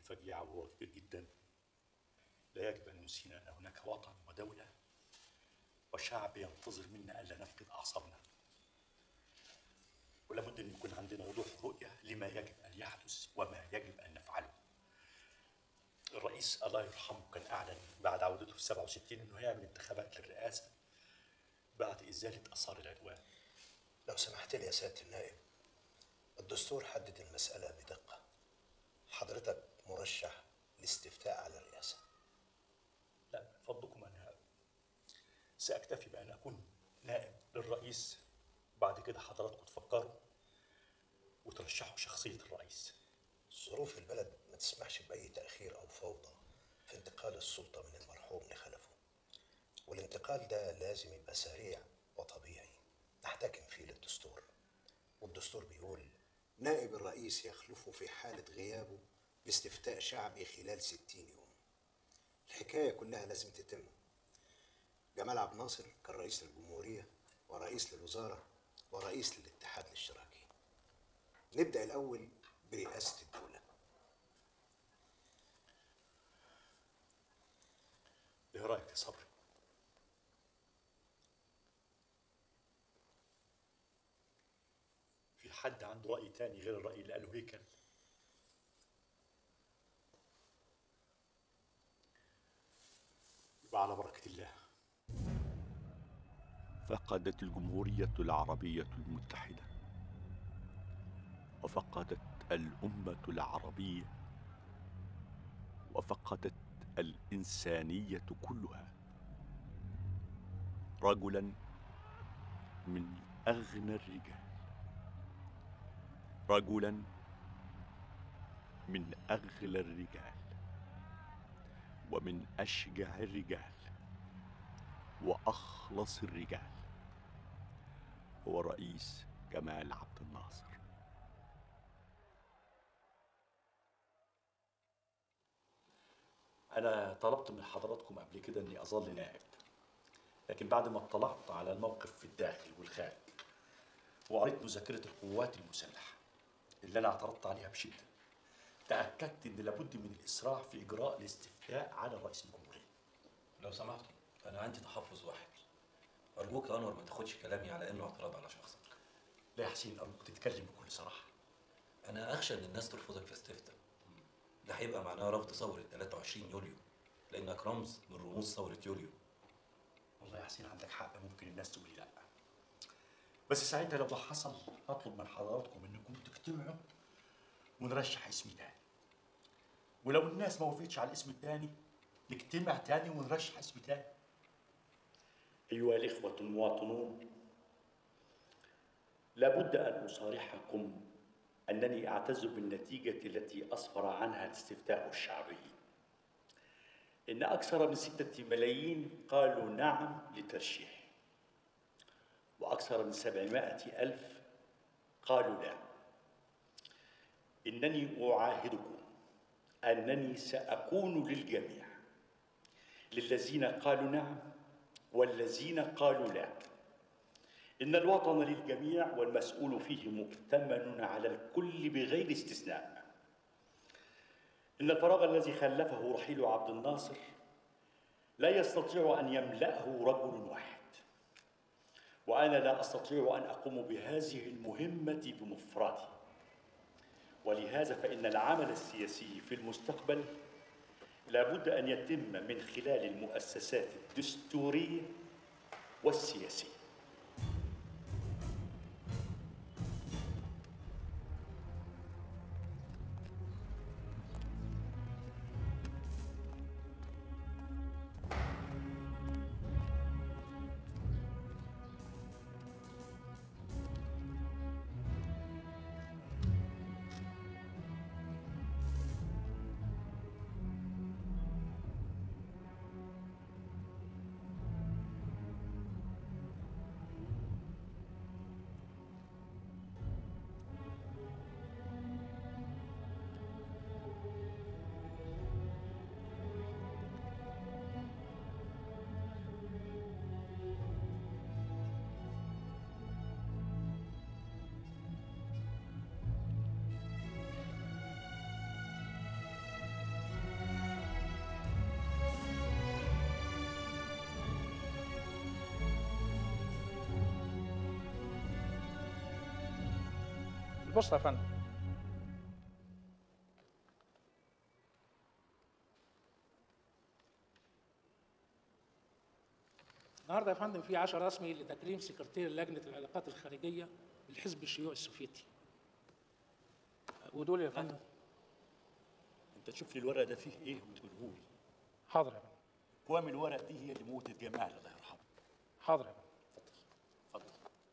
فجيعة وهو كبير جدا لا يجب أن نسينا أن هناك وطن ودولة وشعب ينتظر منا ألا نفقد أعصابنا ولابد أن يكون عندنا وضوح رؤية لما يجب أن يحدث وما يجب أن نفعله الرئيس الله يرحمه كان أعلن بعد عودته في 67 أنه هيعمل انتخابات للرئاسة بعد إزالة آثار العدوان لو سمحت لي يا سيادة النائب الدستور حدد المسألة بدقة حضرتك مرشح لاستفتاء على الرئاسة لا من فضلكم أنا سأكتفي بأن أكون نائب للرئيس بعد كده حضراتكم تفكروا وترشحوا شخصية الرئيس ظروف البلد ما تسمحش بأي تأخير أو فوضى في انتقال السلطة من المرحوم لخلفه والانتقال ده لازم يبقى سريع وطبيعي نحتكم فيه للدستور والدستور بيقول نائب الرئيس يخلفه في حالة غيابه باستفتاء شعبي خلال ستين يوم الحكاية كلها لازم تتم جمال عبد الناصر كان رئيس للجمهورية ورئيس للوزارة ورئيس للاتحاد الاشتراكي نبدأ الأول برئاسة الدولة إيه رأيك يا صبري؟ في حد عنده رأي تاني غير الرأي اللي قاله هيكل؟ يبقى على بركة الله فقدت الجمهورية العربية المتحدة وفقدت الأمة العربية وفقدت الإنسانية كلها رجلا من أغنى الرجال رجلا من أغلى الرجال ومن أشجع الرجال وأخلص الرجال هو الرئيس جمال عبد الناصر أنا طلبت من حضراتكم قبل كده إني أظل نائب لكن بعد ما اطلعت على الموقف في الداخل والخارج وقريت مذكرة القوات المسلحة اللي أنا اعترضت عليها بشدة تأكدت إن لابد من الإسراع في إجراء الاستفتاء على رئيس الجمهورية لو سمحتوا انا عندي تحفظ واحد ارجوك يا انور ما تاخدش كلامي على انه اعتراض على شخصك لا يا حسين أرجوك تتكلم بكل صراحة انا اخشى ان الناس ترفضك في استفتاء ده هيبقى معناه رفض ثوره 23 يوليو لانك رمز من رموز ثوره يوليو والله يا حسين عندك حق ممكن الناس تقول لي لا بس ساعتها لو ده حصل هطلب من حضراتكم انكم تجتمعوا ونرشح اسم تاني ولو الناس ما وافقتش على الاسم التاني نجتمع تاني ونرشح اسم تاني أيها الإخوة المواطنون لابد أن أصارحكم أنني أعتز بالنتيجة التي أسفر عنها الاستفتاء الشعبي إن أكثر من ستة ملايين قالوا نعم لترشيحي وأكثر من سبعمائة ألف قالوا لا إنني أعاهدكم أنني سأكون للجميع للذين قالوا نعم والذين قالوا لا إن الوطن للجميع والمسؤول فيه مؤتمن على الكل بغير استثناء إن الفراغ الذي خلفه رحيل عبد الناصر لا يستطيع أن يملأه رجل واحد وأنا لا أستطيع أن أقوم بهذه المهمة بمفردي ولهذا فإن العمل السياسي في المستقبل لابد أن يتم من خلال المؤسسات الدستورية والسياسية بص يا فندم النهارده يا فندم في عشاء رسمي لتكريم سكرتير لجنه العلاقات الخارجيه بالحزب الشيوعي السوفيتي ودول يا فندم انت تشوف لي الورق ده فيه ايه وتقوله لي حاضر يا فندم كوام الورق دي هي اللي موتت جمال الله يرحمه حاضر يا فندم اتفضل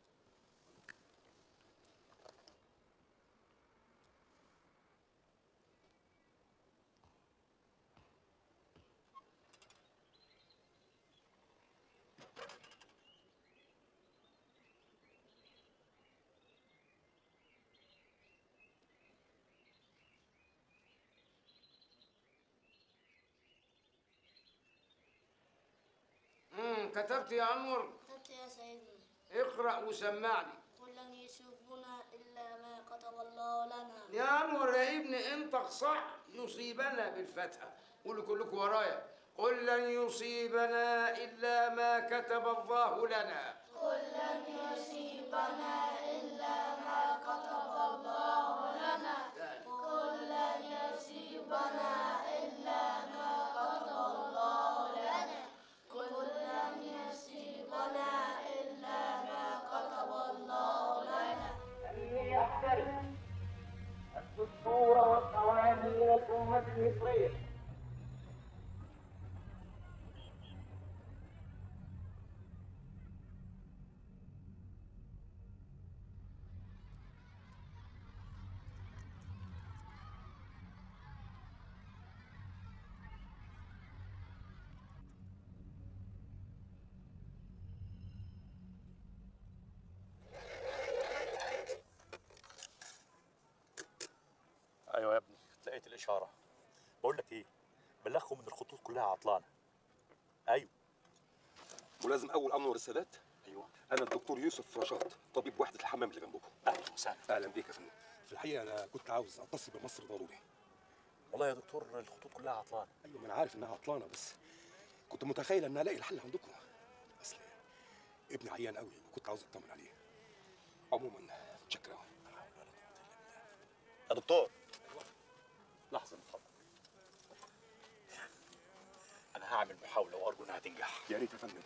امم كتبت يا انور كتبت يا سيدي اقرا وسمعني قل لن يصيبنا إلا ما كتب الله لنا يا انور يا ابني انطق صح يصيبنا بالفتحه قولوا كلكم ورايا قل لن يصيبنا الا ما كتب الله لنا قل لن يصيبنا إلا ما كتب الله لنا قل لن يصيبنا إلا ما كتب الله لنا قل لن يصيبنا إلا ما كتب الله لنا يحترم الدستور والقوانين للامه المصريه ايوه يا ابني لقيت الاشاره بقول لك ايه بلغهم ان الخطوط كلها عطلانه ايوه ملازم اول انور السادات ايوه انا الدكتور يوسف رشاد طبيب وحده الحمام اللي جنبكم اهلا وسهلا اهلا بيك يا فندم في الحقيقه انا كنت عاوز اتصل بمصر ضروري والله يا دكتور الخطوط كلها عطلانه ايوه ما انا عارف انها عطلانه بس كنت متخيل ان الاقي الحل عندكم اصل ابني عيان قوي وكنت عاوز اطمن عليه عموما متشكر قوي يا دكتور لحظه من فضلك انا هعمل محاوله وارجو انها تنجح يا ريت يا فندم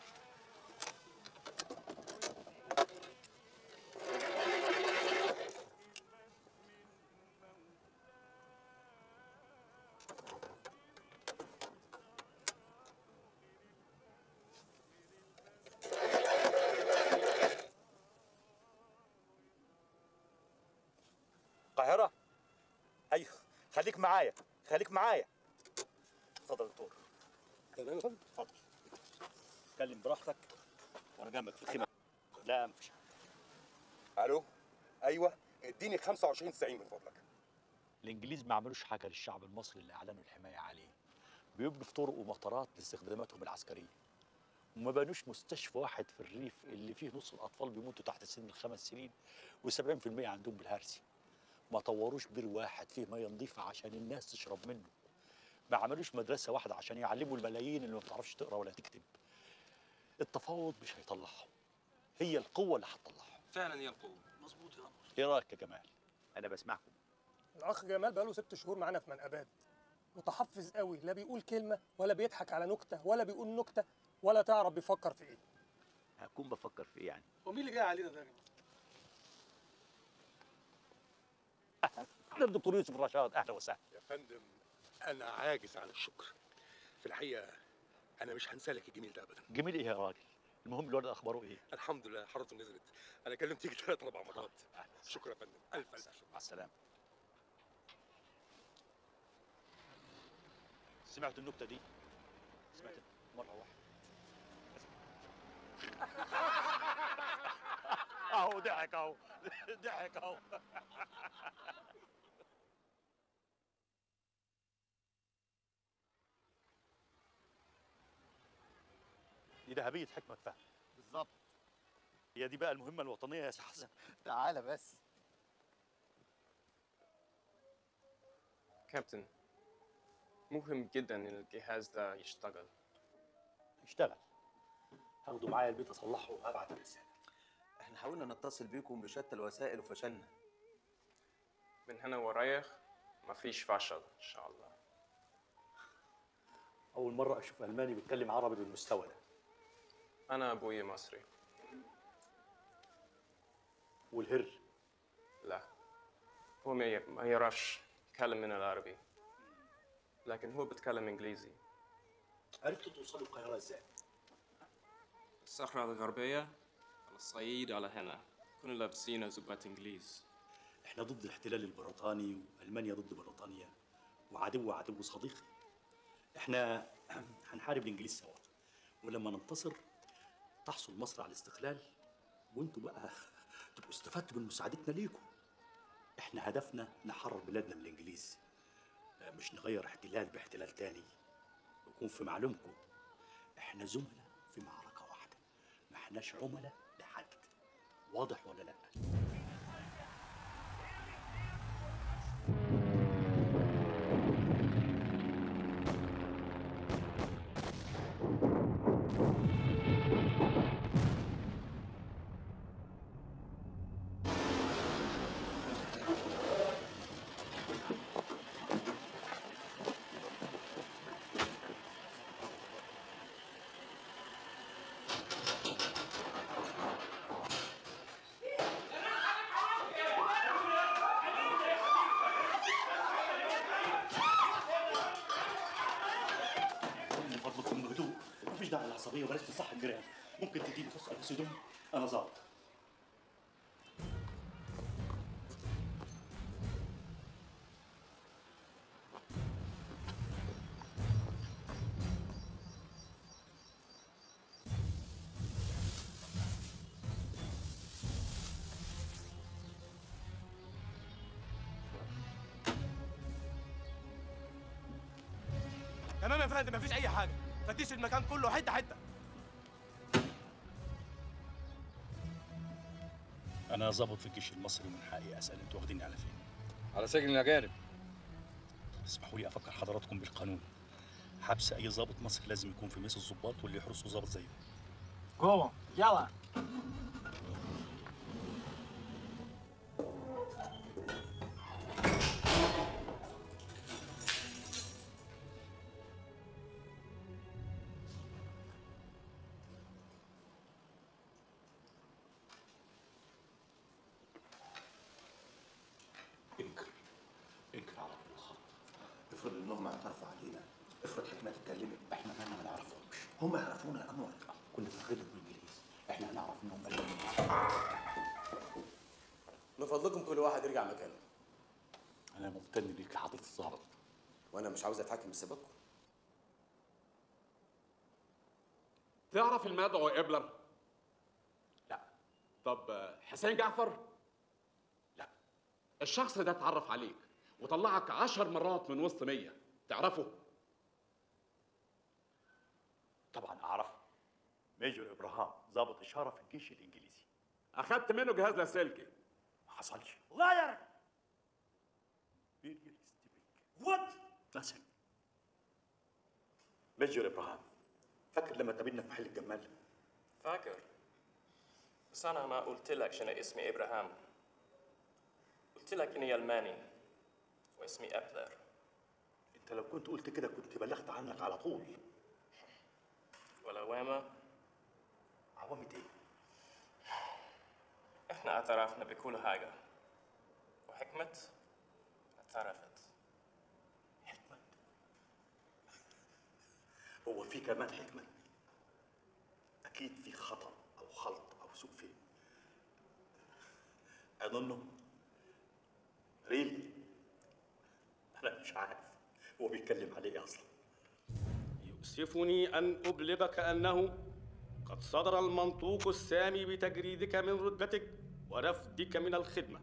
القاهره ايوه خليك معايا خليك معايا اتفضل يا دكتور تمام يا فندم اتفضل اتكلم براحتك وانا جنبك في الخيمه لا مفيش حاجه الو ايوه اديني 25 90 من فضلك الانجليز ما عملوش حاجه للشعب المصري اللي اعلنوا الحمايه عليه بيبنوا في طرق ومطارات لاستخداماتهم العسكريه وما بنوش مستشفى واحد في الريف اللي فيه نص الاطفال بيموتوا تحت سن الخمس سنين و70% عندهم بالهرسي ما طوروش بير واحد فيه ميه نظيفه عشان الناس تشرب منه ما عملوش مدرسه واحده عشان يعلموا الملايين اللي ما بتعرفش تقرا ولا تكتب التفاوض مش هيطلعهم هي القوه اللي هتطلعهم فعلا يا القوه مظبوط يا قمر ايه رايك يا جمال انا بسمعكم الاخ جمال بقاله ست شهور معانا في منقبات متحفظ قوي لا بيقول كلمه ولا بيضحك على نكته ولا بيقول نكته ولا تعرف بيفكر في ايه هكون بفكر في ايه يعني ومين اللي جاي علينا ده ده الدكتور يوسف رشاد اهلا وسهلا يا فندم انا عاجز عن الشكر في الحقيقه انا مش هنسالك الجميل ده ابدا جميل ايه يا راجل المهم الولد اخباره ايه الحمد لله حرارته نزلت انا كلمتك ثلاث اربع مرات شكرا يا فندم الف الف شكر مع السلامه سمعت النكته دي سمعت مره واحده اهو ضحك اهو ضحك اهو دي ذهبيه حكمه فهم بالظبط هي دي بقى المهمه الوطنيه يا سي حسن تعالى بس كابتن مهم جدا ان الجهاز ده يشتغل اشتغل هاخده معايا البيت اصلحه وابعت الرساله احنا حاولنا نتصل بيكم بشتى الوسائل وفشلنا من هنا ورايح مفيش فشل إن شاء الله اول مره اشوف الماني بيتكلم عربي بالمستوى ده أنا أبوي مصري والهر لا هو ما ي- ما يعرفش يتكلم من العربي لكن هو بيتكلم إنجليزي عرفتوا توصلوا القاهره ازاي الصحراء الغربية على الصعيد على هنا كنا لابسين زبات إنجليز احنا ضد الاحتلال البريطاني والمانيا ضد بريطانيا وعدو عدو صديقي احنا هنحارب الانجليز سوا ولما ننتصر تحصل مصر على الاستقلال وانتوا بقى تبقوا استفدتوا من مساعدتنا ليكم احنا هدفنا نحرر بلادنا من الانجليز اه، مش نغير احتلال باحتلال تاني ويكون في معلومكم احنا زملاء في معركة واحدة ما احناش عملاء لحد واضح ولا لا من فضلكم بهدوء مفيش داعي للعصبيه وبلاش تصح الجيران ممكن تديني فرصه البس هدوم انا ظابط تمام يا فندم مفيش اي حاجه فتيش المكان كله حته حته انا ظابط في الجيش المصري من حقي اسال انتوا واخديني على فين على سجن الاجانب اسمحوا لي افكر حضراتكم بالقانون حبس اي ظابط مصري لازم يكون في ميس الضباط واللي يحرسه ظابط زيه جوه يلا انكر انكر على طول الخط افرض انهم اعترفوا علينا افرض حكمة اتكلمت احنا ما ما نعرفهمش هم يعرفونا يا انور كنا في خدمه الانجليز احنا هنعرف انهم قلبوا من فضلكم كل واحد يرجع مكانه انا ممتن ليك يا حضره الظابط وانا مش عاوز اتحكم بسببكم تعرف المدعو إبلر؟ لا طب آه، حسين جعفر؟ لا الشخص ده اتعرف عليك وطلعك عشر مرات من وسط مية تعرفه؟ طبعا اعرفه ميجور ابراهام ضابط اشاره في الجيش الانجليزي أخدت منه جهاز لاسلكي ما حصلش لاير وات مثلا ميجور ابراهام فاكر لما قابلنا في محل الجمال فاكر بس أنا ما قلت لك شنو اسمي إبراهام قلت لك إني ألماني واسمي أبلر انت لو كنت قلت كده كنت بلغت عنك على طول ولا ويما عوامة ايه إحنا اعترفنا بكل حاجة وحكمة اعترفت حكمة هو في كمان حكمة أكيد في خطأ أو خلط أو سوء فهم أظنه ريلي أنا مش عارف هو بيتكلم على إيه أصلا يؤسفني أن أبلغك أنه قد صدر المنطوق السامي بتجريدك من رتبتك ورفدك من الخدمة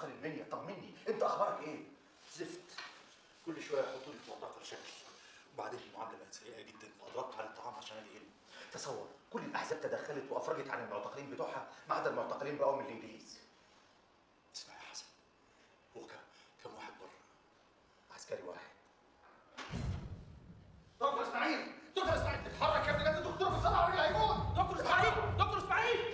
متاخر البنيه طمني انت اخبارك ايه زفت كل شويه يحطوني في معتقل شكل وبعدين المعامله بقت سيئه جدا واضربت على الطعام عشان الاقي تصور كل الاحزاب تدخلت وافرجت عن المعتقلين بتوعها ما عدا المعتقلين بقوا من الانجليز اسمع يا حسن هو كم كم واحد بره عسكري واحد دكتور اسماعيل دكتور اسماعيل اتحرك يا ابني ده الدكتور بسرعه ولا هيموت دكتور اسماعيل دكتور اسماعيل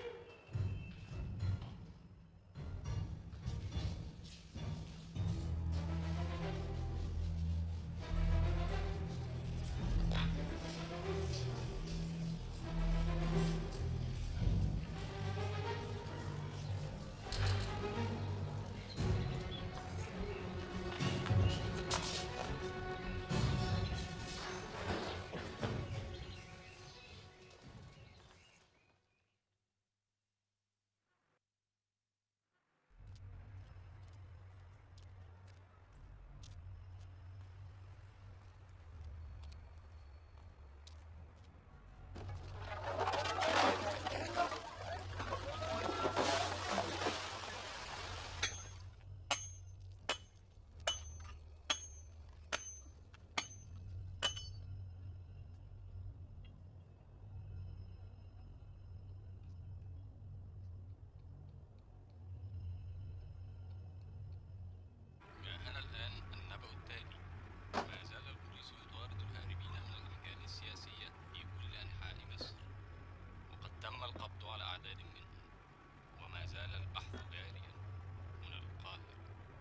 جاءنا الآن النبأ التالي ما زال البوليس يطارد الهاربين من الأحكام السياسية في كل أنحاء مصر وقد تم القبض على أعداد منهم وما زال البحث جاريا من القاهرة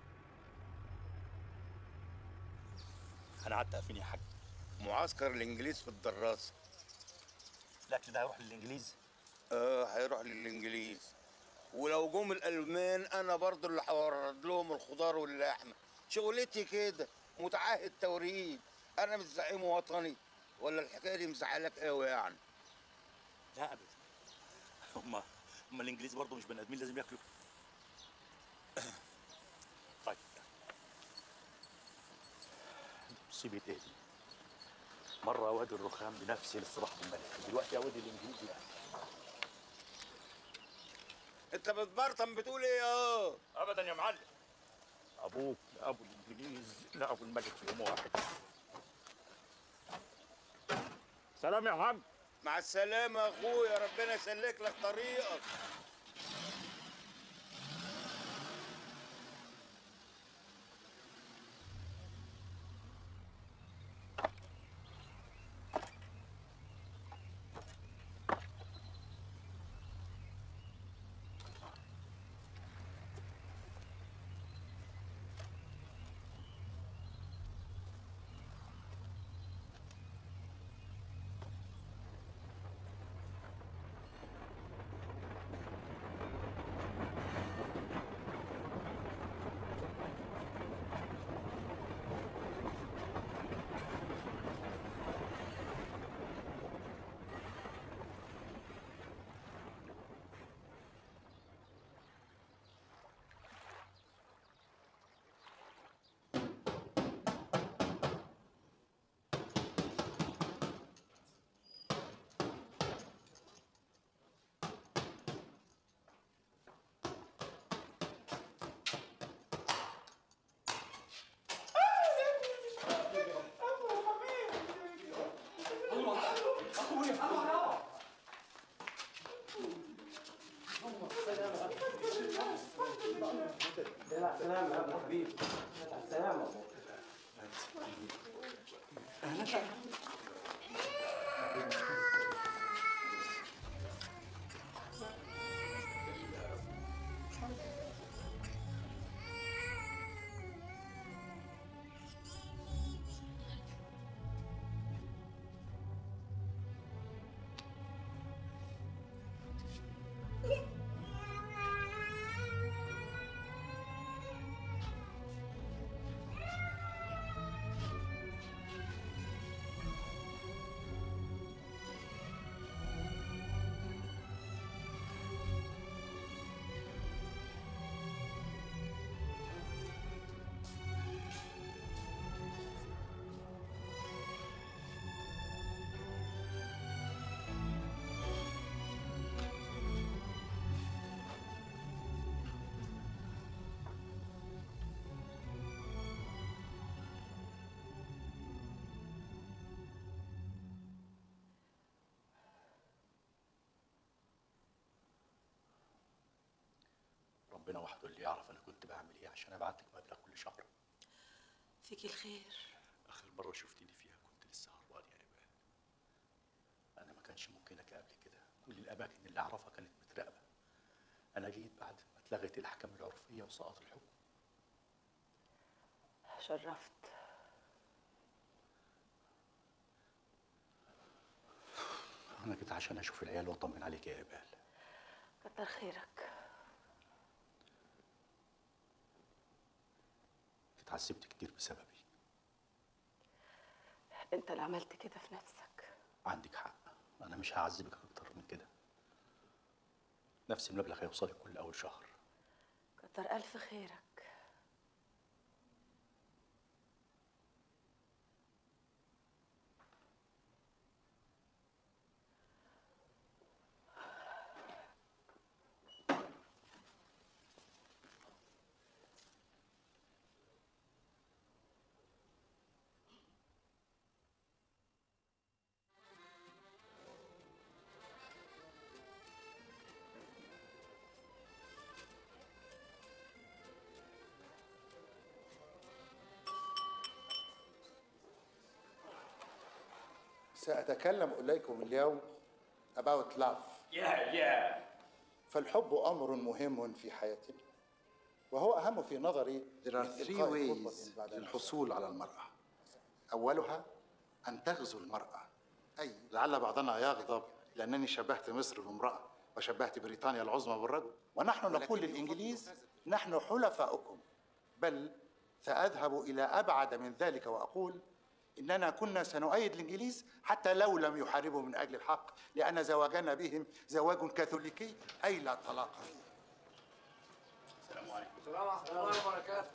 انا قعدت فين يا حاج معسكر الانجليز في الدراسه الاكل ده هيروح للانجليز اه هيروح للانجليز ولو جم الالمان انا برضو اللي هورد لهم الخضار واللحمه شغلتي كده متعهد توريد انا مش زعيم وطني ولا الحكايه دي مزعلك قوي يعني لا ابدا هم هم الانجليز برضه مش بني ادمين لازم ياكلوا طيب مصيبه ايه دي مره وادي الرخام بنفسي للصباح بالملك دلوقتي وادي الانجليز يعني انت بتبرطم بتقول ايه اه ابدا يا معلم ابوك يا ابو الانجليز لا ابو الملك في يوم واحد سلام يا حاج مع السلامه يا اخويا ربنا يسلك لك طريقك سلام يا ابو حبيبي سلام ربنا وحده اللي يعرف انا كنت بعمل ايه عشان ابعت لك مبلغ كل شهر فيك الخير اخر مره شفتني فيها كنت لسه هربان يا ايمان انا ما كانش ممكنك قبل كده كل الاماكن اللي اعرفها كانت متراقبه انا جيت بعد ما اتلغت الاحكام العرفيه وسقط الحكم شرفت انا جيت عشان اشوف العيال واطمن عليك يا ايمان كتر خيرك اتعذبت كتير بسببي انت اللي عملت كده في نفسك عندك حق انا مش هعذبك اكتر من كده نفس المبلغ هيوصلك كل اول شهر كتر الف خيرك سأتكلم إليكم اليوم about love يا يا فالحب أمر مهم في حياتنا وهو أهم في نظري There are من three إلقاء ways خطبة بعد للحصول على المرأة أولها أن تغزو المرأة أي لعل بعضنا يغضب لأنني شبهت مصر بامرأة وشبهت بريطانيا العظمى بالرجل ونحن نقول للإنجليز نحن حلفاؤكم بل سأذهب إلى أبعد من ذلك وأقول إننا كنا سنؤيد الإنجليز حتى لو لم يحاربوا من أجل الحق لأن زواجنا بهم زواج كاثوليكي أي لا طلاق فيه السلام عليكم السلام ورحمه الله وبركاته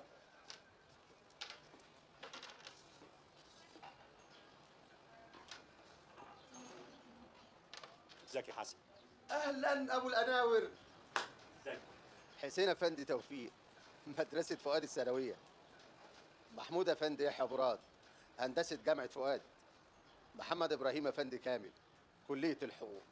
ازيك يا حسن اهلا ابو الاناور ازيك حسين افندي توفيق مدرسه فؤاد الثانويه محمود افندي يحيى براد هندسه جامعه فؤاد محمد ابراهيم افندي كامل كليه الحقوق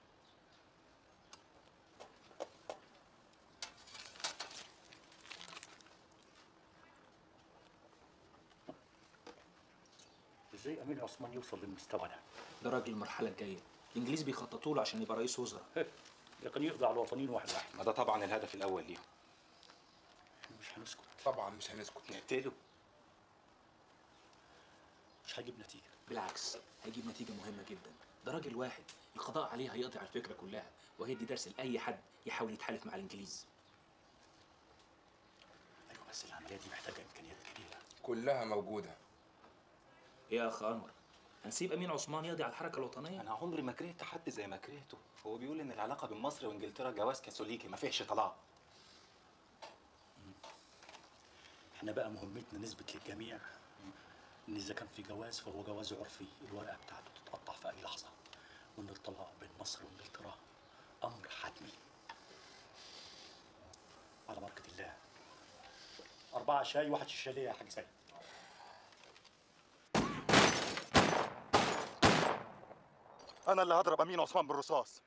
ازاي امين عثمان يوصل للمستوى ده ده راجل المرحله الجايه الانجليز بيخططوا له عشان يبقى رئيس وزراء لكن يقضي على الوطنيين واحد واحد ما ده طبعا الهدف الاول ليهم مش هنسكت طبعا مش هنسكت نقتله مش هجيب نتيجه بالعكس هيجيب نتيجه مهمه جدا ده راجل واحد القضاء عليه هيقضي على الفكره كلها وهيدي درس لاي حد يحاول يتحالف مع الانجليز ايوه بس العمليه دي محتاجه امكانيات كبيره كلها موجوده ايه يا اخ انور هنسيب امين عثمان يقضي على الحركه الوطنيه انا عمري ما كرهت حد زي ما كرهته هو بيقول ان العلاقه بين مصر وانجلترا جواز كاثوليكي ما فيهش طلاق احنا بقى مهمتنا نثبت للجميع ان اذا كان في جواز فهو جواز عرفي الورقه بتاعته تتقطع في اي لحظه وان الطلاق بين مصر وانجلترا امر حتمي على بركه الله أربعة شاي واحد شيشة يا حاج سيد انا اللي هضرب امين عثمان بالرصاص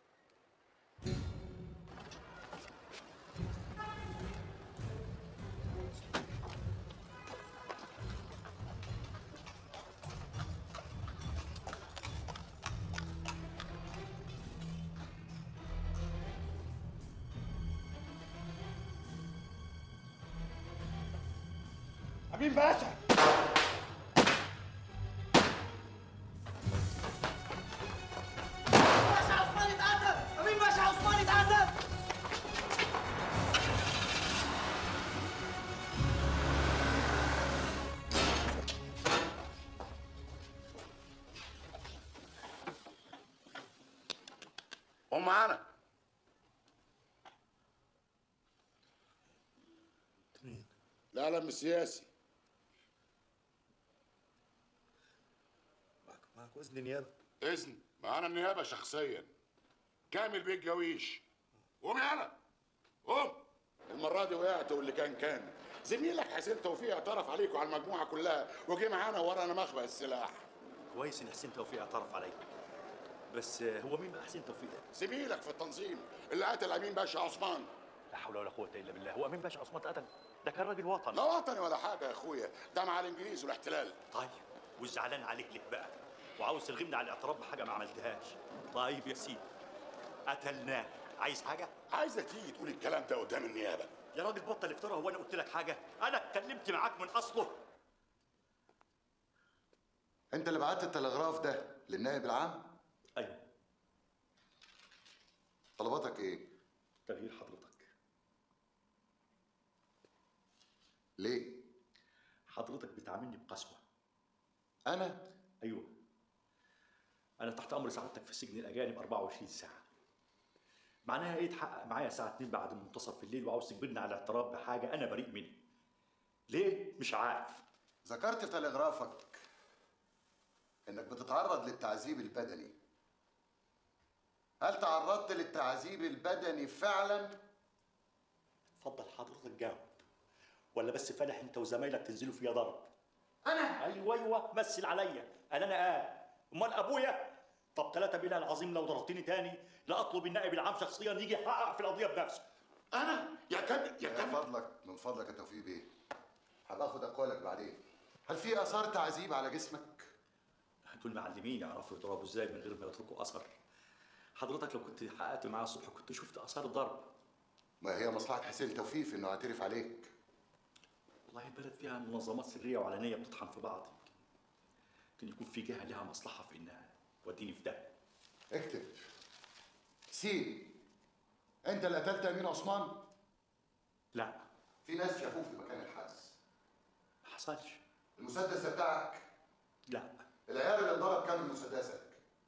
امين باشا باشا عثمان اتقتل امين باشا عثمان اتقتل قوم معانا لا لا مش سياسي معك وزن نيابه اذن معانا النيابه شخصيا كامل بيه الجويش قوم يالا قوم المره دي وقعت واللي كان كان زميلك حسين توفيق اعترف عليكم على المجموعه كلها وجه معانا ورانا مخبأ السلاح كويس ان حسين توفيق اعترف عليا بس هو مين بقى حسين توفيق ده؟ زميلك في التنظيم اللي قتل امين باشا عثمان لا حول ولا قوه الا بالله هو امين باشا عثمان اتقتل ده كان راجل وطن لا وطني ولا حاجه يا اخويا ده مع الانجليز والاحتلال طيب والزعلان عليك ليه بقى وعاوز ترغمني على الاعتراف بحاجه ما عملتهاش طيب يا سيدي قتلناه عايز حاجه عايزك تيجي تقول الكلام ده قدام النيابه يا راجل بطل افترا هو انا قلت لك حاجه انا اتكلمت معاك من اصله انت اللي بعت التلغراف ده للنائب العام ايوه طلباتك ايه تغيير حضرتك ليه حضرتك بتعاملني بقسوه انا ايوه انا تحت امر سعادتك في سجن الاجانب 24 ساعه معناها ايه تحقق معايا الساعه 2 بعد منتصف الليل وعاوز تجبرني على الاعتراف بحاجه انا بريء منها ليه مش عارف ذكرت في تلغرافك انك بتتعرض للتعذيب البدني هل تعرضت للتعذيب البدني فعلا اتفضل حضرتك جاوب ولا بس فالح انت وزمايلك تنزلوا فيها ضرب انا ايوه ايوه مثل عليا انا انا قال امال ابويا طب ثلاثة بالله العظيم لو ضربتني تاني لا اطلب النائب العام شخصيا يجي يحقق في القضيه بنفسه انا يا كابتن يا من فضلك من فضلك يا توفيق بيه هبقى اخد اقوالك بعدين هل في اثار تعذيب على جسمك دول معلمين يعرفوا يضربوا ازاي من غير ما يتركوا اثر حضرتك لو كنت حققت معاه الصبح كنت شفت اثار الضرب ما هي مصلحه حسين توفيق في انه يعترف عليك والله البلد فيها منظمات سريه وعلنيه بتطحن في بعض يمكن يكون في جهه لها مصلحه في انها توديني في ده اكتب سين انت اللي قتلت امين عثمان لا في ناس شافوه في مكان الحادث ما حصلش المسدس ده بتاعك لا العيار اللي انضرب كان من مسدسك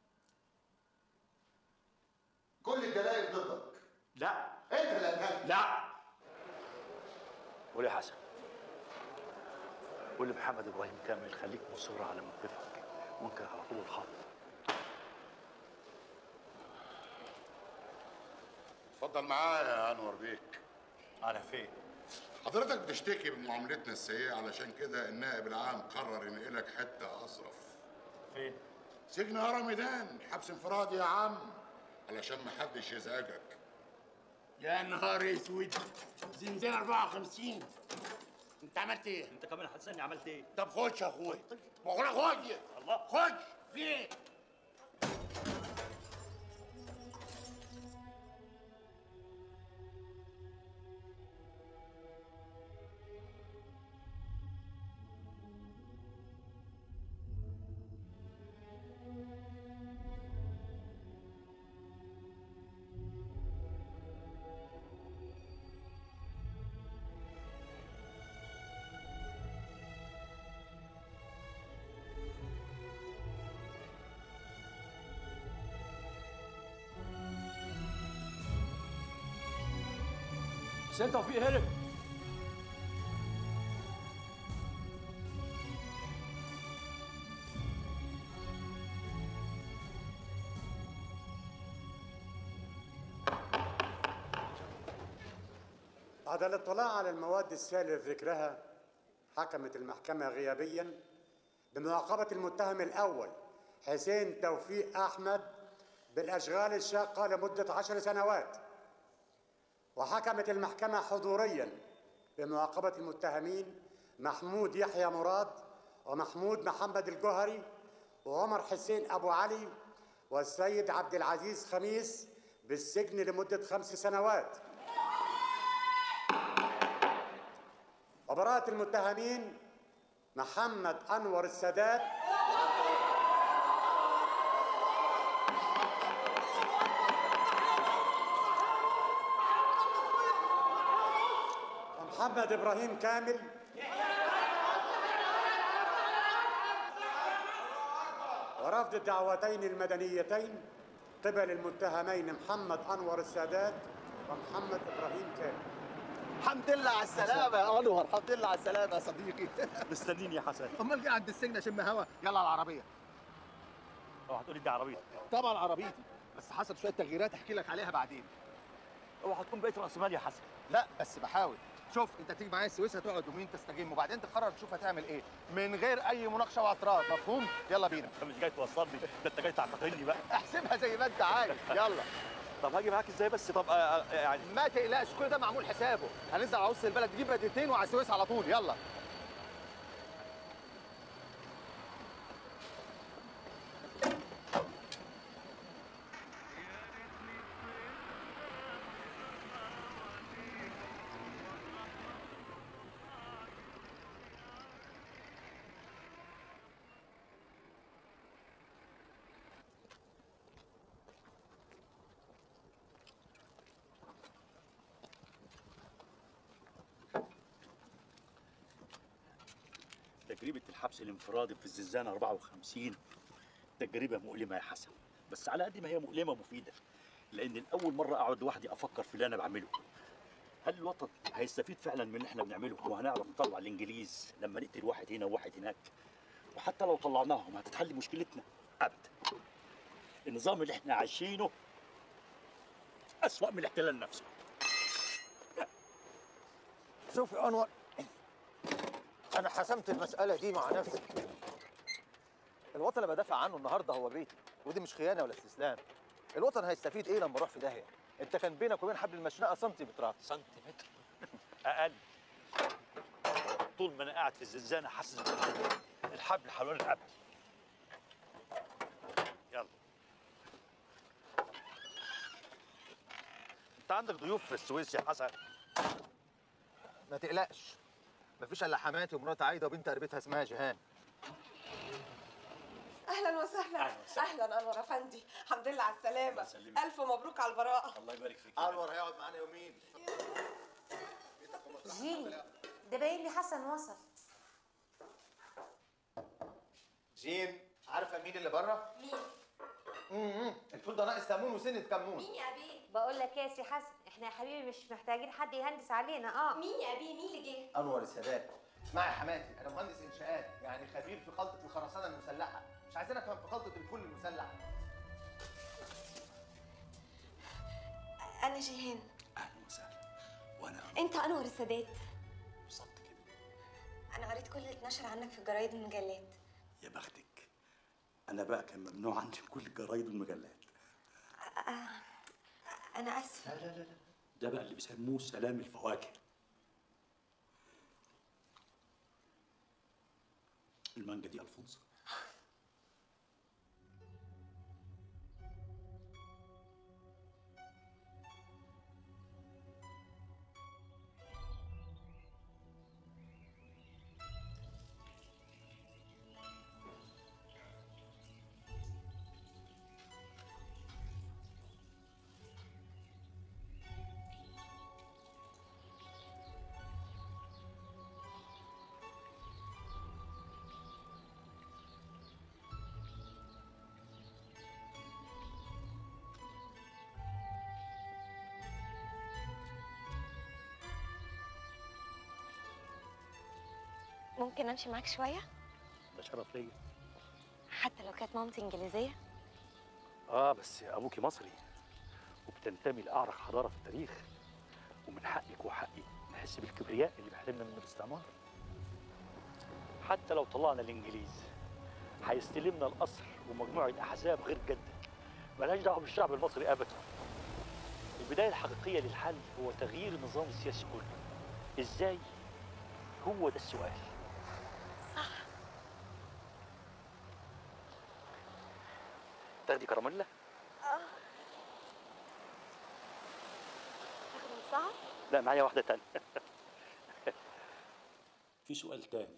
كل الدلائل ضدك لا انت اللي قتلت لا قول يا حسن قول لمحمد ابراهيم كامل خليك مصر على موقفك وانكر على طول الخط اتفضل معايا يا انور بيك انا فين حضرتك بتشتكي من معاملتنا السيئه علشان كده النائب العام قرر ينقلك حته اصرف فين سجن هرم ميدان حبس انفرادي يا عم علشان محدش يزعجك يا نهار اسود زنزانة 54 انت عملت ايه؟ انت كمان حسني عملت ايه؟ طب خش يا اخويا بقول لك خش الله خش في ايه؟ حسين توفيق هرب بعد الاطلاع على المواد السائلة لذكرها حكمت المحكمة غيابيا بمعاقبة المتهم الأول حسين توفيق أحمد بالأشغال الشاقة لمدة عشر سنوات وحكمت المحكمة حضوريا بمعاقبة المتهمين محمود يحيى مراد ومحمود محمد الجهري وعمر حسين أبو علي والسيد عبد العزيز خميس بالسجن لمدة خمس سنوات وبراءة المتهمين محمد أنور السادات ومحمد إبراهيم كامل ورفض الدعوتين المدنيتين قبل المتهمين محمد أنور السادات ومحمد إبراهيم كامل الحمد لله على السلامة يا أنور الحمد لله على السلامة يا صديقي مستنيني يا حسن أمال جاي عند السجن أشم هوا يلا العربية اوعى تقول لي دي عربيتك طبعا عربيتي بس حصل شوية تغييرات أحكي لك عليها بعدين اوعى تكون بقيت راس مال يا حسن لا بس بحاول شوف انت تيجي معايا السويس هتقعد يومين تستجم وبعدين تقرر تشوف هتعمل ايه من غير اي مناقشه واعتراض مفهوم يلا بينا انت مش جاي توصلني ده انت جاي تعتقلني بقى احسبها زي ما انت عايز يلا طب هاجي معاك ازاي بس طب آه، آه، يعني ما تقلقش كل ده معمول حسابه هننزل على وسط البلد نجيب بديتين وعلى السويس على طول يلا تجربة الحبس الانفرادي في الزنزانة 54 تجربة مؤلمة يا حسن بس على قد ما هي مؤلمة مفيدة لأن الأول مرة أقعد لوحدي أفكر في اللي أنا بعمله هل الوطن هيستفيد فعلا من اللي احنا بنعمله وهنعرف نطلع الإنجليز لما نقتل واحد هنا وواحد هناك وحتى لو طلعناهم هتتحل مشكلتنا أبدا النظام اللي احنا عايشينه أسوأ من الاحتلال نفسه شوف يا انور انا حسمت المساله دي مع نفسي الوطن اللي بدافع عنه النهارده هو بيتي ودي مش خيانه ولا استسلام الوطن هيستفيد ايه لما اروح في داهيه انت كان بينك وبين حبل المشنقه سنتيمترات سنتيمتر أقل طول ما أنا قاعد في الزنزانة حاسس بالحبل الحبل حوالين رقبتي يلا أنت عندك ضيوف في السويس يا حسن ما تقلقش مفيش الا حماتي ومرات عايده وبنت قريبتها اسمها جيهان اهلا وسهلا اهلا انور افندي الحمد لله على السلامه الف مبروك على البراءه الله يبارك فيك انور هيقعد معانا يومين جيني ده باين لي حسن وصل جين عارفه مين اللي بره مين؟ امم الفول ده ناقص ليمون وسنه كمون مين يا أبي؟ بقول لك إيه يا سي حسن احنا يا حبيبي مش محتاجين حد يهندس علينا اه مين يا أبي؟ مين اللي جه؟ انور السادات اسمعي يا حماتي انا مهندس انشاءات يعني خبير في خلطه الخرسانه المسلحه مش عايزين افهم في خلطه الفول المسلح انا جيهان اهلا وسهلا وانا انت انور السادات بالظبط كده انا قريت كل اللي اتنشر عنك في الجرايد والمجلات يا بختك انا بقى كان ممنوع عندي كل الجرايد والمجلات آه، انا اسفه لا لا لا لا ده بقى اللي بيسموه سلام الفواكه المانجا دي الفونسو ممكن امشي معاك شويه ده شرف ليا حتى لو كانت مامتي انجليزيه اه بس ابوكي مصري وبتنتمي لاعرق حضاره في التاريخ ومن حقك وحقي نحس بالكبرياء اللي بيحرمنا منه الاستعمار حتى لو طلعنا الانجليز هيستلمنا القصر ومجموعه احزاب غير جدك ملهاش دعوه بالشعب المصري ابدا البدايه الحقيقيه للحل هو تغيير النظام السياسي كله ازاي هو ده السؤال صح تاخدي كراميلا اه تاخد من ساعه لا معايا واحده تانية في سؤال تاني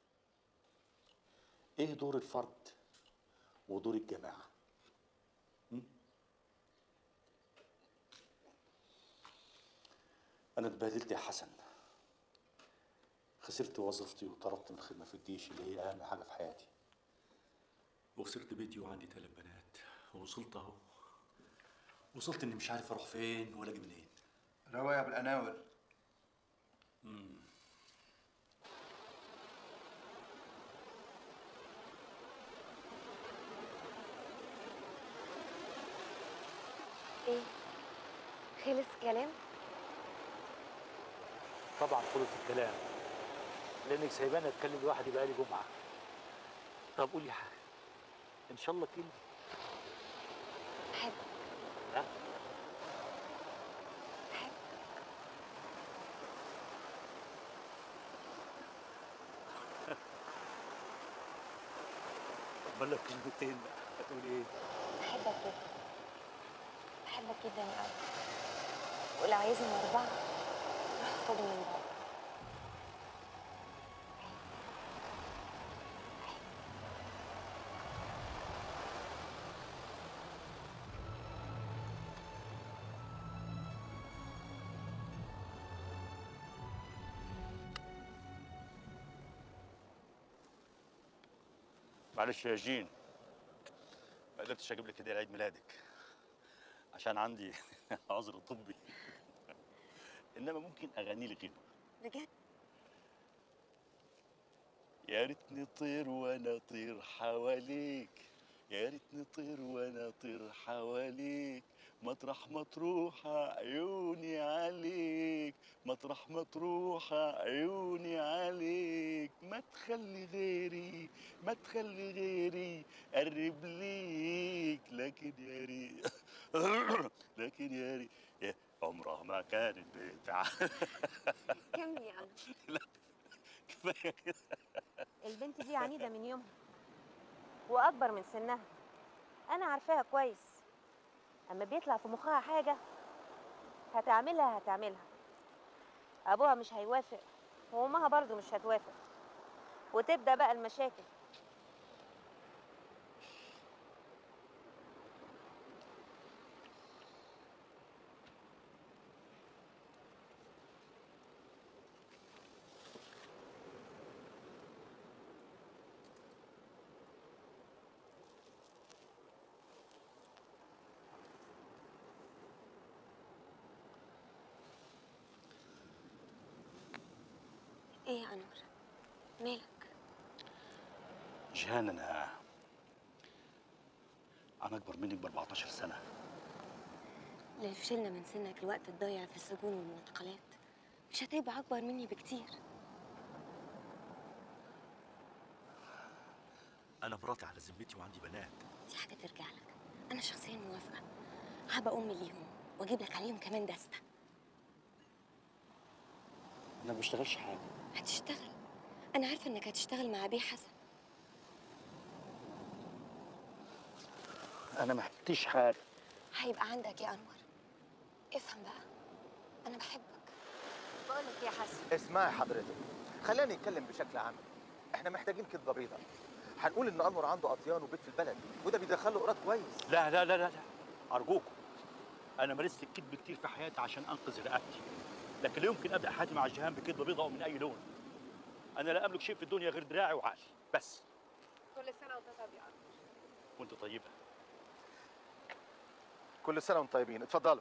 ايه دور الفرد ودور الجماعه م? انا اتبهدلت يا حسن خسرت وظيفتي وطردت من الخدمه في الجيش اللي هي اهم حاجه في حياتي وخسرت بيتي وعندي ثلاث بنات ووصلت اهو وصلت اني مش عارف اروح فين ولا اجي منين رواية بالقناور مم. ايه خلص كلام طبعا خلص الكلام لانك سايباني اتكلم لوحدي بقالي جمعه طب قولي حاجه ان شاء الله كلمه بحبك ها ولا كلمتين هتقول ايه؟ بحبك جدا بحبك جدا يا قلبي ولو عايزهم أربعة روح خدهم من بابا معلش يا جين ما قدرتش اجيب لك هديه عيد ميلادك عشان عندي عذر طبي انما ممكن اغني لك غنوه بجد يا ريتني طير وانا طير حواليك يا ريتني طير وانا طير حواليك مطرح ما تروح عيوني عليك مطرح ما تروح عيوني عليك ما تخلي غيري ما تخلي غيري قرب ليك لكن يا ريت لكن يا ريت يا عمرها ما كانت بتاع كمل يا قلبي لا كفايه كده البنت دي عنيدة من يومها وأكبر من سنها أنا عارفاها كويس أما بيطلع في مخها حاجة هتعملها هتعملها أبوها مش هيوافق وأمها برضو مش هتوافق وتبدأ بقى المشاكل إيه يا أنور مالك جيهان انا انا اكبر منك ب 14 سنه اللي فشلنا من سنك الوقت الضايع في السجون والمعتقلات مش هتبقى أكبر مني بكتير انا مراتي على ذمتي وعندي بنات دي حاجة ترجع لك أنا شخصيا موافقة هبقى أمي ليهم وأجيب لك عليهم كمان دستة انا ما بشتغلش حاجه هتشتغل أنا عارفة إنك هتشتغل مع أبي حسن انا ما حكيتش حاجه هيبقى عندك يا أنور افهم بقى أنا بحبك بقولك يا حسن اسمعي حضرتك خلينا نتكلم بشكل عام احنا محتاجين كدبه بيضاء هنقول ان انور عنده اطيان وبيت في البلد وده بيدخله ايراد كويس لا لا لا لا لا ارجوكم انا مارست الكذب كتير في حياتي عشان انقذ رقبتي لكن لا يمكن ابدا حياتي مع جيهان بكذبه بيضاء من اي لون انا لا املك شيء في الدنيا غير دراعي وعقلي بس كل سنه وانت طيب يا أنور. وانت طيبه كل سنه وانتم طيبين اتفضلوا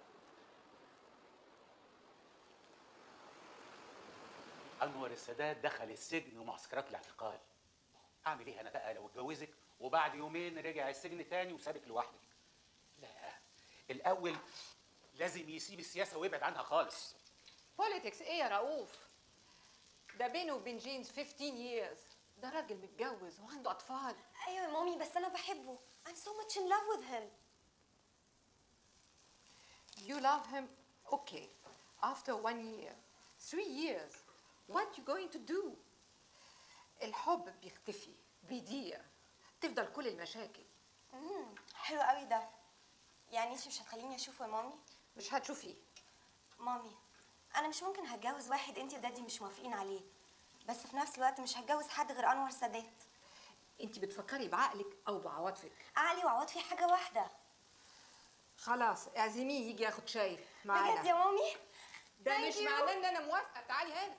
انور السادات دخل السجن ومعسكرات الاعتقال اعمل ايه انا بقى لو اتجوزك وبعد يومين رجع السجن تاني وسابك لوحدك لا الاول لازم يسيب السياسه ويبعد عنها خالص بوليتكس ايه يا رؤوف ده بينه وبين جينز 15 years ده راجل متجوز وعنده اطفال أيوة يا مامي بس أنا بحبه I'm so much in love with him You love him okay after one year three years what you going to do الحب بيختفي بيضيع تفضل كل المشاكل امم حلو قوي ده يعني انت مش هتخليني اشوفه يا مامي مش هتشوفيه مامي انا مش ممكن هتجوز واحد انت ودادي مش موافقين عليه بس في نفس الوقت مش هتجوز حد غير انور سادات انت بتفكري بعقلك او بعواطفك عقلي وعواطفي حاجه واحده خلاص اعزميه يجي ياخد شاي معانا بجد يا مامي ده Thank مش you. معناه ان انا موافقه تعالي هنا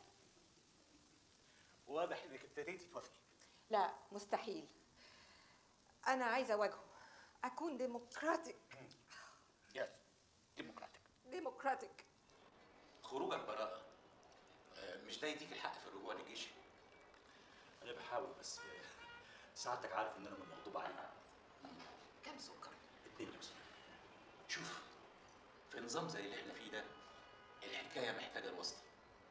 واضح انك ابتديتي توافقي لا مستحيل انا عايزه اواجهه اكون ديمقراطيك يس ديمقراطيك ديمقراطيك خروجك براءه آه، مش ده يديك الحق في الرجوع للجيش انا بحاول بس سعادتك عارف ان انا من مغضوب عليه كم سكر اتنين بس شوف في نظام زي اللي احنا فيه ده الحكايه محتاجه الواسطه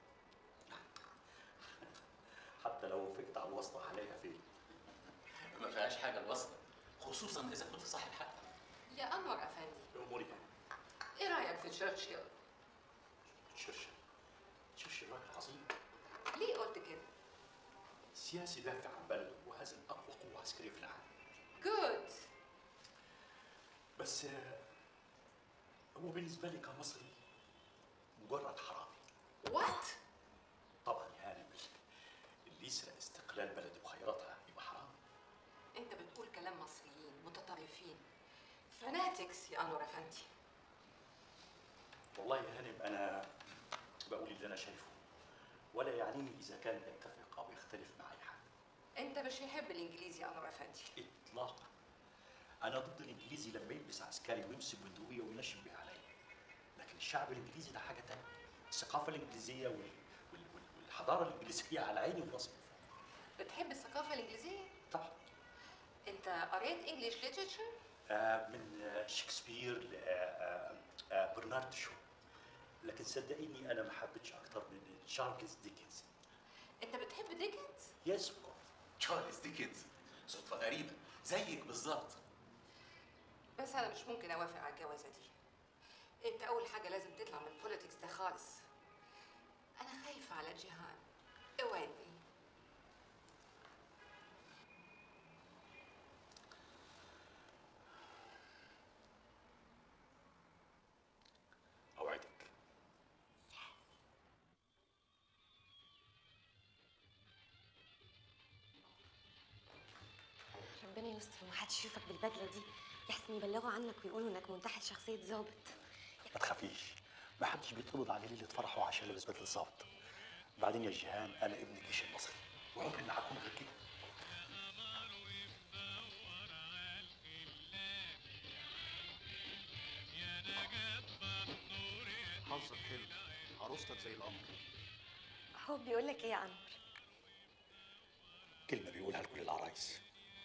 حتى لو وافقت على الواسطه هلاقيها فين ما فيهاش حاجه الواسطه خصوصا اذا كنت صاحب حق يا انور افندي اموري ايه رايك في تشرشل تشرشل تشرشل راجل عظيم ليه قلت كده سياسي دافع عن بلده وهذا اقوى قوه عسكريه في العالم جود بس آه، هو بالنسبه لي كمصري مجرد حرامي وات طبعا يا هانم اللي يسرق استقلال بلده وخيراتها يبقى حرام انت بتقول كلام مصريين متطرفين فناتكس يا انور افندي والله يا هانم انا بقول اللي انا شايفه ولا يعنيني اذا كان يتفق او يختلف مع اي حد انت مش يحب الانجليزي يا انور افندي اطلاقا انا ضد الانجليزي لما يلبس عسكري ويمسك بندقيه وينشن بيها عليا لكن الشعب الانجليزي ده حاجه تانية الثقافه الانجليزيه وال... وال... وال... والحضاره الانجليزيه على عيني وراسي بتحب الثقافه الانجليزيه طبعا انت قريت انجليش ليترشر آه من آه، شكسبير لبرنارد شو لكن صدقيني انا ما حبيتش اكتر من تشارلز ديكنز انت بتحب ديكنز يس تشارلز ديكنز صدفة غريبة زيك بالظبط بس انا مش ممكن اوافق على الجوازه دي انت اول حاجه لازم تطلع من البوليتكس ده خالص انا خايفه على جيهان اوعدني اوعدك ربنا يستر ومحدش يشوفك بالبدله دي يحسن يبلغوا عنك ويقولوا انك منتحل شخصيه ظابط ما تخافيش ما حدش بيتقبض على ليله فرحه عشان لابس بدله ظابط بعدين يا جيهان انا ابن الجيش المصري وعمري ما هكون غير كده حظك حلو عروستك زي القمر هو بيقول لك ايه يا انور كلمه بيقولها لكل العرايس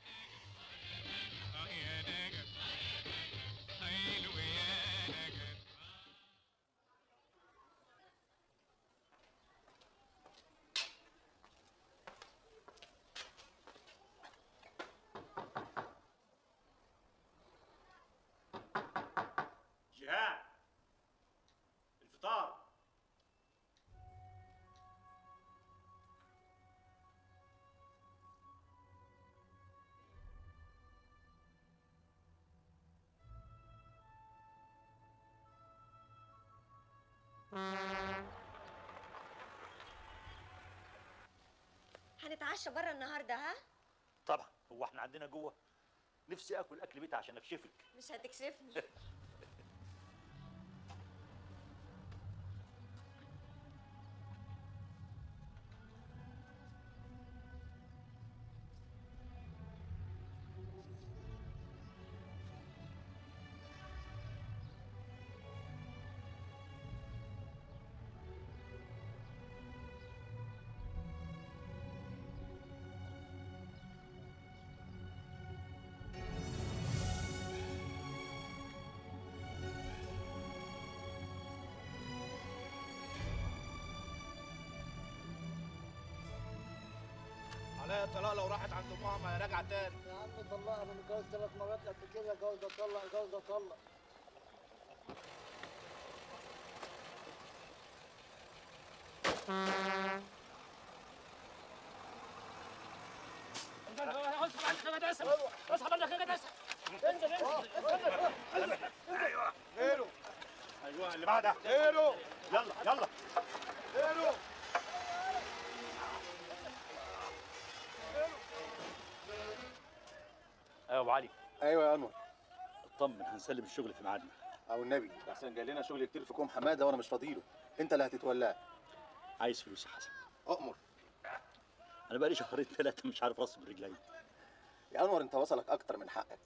جيهان الفطار هنتعشى بره النهارده ها طبعا هو احنا عندنا جوه نفسي اكل اكل بيتي عشان اكشفك مش هتكشفني عليا الطلاق لو راحت عند امها ما هي راجعه تاني يا عم طلقها انا متجوز ثلاث مرات قبل كده جوز اطلق جوز اطلق اسحب عندك يا جدع انزل انزل ايوه غيره ايوه اللي بعدها غيره يلا يلا غيره ايوه ابو علي ايوه يا انور اطمن هنسلم الشغل في ميعادنا او النبي احسن جاي لنا شغل كتير في كوم حماده وانا مش فاضيله انت اللي هتتولاه عايز فلوس يا حسن اؤمر انا بقالي شهرين ثلاثه مش عارف راسي من رجلي يا انور انت وصلك اكتر من حقك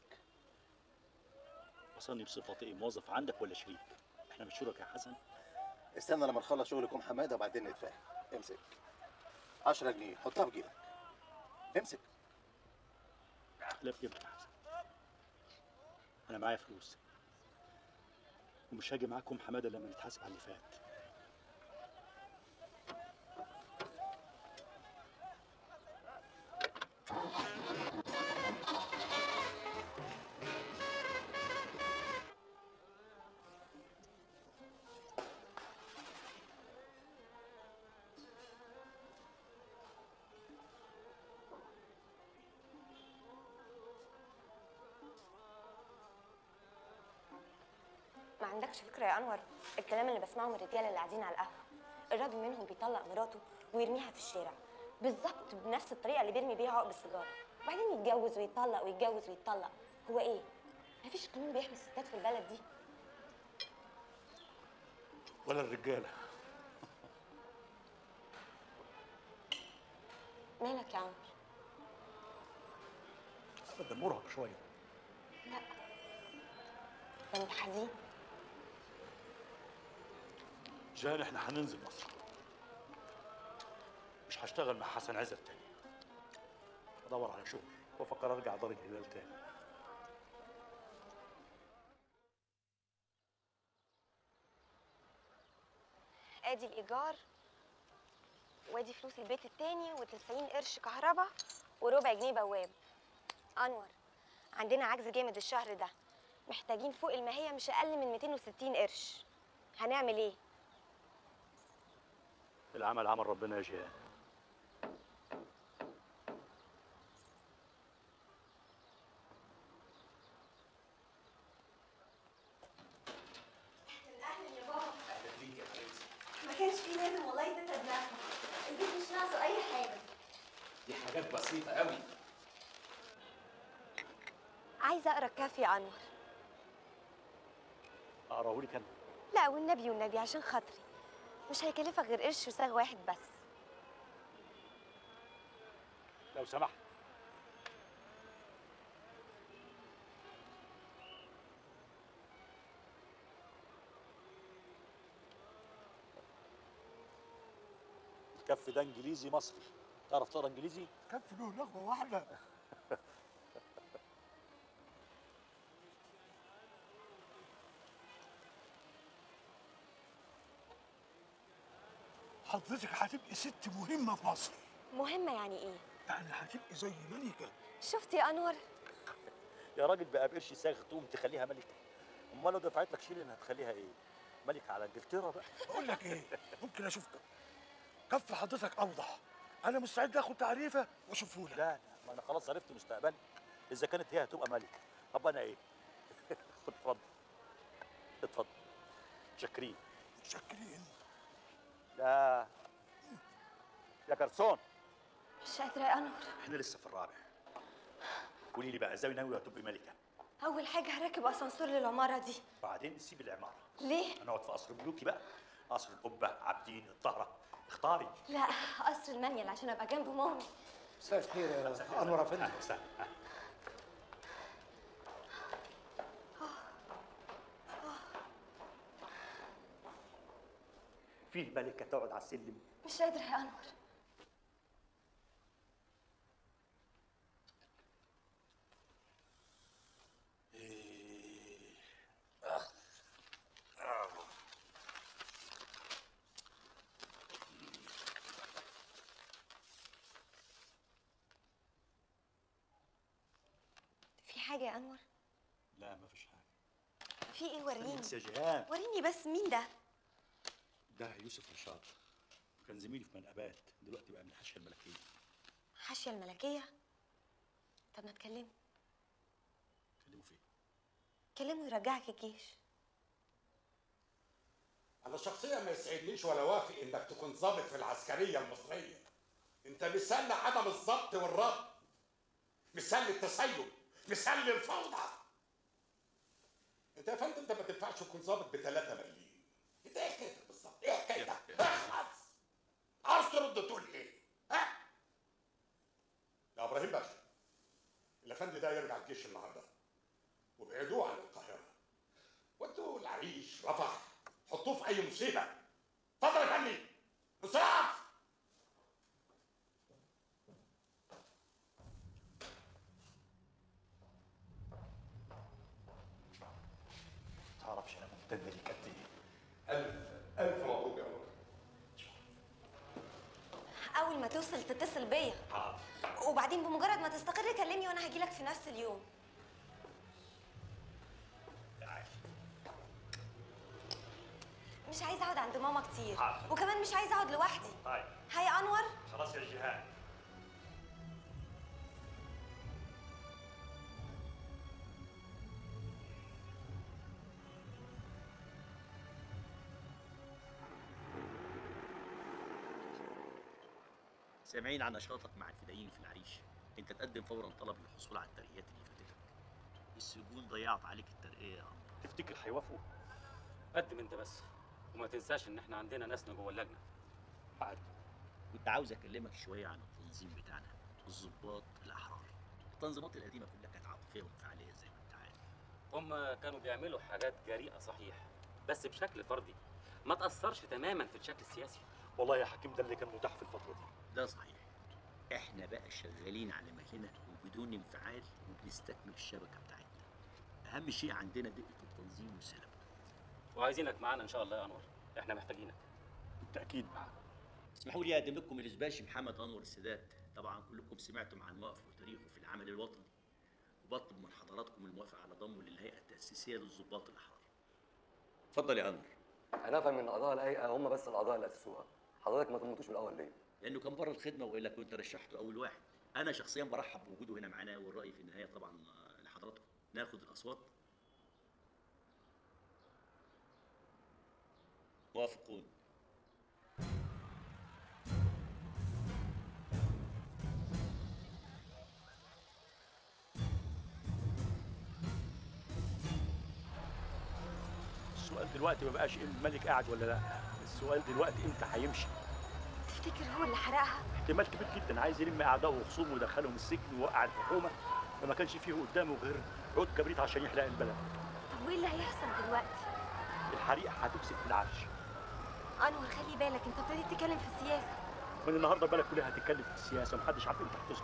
وصلني بصفتي ايه موظف عندك ولا شريك احنا مش شركاء يا حسن استنى لما نخلص شغل كوم حماده وبعدين نتفاهم امسك 10 جنيه حطها في جيبك امسك لا في جيبك يا حسن انا معايا فلوس ومش هاجي معاكم حماده لما نتحاسب على اللي فات عندكش فكره يا انور الكلام اللي بسمعه من الرجاله اللي قاعدين على القهوه الراجل منهم بيطلق مراته ويرميها في الشارع بالظبط بنفس الطريقه اللي بيرمي بيها عقد السيجاره وبعدين يتجوز ويطلق ويتجوز ويطلق هو ايه مفيش قانون بيحمي الستات في البلد دي ولا الرجاله مالك يا عمرو ابدا مرهق شويه لا ده انت حزين جان احنا هننزل مصر مش هشتغل مع حسن عزت تاني ادور على شغل وافكر ارجع دار الهلال تاني ادي الايجار وادي فلوس البيت التاني و90 قرش كهرباء وربع جنيه بواب انور عندنا عجز جامد الشهر ده محتاجين فوق الماهيه مش اقل من 260 قرش هنعمل ايه العمل عمل ربنا يا جيهان اهلا يا بابا ما كانش في لازم والله تتعب نفسك البيت مش ناقصه اي حاجه دي حاجات بسيطه قوي عايزه اقرا الكافي يا انور اقراه لك انا لا والنبي والنبي عشان خاطري مش هيكلفك غير قرش وساغ واحد بس لو سمحت الكف ده انجليزي مصري تعرف تقرا انجليزي كف له لغوه واحده حضرتك هتبقي ست مهمه في مصر مهمه يعني ايه يعني هتبقي زي ملكه شفت يا انور يا راجل بقى بقرش ساغ تقوم تخليها ملكه امال لو دفعت لك شيلين هتخليها ايه ملكه على انجلترا بقى بقول لك ايه ممكن اشوف كف حضرتك اوضح انا مستعد اخد تعريفه واشوفه لك لا لا ما انا خلاص عرفت مستقبلي اذا كانت هي هتبقى ملكه طب انا ايه خد اتفضل اتفضل شاكرين شاكرين لا يا جرسون مش قادره يا انور احنا لسه في الرابع قولي لي بقى ازاي ناويه هتبقي ملكه اول حاجه هركب اسانسور للعماره دي بعدين سيب العماره ليه هنقعد في قصر ملوكي بقى قصر القبه عابدين الطهره اختاري لا قصر المنيل عشان ابقى جنب مامي مساء الخير يا انور افندي اهلا وسهلا في ملكه تقعد على السلم مش قادره يا انور في حاجه يا انور لا ما فيش حاجه في ايه وريني انسى يا جيهان وريني بس مين ده ده يوسف رشاد كان زميلي في منقبات دلوقتي بقى من الحاشيه الملكيه حاشيه الملكيه طب ما تكلمه كلمه فين كلمه يرجعك الجيش انا شخصيا ما يسعدنيش ولا وافق انك تكون ضابط في العسكريه المصريه انت مثال لعدم الضبط والربط مثال للتسيب مثال للفوضى انت يا فندم انت ما تنفعش تكون ضابط ب 3 مليون انت ايه حكايتك بالظبط ايه حكايتك اخلص عاوز ترد تقول ايه ها يا ابراهيم باشا الافندي ده يرجع الجيش النهارده وابعدوه عن القاهره ودوه العريش رفح حطوه في اي مصيبه اتفضل يا فندي انصراف تعرفش انا ممتن ليك قد ايه الف الف مبروك يا عمر اول ما توصل تتصل بيا حاضر وبعدين بمجرد ما تستقر كلمني وانا هجيلك في نفس اليوم مش عايزه اقعد عند ماما كتير حاضر. وكمان مش عايزه اقعد لوحدي طيب هاي انور خلاص يا جيهان سامعين عن نشاطك مع الفدائيين في العريش انت تقدم فورا طلب للحصول على الترقيات اللي فاتتك السجون ضيعت عليك الترقيه يا عم تفتكر هيوافقوا قدم انت بس وما تنساش ان احنا عندنا ناسنا جوه اللجنه عارف كنت عاوز اكلمك شويه عن التنظيم بتاعنا الضباط الاحرار التنظيمات القديمه كلها كانت عاطفيه وانفعاليه زي ما انت عارف هم كانوا بيعملوا حاجات جريئه صحيح بس بشكل فردي ما تاثرش تماما في الشكل السياسي والله يا حكيم ده اللي كان متاح في الفتره دي ده صحيح احنا بقى شغالين على مهلنا وبدون انفعال وبنستكمل الشبكه بتاعتنا اهم شيء عندنا دقه التنظيم والسلام وعايزينك معانا ان شاء الله يا انور احنا محتاجينك بالتاكيد معاك اسمحوا لي اقدم لكم الاسباشي محمد انور السادات طبعا كلكم سمعتم عن موقفه وتاريخه في العمل الوطني وبطلب من حضراتكم الموافقه على ضمه للهيئه التاسيسيه للضباط الاحرار اتفضل يا انور انا افهم ان اعضاء الهيئه هم بس الاعضاء اللي اسسوها حضرتك ما طمنتوش من الاول ليه لانه كان بره الخدمه والا كنت رشحته اول واحد انا شخصيا برحب بوجوده هنا معانا والراي في النهايه طبعا آه، لحضراتكم ناخد الاصوات موافقون السؤال دلوقتي ما بقاش إن الملك قاعد ولا لا السؤال دلوقتي امتى هيمشي تفتكر هو اللي حرقها احتمال كبير جدا عايز يلم اعدائه وخصومه ويدخلهم السجن ويوقع الحكومه فما كانش فيه قدامه غير عود كبريت عشان يحرق البلد طب وايه اللي هيحصل دلوقتي الحريقه هتمسك في العرش انور خلي بالك انت ابتديت تتكلم في السياسه من النهارده البلد كلها هتتكلم في السياسه ومحدش عارف امتى هتسكت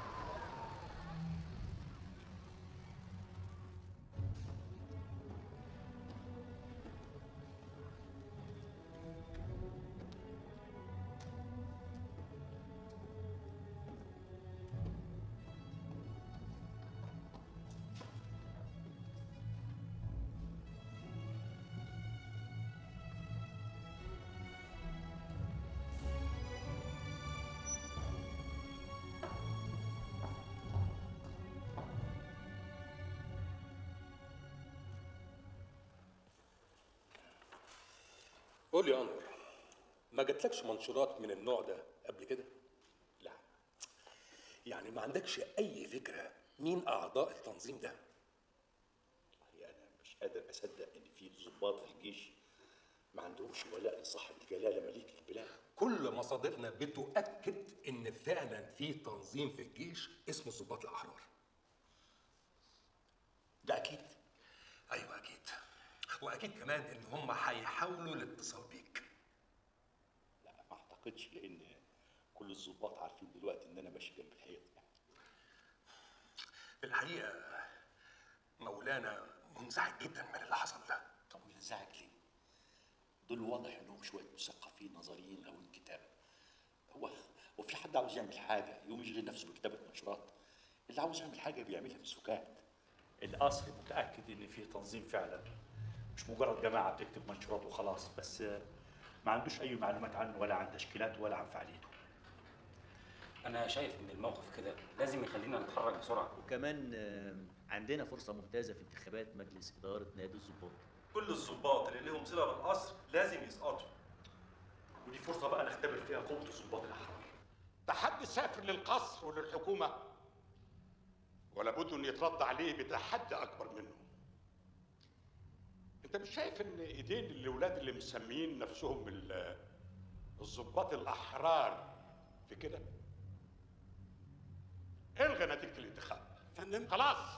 قول لي يا انور ما جاتلكش منشورات من النوع ده قبل كده؟ لا يعني ما عندكش اي فكره مين اعضاء التنظيم ده؟ والله انا مش قادر اصدق ان في ضباط في الجيش ما عندهمش ولاء لصاحب الجلاله مليك البلاد كل مصادرنا بتؤكد ان فعلا في تنظيم في الجيش اسمه الضباط الاحرار ده اكيد ايوه اكيد واكيد كمان ان هم هيحاولوا الاتصال بيك لا ما اعتقدش لان كل الضباط عارفين دلوقتي ان انا ماشي جنب الحيط في الحقيقه مولانا منزعج جدا من اللي حصل ده طب وينزعج ليه؟ دول واضح انهم شويه مثقفين نظريين او انكتاب هو هو في حد عاوز يعمل حاجه يقوم يشغل نفسه بكتابه منشورات اللي عاوز يعمل حاجه بيعملها في سكات القصر متاكد ان في تنظيم فعلا مش مجرد جماعه بتكتب منشورات وخلاص بس ما عندوش اي معلومات عنه ولا عن تشكيلاته ولا عن فعاليته انا شايف ان الموقف كده لازم يخلينا نتحرك بسرعه وكمان آه، عندنا فرصه ممتازه في انتخابات مجلس اداره نادي الضباط كل الضباط اللي لهم صله بالقصر لازم يسقطوا ودي فرصه بقى نختبر فيها قوه الضباط الاحرار تحدي سافر للقصر وللحكومة ولا بد ان يترد عليه بتحدي اكبر منه انت مش شايف ان ايدين الاولاد اللي مسميين نفسهم ال- الضباط الاحرار في كده الغي نتيجه الانتخاب فندم خلاص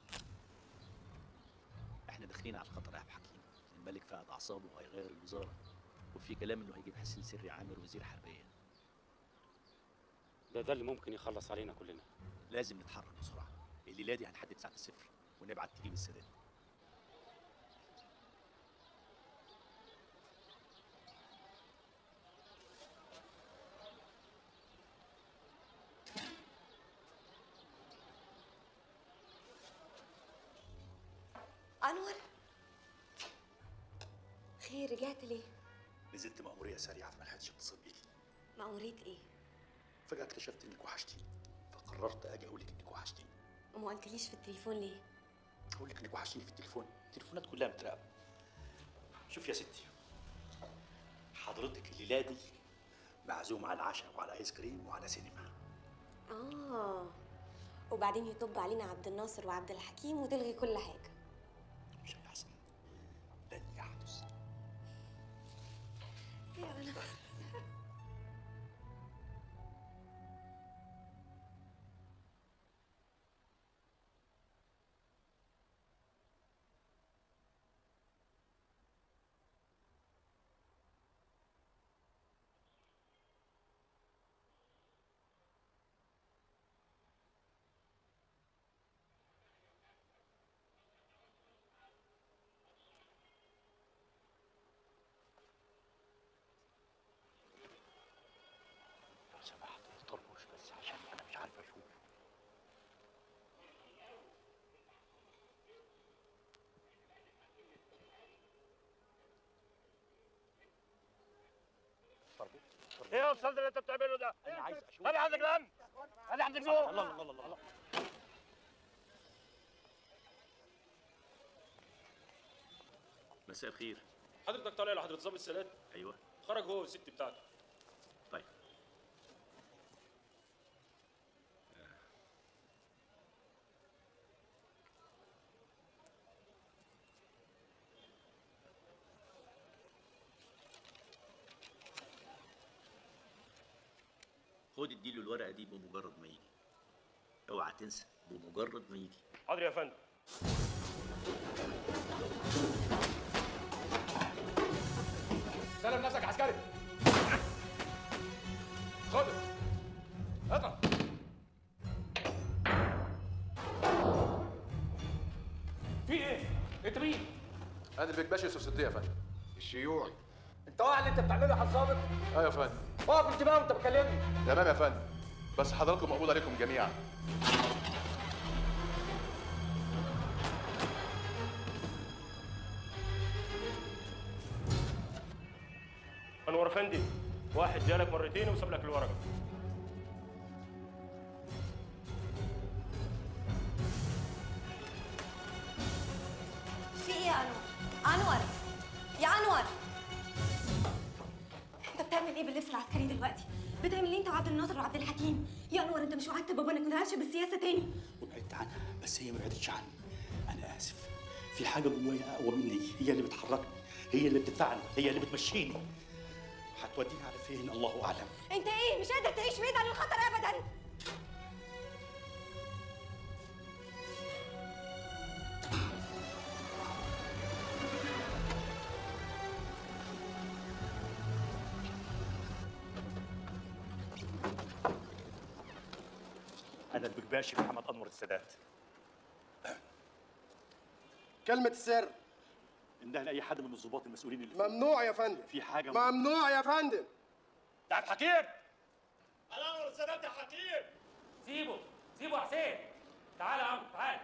احنا داخلين على الخطر يا عبد الحكيم الملك فقد اعصابه وهيغير الوزاره وفي كلام انه هيجيب حسين سري عامر وزير حربيه ده ده اللي ممكن يخلص علينا كلنا لازم نتحرك بسرعه الليله دي هنحدد ساعه الصفر ونبعت تجيب السادات انور خير رجعت ليه نزلت مأمورية سريعة فما لحقتش اتصل بيكي مأمورية ايه فجأة اكتشفت انك وحشتيني فقررت اجي اقول لك انك وحشتيني وما قلتليش في التليفون ليه اقول لك انك وحشتيني في التليفون التليفونات كلها متراقبة شوف يا ستي حضرتك الليلة دي معزوم على العشاء وعلى ايس كريم وعلى سينما اه وبعدين يطب علينا عبد الناصر وعبد الحكيم وتلغي كل حاجه مش هيحصل لن يحدث يا انا لو سمحت طربوش بس عشان انا مش عارف اشوف ايه يا استاذ اللي انت بتعمله ده؟ انا عايز اشوف انا عندك لم انا عندك الله نور الله الله الله الله مساء الخير حضرتك طالع لحضرة ظابط السادات ايوه خرج هو والست بتاعته طيب خد اديله الورقه دي بمجرد ما يجي اوعى تنسى بمجرد ما يجي حاضر يا فندم سلم نفسك عسكري خد اضرب في ايه؟ انت مين؟ انا البيك باشا يوسف صديق يا فندم الشيوعي انت واعي اللي انت بتعمله يا حضرتك ايوه يا فندم اقف انتباه وانت بتكلمني تمام يا فندم بس حضراتكم مقبول عليكم جميعا انور افندي واحد جالك مرتين وساب لك الورقه في ايه يا انور انور يا انور انت بتعمل ايه باللبس العسكري دلوقتي بتعمل ايه انت وعبد الناصر وعبد الحكيم يا انور انت مش وعدت بابا انك ما تلعبش بالسياسه تاني وبعدت عنها بس هي ما بعدتش عني انا اسف في حاجه جوايا اقوى مني هي اللي بتحركني هي اللي بتدفعني هي اللي بتمشيني هتوديني على فين الله اعلم انت ايه مش قادر تعيش بعيد عن الخطر ابدا انا البكباشي محمد انور السادات كلمة السر انده لاي حد من الضباط المسؤولين اللي ممنوع يا فندم في حاجه ممنوع يا فندم ده عبد الحكيم انور السادات يا حكيم سيبه سيبه يا حسين تعالى يا عم تعالى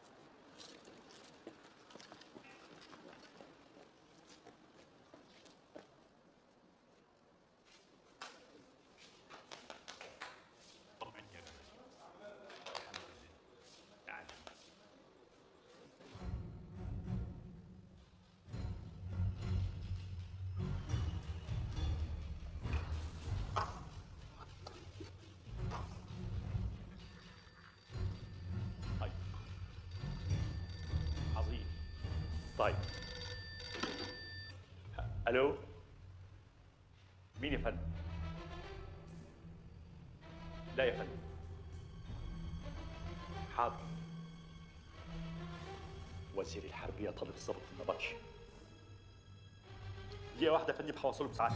عظيم طيب الو مين يا فندم لا يا فندم حاضر وزير الحربية طالب الضابط في النبطش دقيقة واحدة يا فندم هوصله بساعتك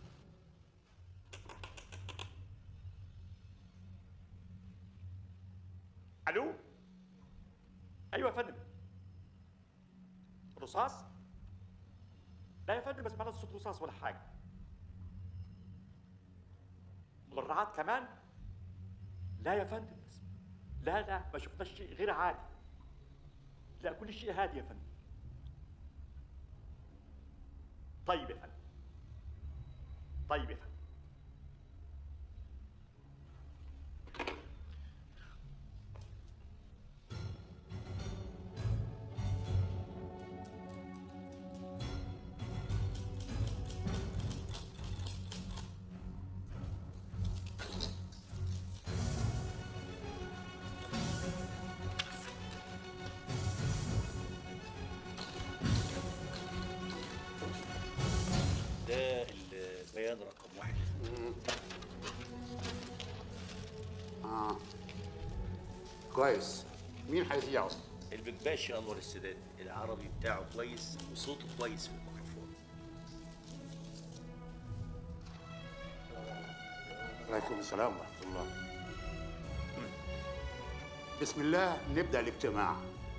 الو ايوه يا فندم رصاص لا يا فندم ما سمعنا صوت رصاص ولا حاجه مدرعات كمان لا يا فندم بس لا لا ما شفناش شيء غير عادي لا كل شيء هادي يا فندم طيب يا فندم طيب يا فندم اه كويس مين هيذيعه؟ البكباشي انور السادات العربي بتاعه كويس وصوته كويس في الميكروفون عليكم السلام ورحمة الله بسم الله نبدأ الاجتماع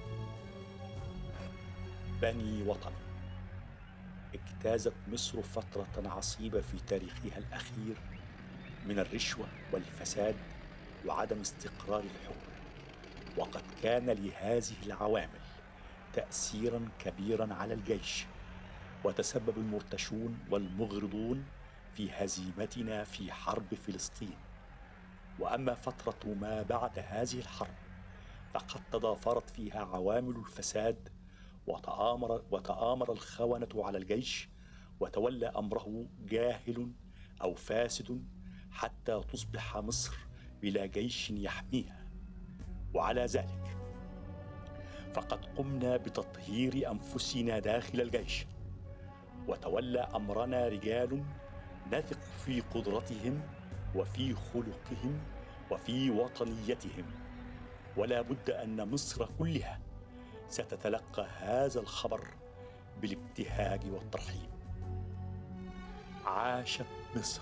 بني وطن اجتازت مصر فترة عصيبة في تاريخها الأخير من الرشوة والفساد وعدم استقرار الحكم وقد كان لهذه العوامل تأثيرا كبيرا على الجيش وتسبب المرتشون والمغرضون في هزيمتنا في حرب فلسطين وأما فترة ما بعد هذه الحرب فقد تضافرت فيها عوامل الفساد وتآمر وتآمر الخونة على الجيش وتولى أمره جاهل أو فاسد حتى تصبح مصر بلا جيش يحميها وعلى ذلك فقد قمنا بتطهير أنفسنا داخل الجيش وتولى أمرنا رجال نثق في قدرتهم وفي خلقهم وفي وطنيتهم ولا بد أن مصر كلها ستتلقى هذا الخبر بالابتهاج والترحيب عاشت مصر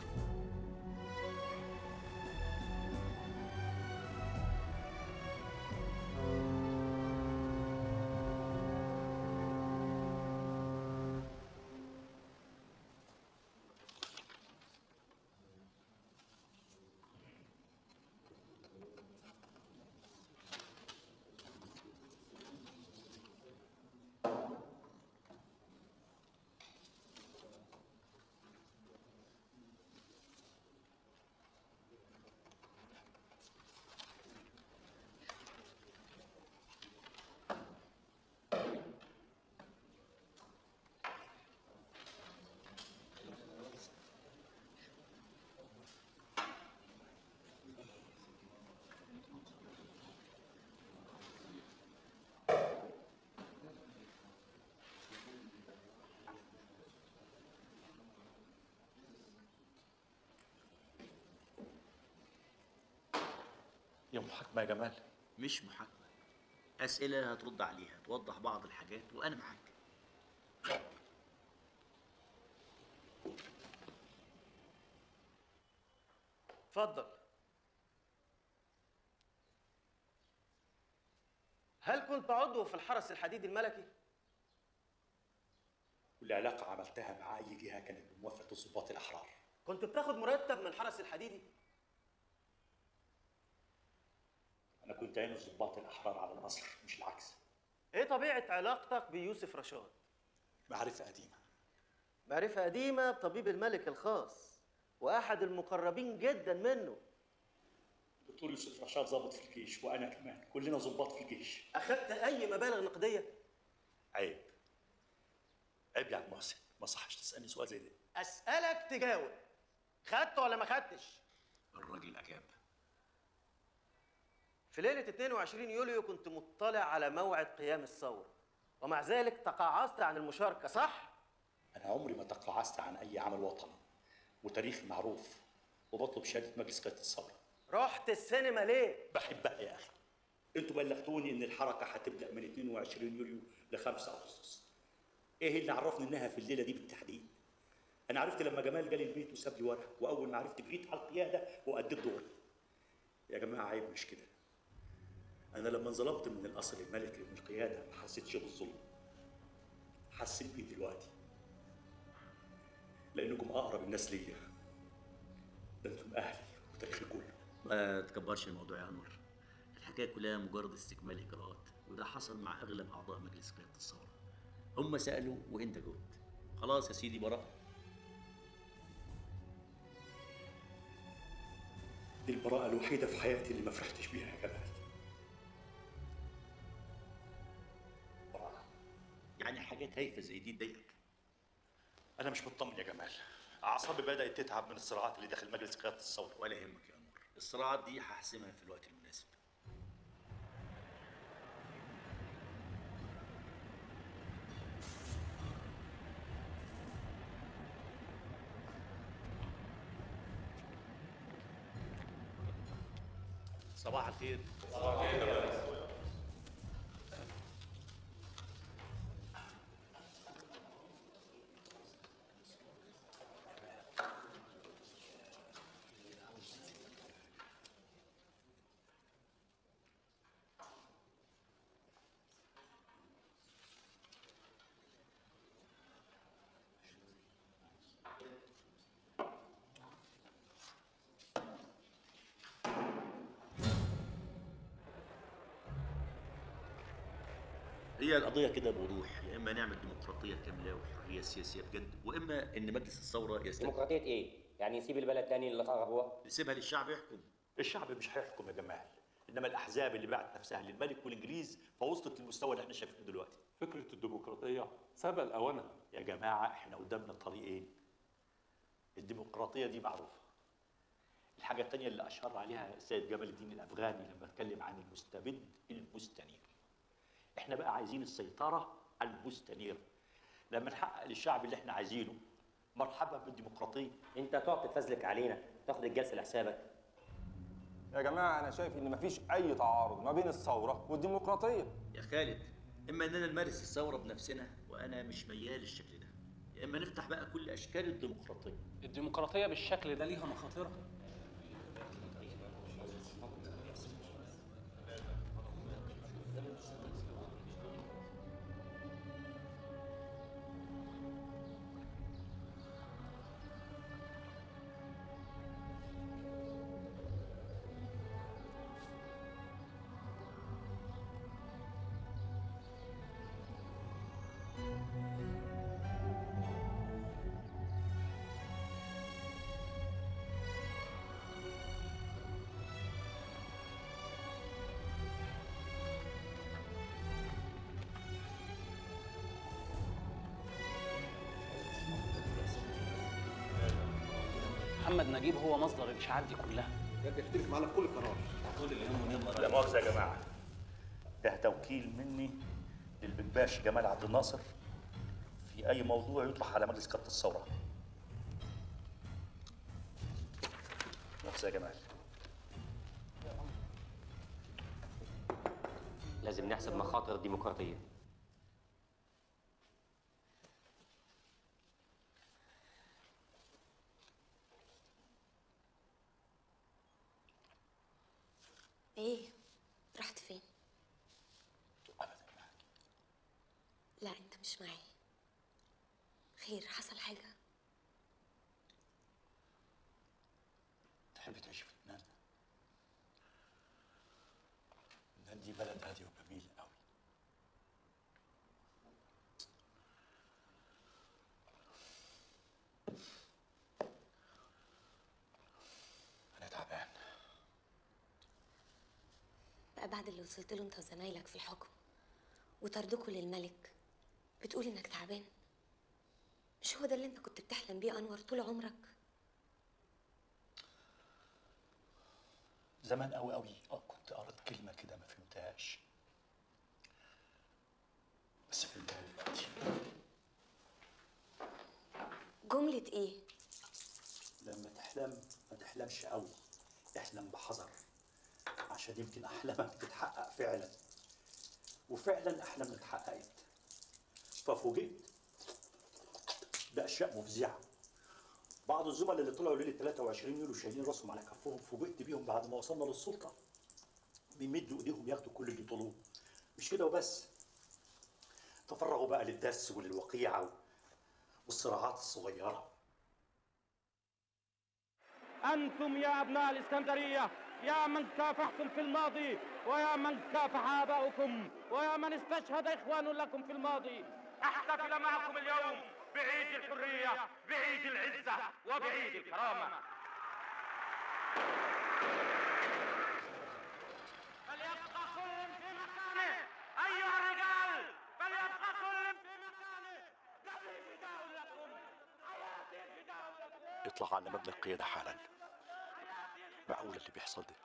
يا محاكمة يا جمال مش محاكمة أسئلة هترد عليها توضح بعض الحاجات وأنا معاك اتفضل هل كنت عضو في الحرس الحديدي الملكي؟ كل علاقة عملتها مع أي جهة كانت بموافقة الضباط الأحرار كنت بتاخد مرتب من الحرس الحديدي؟ أنا كنت عين الضباط الأحرار على القصر مش العكس ايه طبيعة علاقتك بيوسف رشاد؟ معرفة قديمة معرفة قديمة بطبيب الملك الخاص وأحد المقربين جدا منه دكتور يوسف رشاد ضابط في الجيش وأنا كمان كلنا ضباط في الجيش أخدت أي مبالغ نقدية؟ عيب عيب يا عم محسن ما صحش تسألني سؤال زي ده أسألك تجاوب خدت ولا ما خدتش؟ الراجل أجاب في ليلة 22 يوليو كنت مطلع على موعد قيام الثورة ومع ذلك تقاعست عن المشاركة صح؟ أنا عمري ما تقاعست عن أي عمل وطني وتاريخي معروف وبطلب شهادة مجلس قيادة الثورة رحت السينما ليه؟ بحبها يا أخي أنتوا بلغتوني إن الحركة هتبدأ من 22 يوليو ل 5 أغسطس إيه اللي عرفني إنها في الليلة دي بالتحديد؟ أنا عرفت لما جمال جالي البيت وساب لي ورقة وأول ما عرفت جريت على القيادة وأديت دوري يا جماعة عيب مش كده أنا لما انظلمت من القصر الملكي ومن القيادة ما حسيتش بالظلم حسيت بيه دلوقتي لأنكم أقرب الناس ليا ده أنتم أهلي وتاريخي كله ما تكبرش الموضوع يا انور الحكايه كلها مجرد استكمال اجراءات وده حصل مع اغلب اعضاء مجلس قياده الثوره هم سالوا وانت جاوبت خلاص يا سيدي براءه دي البراءة الوحيدة في حياتي اللي ما فرحتش بيها يا جمال يعني حاجات هايفه زي دي تضايقك أنا مش مطمن يا جمال أعصابي بدأت تتعب من الصراعات اللي داخل مجلس قيادة الثورة ولا يهمك يا انور الصراعات دي هحسمها في الوقت المناسب صباح الخير صباح الخير يا ريس. هي القضية كده بوضوح يا إما نعمل ديمقراطية كاملة وحرية سياسية بجد وإما إن مجلس الثورة يستلم ديمقراطية إيه؟ يعني يسيب البلد تاني اللي خربوها؟ يسيبها للشعب يحكم الشعب مش هيحكم يا جمال انما الاحزاب اللي باعت نفسها للملك والانجليز فوصلت للمستوى اللي احنا شايفينه دلوقتي فكره الديمقراطيه سبق الاوانه يا جماعه احنا قدامنا طريقين الديمقراطيه دي معروفه الحاجه الثانيه اللي اشار عليها السيد جمال الدين الافغاني لما اتكلم عن المستبد المستنير احنا بقى عايزين السيطره على المستنير لما نحقق للشعب اللي احنا عايزينه مرحبا بالديمقراطيه انت تقعد تتفزلك علينا تاخد الجلسه لحسابك يا جماعه انا شايف ان مفيش اي تعارض ما بين الثوره والديمقراطيه يا خالد إما إننا نمارس الثورة بنفسنا وأنا مش ميال للشكل ده يا إما نفتح بقى كل أشكال الديمقراطية الديمقراطيه بالشكل ده ليها مخاطرها محمد نجيب هو مصدر الاشاعات دي كلها يبقى يختلف معانا في كل قرار كل اللي يهمه يلا لا مؤاخذه يا جماعه ده توكيل مني للبكباش جمال عبد الناصر في اي موضوع يطرح على مجلس كتله الثوره مؤاخذه يا جمال لازم نحسب مخاطر الديمقراطيه ايه رحت فين لا انت مش معي خير حصل حاجه تحب تعيش في لبنان لبنان دي بلد هادي وجميل قوي انا تعبان بقى بعد اللي وصلت له انت وزمايلك في الحكم وطردكوا للملك بتقول انك تعبان مش هو ده اللي انت كنت بتحلم بيه انور طول عمرك زمان قوي قوي اه كنت قريت كلمه كده ما فهمتهاش بس فهمتها دلوقتي جملة ايه لما تحلم ما تحلمش قوي احلم بحذر عشان يمكن احلامك تتحقق فعلا وفعلا احلامنا اتحققت ففوجئت باشياء مفزعه بعض الزملاء اللي طلعوا ليله 23 يوليو شايلين راسهم على كفهم فوجئت بيهم بعد ما وصلنا للسلطه بيمدوا ايديهم ياخدوا كل اللي طلوه مش كده وبس تفرغوا بقى للدس وللوقيعه والصراعات الصغيره أنتم يا أبناء الإسكندرية يا من كافحتم في الماضي ويا من كافح آباؤكم ويا من استشهد إخوان لكم في الماضي أحتفل معكم اليوم بعيد الحرية بعيد العزة وبعيد الكرامة فليبقى كل في مكانه أيها الرجال فليبقى كل في مكانه دمي فداء لكم حياتي فداء لكم اطلع على مبنى القياده حالا معقول اللي بيحصل ده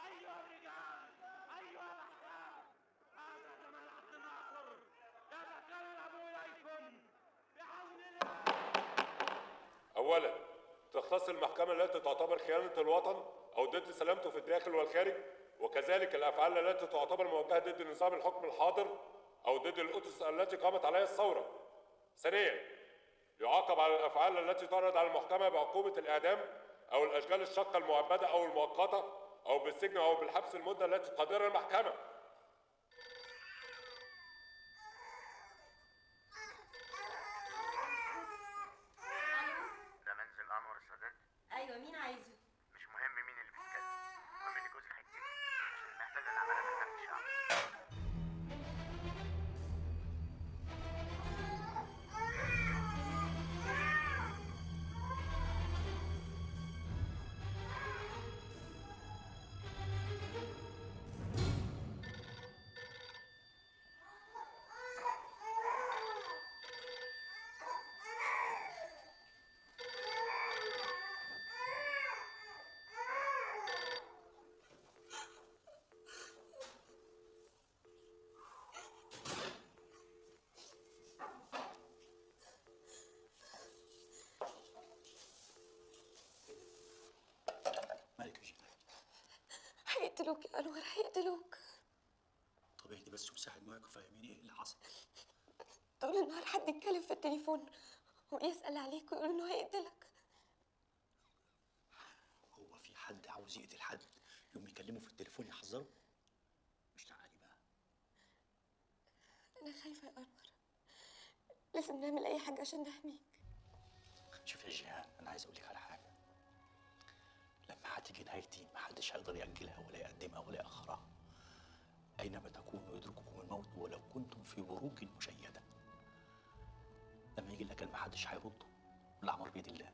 اولا تختص المحكمه التي تعتبر خيانه الوطن او ضد سلامته في الداخل والخارج وكذلك الافعال التي تعتبر موجهه ضد نظام الحكم الحاضر او ضد الاسس التي قامت عليها الثوره. ثانيا يعاقب على الافعال التي تعرض على المحكمه بعقوبه الاعدام او الاشغال الشاقه المؤبده او المؤقته او بالسجن او بالحبس المده التي تقدرها المحكمه. ده منزل انور السادات ايوه مين عايزه مش مهم مين اللي بيتكلم المهم ان جوزك هيتكلم عشان محتاج العماله من امن الشعب مالك يا جمال هيقتلوك يا انور هيقتلوك طب اهدي بس وساعد معاك وفهميني ايه اللي حصل طول النهار حد يتكلم في التليفون ويسأل عليك ويقول انه هيقتلك هو في حد عاوز يقتل حد يقوم يكلمه في التليفون يحذره مش تعالي بقى انا خايفه يا انور لازم نعمل اي حاجه عشان نحميك شوف يا جيهان انا عايز اقول لك على حاجه لما هتيجي نهايتي محدش هيقدر ياجلها ولا يقدمها ولا ياخرها اينما تكونوا يدرككم الموت ولو كنتم في بروج مشيده لما يجي الاجل محدش هيرده الامر بيد الله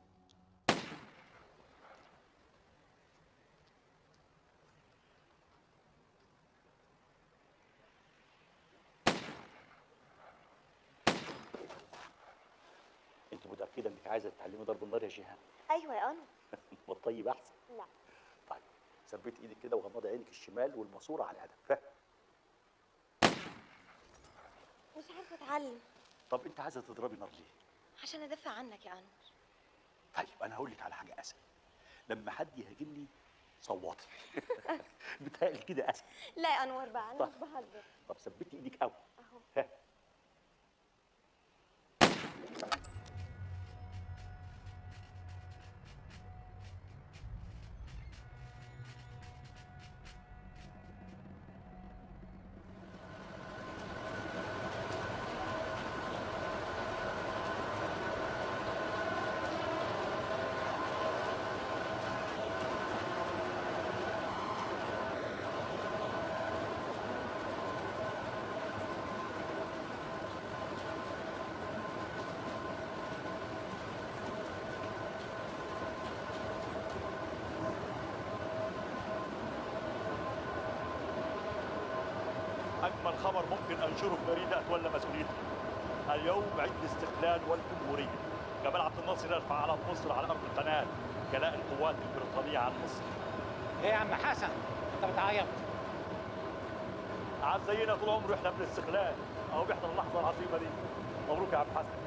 انت متاكده انك عايزه تتعلمي ضرب النار يا جيهان ايوه يا انور والطيب احسن لا طيب ثبتي ايدك كده وغمضي عينك الشمال والماسوره على الهدف فاهم مش عارفه اتعلم طب انت عايزه تضربي نار ليه عشان ادافع عنك يا انور طيب انا هقول لك على حاجه اسهل لما حد يهاجمني صوتي بتهيألي كده اسهل لا يا انور بقى انا طيب. مش بهزر طب ثبتي ايدك قوي اهو ها أجمل خبر ممكن أنشره في جريدة أتولى مسؤوليته اليوم عيد الاستقلال والجمهورية جمال عبد الناصر يرفع علم مصر على أرض القناة جلاء القوات البريطانية عن مصر ايه يا عم حسن انت بتعيط قعد زينا طول عمره يحلم بالاستقلال أهو بيحضر اللحظة العظيمة دي مبروك يا عم حسن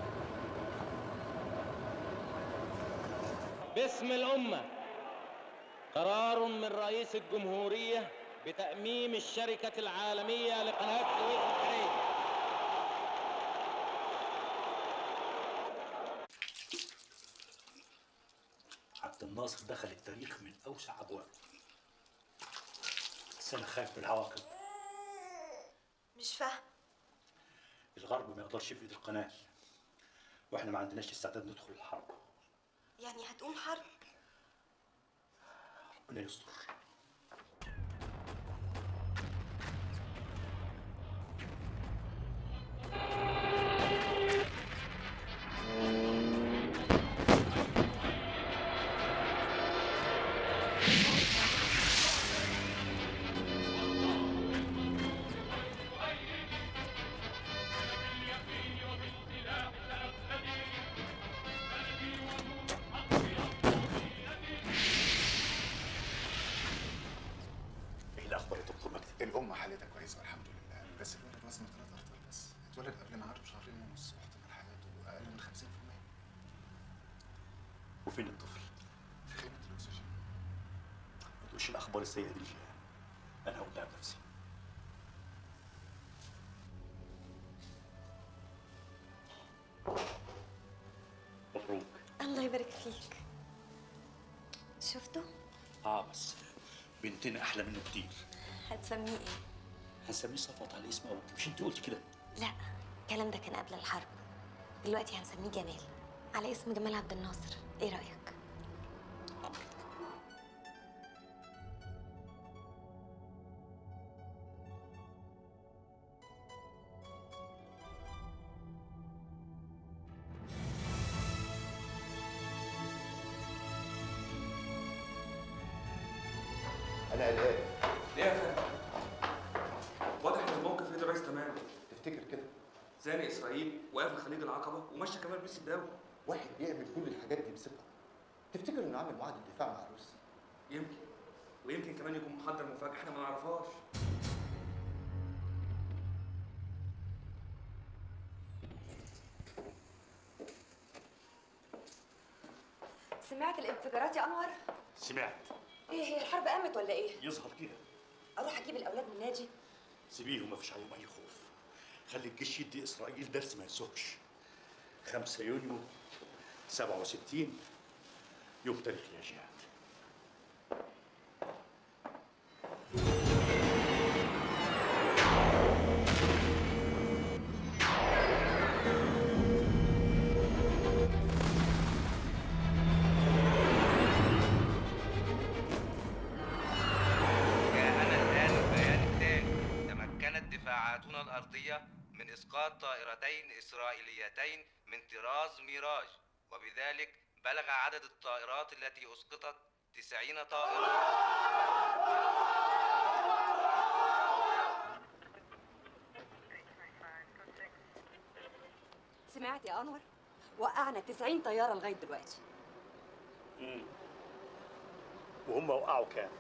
باسم الأمة قرار من رئيس الجمهورية بتأميم الشركة العالمية لقناة السويس البحرية عبد الناصر دخل التاريخ من اوسع ابوابه بس انا خايف من العواقب مش فاهم الغرب ما يقدرش يفقد القناه واحنا ما عندناش استعداد ندخل الحرب يعني هتقوم حرب ربنا يستر ايه الاخبار يا دكتور مجدي الأم حالتها كويسة والحمد لله بس الولد وزنه ثلاث أرطال بس اتولد قبل ميعاده بشهرين ونص واحتمال حياته أقل من 50% وفين الطفل في خيمة الأكسجين ما تقولش الاخبار السيئه دي لجيهان انا فيك شفته اه بس بنتنا احلى منه كتير هتسميه ايه هنسميه صفوت على اسم ابوك مش انت قلت كده لا الكلام ده كان قبل الحرب دلوقتي هنسميه جمال على اسم جمال عبد الناصر ايه رايك انا قلقان ليه يا فندم؟ واضح ان الموقف في ايد الرئيس تماما تفتكر كده زانق اسرائيل وقافل خليج العقبه ومشى كمال بيس الدولي واحد بيعمل كل الحاجات دي بثقه تفتكر انه عامل معاهده دفاع مع روسيا يمكن ويمكن كمان يكون محضر مفاجاه احنا ما نعرفهاش سمعت الانفجارات يا انور سمعت ايه هي الحرب قامت ولا ايه يظهر كده اروح اجيب الاولاد من النادي سيبيهم مفيش عليهم اي خوف خلي الجيش يدي اسرائيل درس ما ينسوهش 5 يونيو 67 يوم تاريخ يا جهاد جاءنا الآن البيان التالي تمكنت دفاعاتنا الأرضية من إسقاط طائرتين إسرائيليتين من طراز ميراج وبذلك بلغ عدد الطائرات التي أسقطت 90 طائرة سمعت يا انور وقعنا 90 طياره لغايه دلوقتي مم. وهم وقعوا كام؟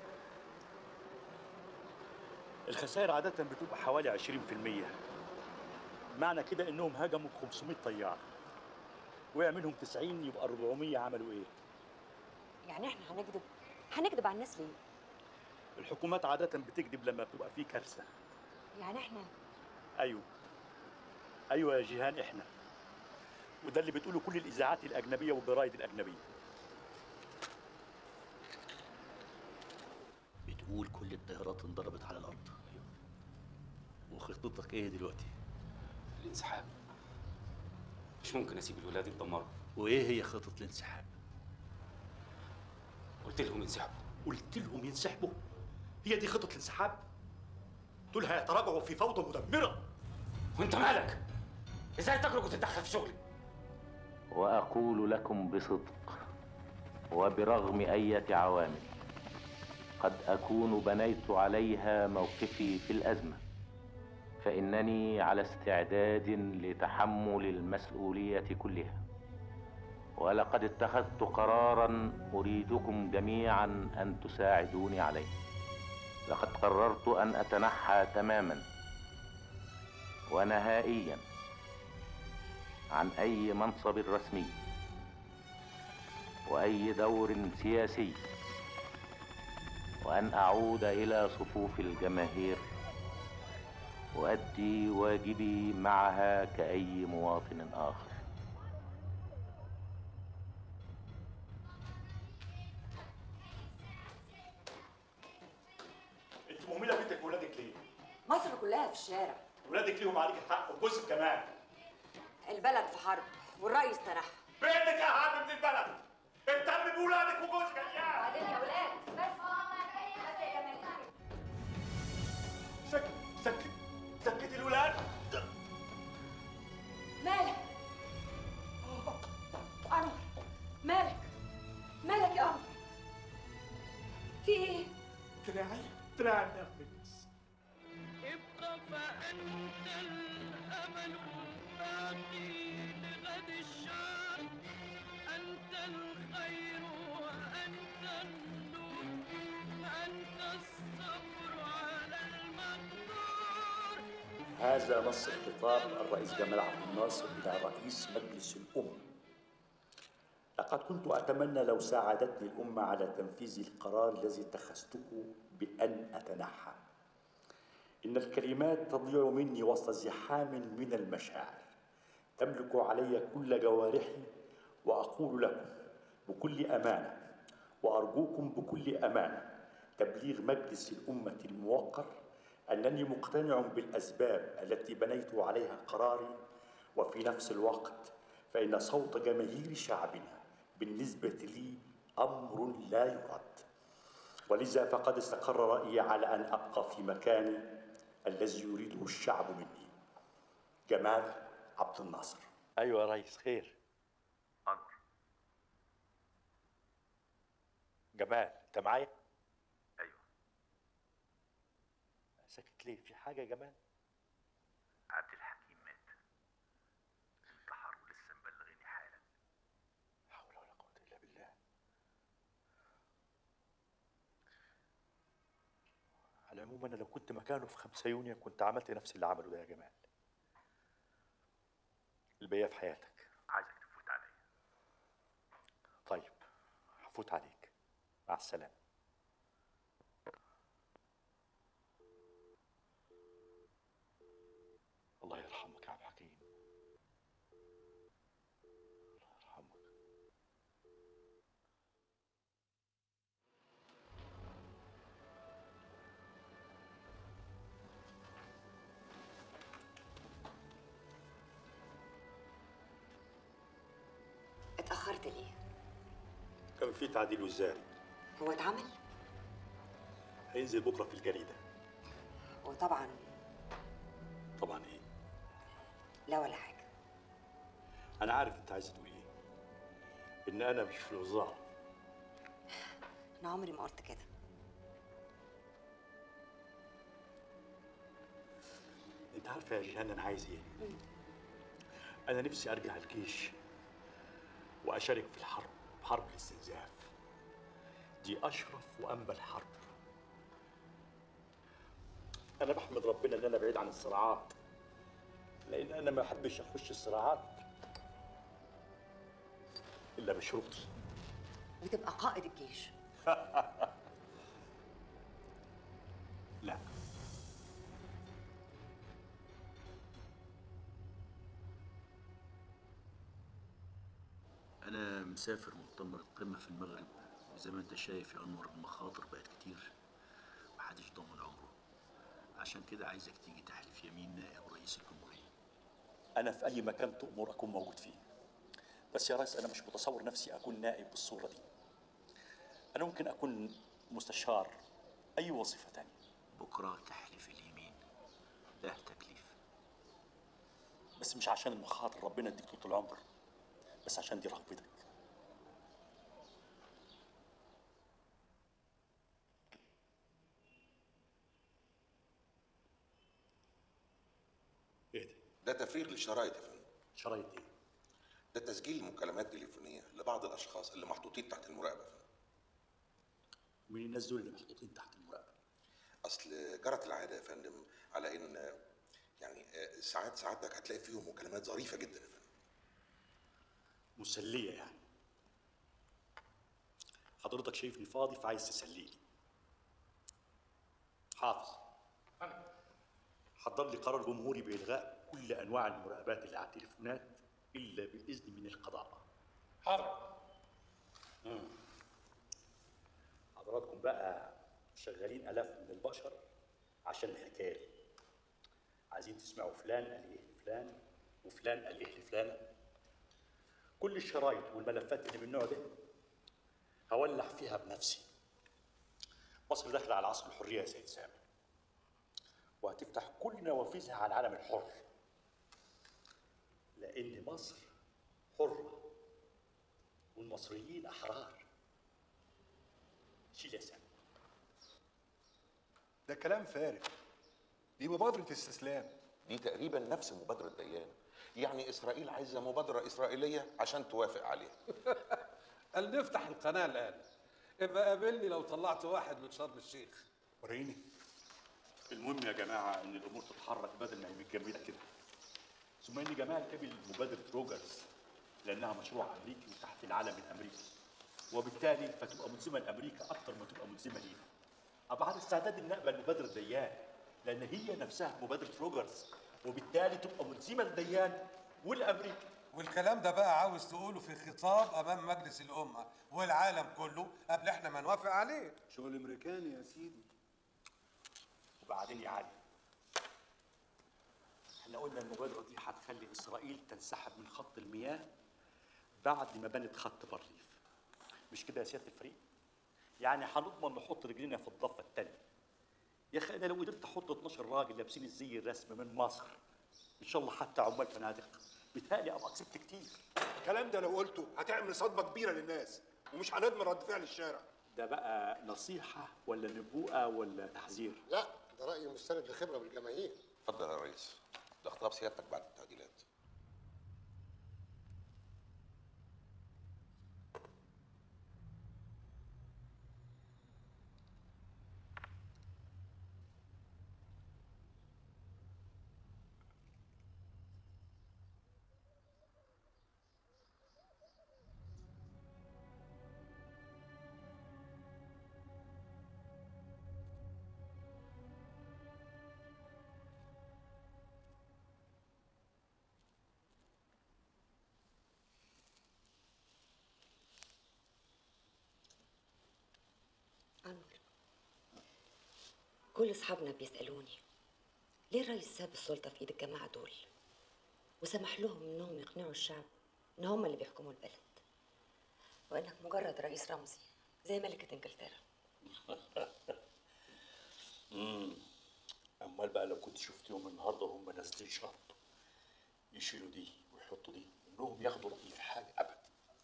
الخسائر عادة بتبقى حوالي 20% معنى كده انهم هاجموا ب 500 طيار وقع منهم 90 يبقى 400 عملوا ايه؟ يعني احنا هنكذب هنكذب على الناس ليه الحكومات عادة بتكذب لما بتبقى في كارثة يعني احنا ايوه ايوه يا جيهان احنا وده اللي بتقوله كل الاذاعات الاجنبيه والجرايد الاجنبيه بتقول كل الطيارات انضربت على الارض وخطتك ايه دلوقتي الانسحاب مش ممكن اسيب الولاد يتدمروا وايه هي خطه الانسحاب قلت لهم ينسحبوا قلت لهم ينسحبوا هي دي خطه الانسحاب دول هيتراجعوا في فوضى مدمره وانت مالك ازاي تخرج وتتدخل في شغلي واقول لكم بصدق وبرغم ايه عوامل قد اكون بنيت عليها موقفي في الازمه فانني على استعداد لتحمل المسؤوليه كلها ولقد اتخذت قرارا اريدكم جميعا ان تساعدوني عليه لقد قررت ان اتنحى تماما ونهائيا عن اي منصب رسمي واي دور سياسي وان اعود الى صفوف الجماهير وادي واجبي معها كاي مواطن اخر انت مهمله بيتك وولادك ليه؟ مصر كلها في الشارع ولادك ليهم عليك الحق وجوزك كمان البلد في حرب والرئيس تنحى بيتك اهم من البلد اهتم بولادك وجوزك اياه بعدين يا ولاد بس بس يا جمال سكت سكت سكت الولاد مالك انور مالك مالك يا انور في ايه دراعي دراعي نفس ابقى فأنت الأمل الباقي لغد الشعب أنت الخير وأنت النور أنت الصبر على المقدور هذا نص خطاب الرئيس جمال عبد الناصر إلى رئيس مجلس الأمة لقد كنت أتمنى لو ساعدتني الأمة على تنفيذ القرار الذي اتخذته بأن أتنحى إن الكلمات تضيع مني وسط زحام من المشاعر تملك علي كل جوارحي وأقول لكم بكل أمانة وأرجوكم بكل أمانة تبليغ مجلس الأمة الموقر أنني مقتنع بالأسباب التي بنيت عليها قراري وفي نفس الوقت فإن صوت جماهير شعبنا بالنسبة لي أمر لا يرد ولذا فقد استقر رأيي على أن أبقى في مكاني الذي يريده الشعب مني جمال عبد الناصر ايوه يا ريس خير انور جمال انت معايا ايوه ساكت ليه في حاجه يا جمال عبد الحكيم مات انتحر ولسه مبلغيني حالا حول ولا قوه الا بالله على العموم انا لو كنت مكانه في خمسة يونيو كنت عملت نفس اللي عمله ده يا جمال البقيه في حياتك عايزك تفوت عليا طيب هفوت عليك مع السلامه الله يرحمك يا عبد الحكيم الله يرحمك اتأخرت ليه؟ كان في تعديل وزاري هو اتعمل؟ هينزل بكره في الجريده وطبعا طبعا ايه لا ولا حاجة انا عارف انت عايز تقول ايه ان انا مش في الوزاره أنا عمري ما قلت كده انت عارفه يا جيهان انا عايز ايه انا نفسي ارجع الجيش واشارك في الحرب حرب الاستنزاف دي اشرف وانبل حرب انا بحمد ربنا ان انا بعيد عن الصراعات لان انا ما بحبش اخش الصراعات الا بشروطي وتبقى قائد الجيش لا أنا مسافر مؤتمر القمة في المغرب وزي ما أنت شايف يا أنور المخاطر بقت كتير محدش ضامن عمره عشان كده عايزك تيجي تحلف يمين نائب رئيس الجمهورية انا في اي مكان تؤمر اكون موجود فيه بس يا ريس انا مش متصور نفسي اكون نائب بالصوره دي انا ممكن اكون مستشار اي وظيفه تانية بكرة تحلف اليمين لا تكليف بس مش عشان المخاطر ربنا يديك طول العمر بس عشان دي رغبتك ايه ده؟ ده تفريغ للشرايط يا فندم شرايط ايه؟ ده تسجيل مكالمات تليفونيه لبعض الاشخاص اللي محطوطين تحت المراقبه يا فندم مين الناس دول اللي محطوطين تحت المراقبه؟ اصل جرت العاده يا فندم على ان يعني آه، ساعات سعادتك هتلاقي فيهم مكالمات ظريفه جدا يا فندم مسليه يعني حضرتك شايفني فاضي فعايز تسليني حافظ حضر لي قرار جمهوري بإلغاء كل أنواع المراقبات اللي على التليفونات إلا بإذن من القضاء حاضر حضراتكم بقى شغالين آلاف من البشر عشان الحكاية دي عايزين تسمعوا فلان قال إيه لفلان وفلان قال إيه لفلانة كل الشرايط والملفات اللي من النوع ده هولع فيها بنفسي مصر داخلة على عصر الحرية يا سيد سامي وهتفتح كل نوافذها على العالم الحر لأن مصر حرة والمصريين أحرار شيل يا سامي ده كلام فارغ دي مبادرة استسلام دي تقريبا نفس مبادره ديان يعني اسرائيل عايزه مبادره اسرائيليه عشان توافق عليها قال نفتح القناه الان ابقى قابلني لو طلعت واحد من شرم الشيخ وريني المهم يا جماعة إن الأمور تتحرك بدل ما هي متجمدة كده ثم إن جمال قبل مبادرة روجرز لأنها مشروع أمريكي وتحت العلم الأمريكي وبالتالي فتبقى ملزمة لأمريكا أكتر ما تبقى ملزمة لينا أبعد استعداد إن نقبل مبادرة ديان لأن هي نفسها مبادرة روجرز وبالتالي تبقى ملزمة لديان والأمريكا والكلام ده بقى عاوز تقوله في خطاب امام مجلس الامه والعالم كله قبل احنا ما نوافق عليه شغل امريكاني يا سيدي وبعدين يا علي احنا قلنا المبادرة دي هتخلي إسرائيل تنسحب من خط المياه بعد ما بنت خط بارليف مش كده يا سيادة الفريق؟ يعني هنضمن نحط رجلينا في الضفة التانية يا أخي أنا لو قدرت أحط 12 راجل لابسين الزي الرسمي من مصر إن شاء الله حتى عمال فنادق بيتهيألي أبقى كسبت كتير الكلام ده لو قلته هتعمل صدمه كبيره للناس ومش هنضمن رد فعل الشارع ده بقى نصيحة ولا نبوءة ولا تحذير؟ لا ده راي مستند لخبره بالجماهير اتفضل يا ريس ده خطاب سيادتك بعد التعديلات أنور كل أصحابنا بيسألوني ليه الرئيس ساب السلطة في إيد الجماعة دول وسمح لهم إنهم يقنعوا الشعب إن هم اللي بيحكموا البلد وإنك مجرد رئيس رمزي زي ملكة إنجلترا امم امال بقى لو كنت شفتهم النهارده وهم نازلين شرط يشيلوا دي ويحطوا دي انهم ياخدوا رايي في حاجه ابدا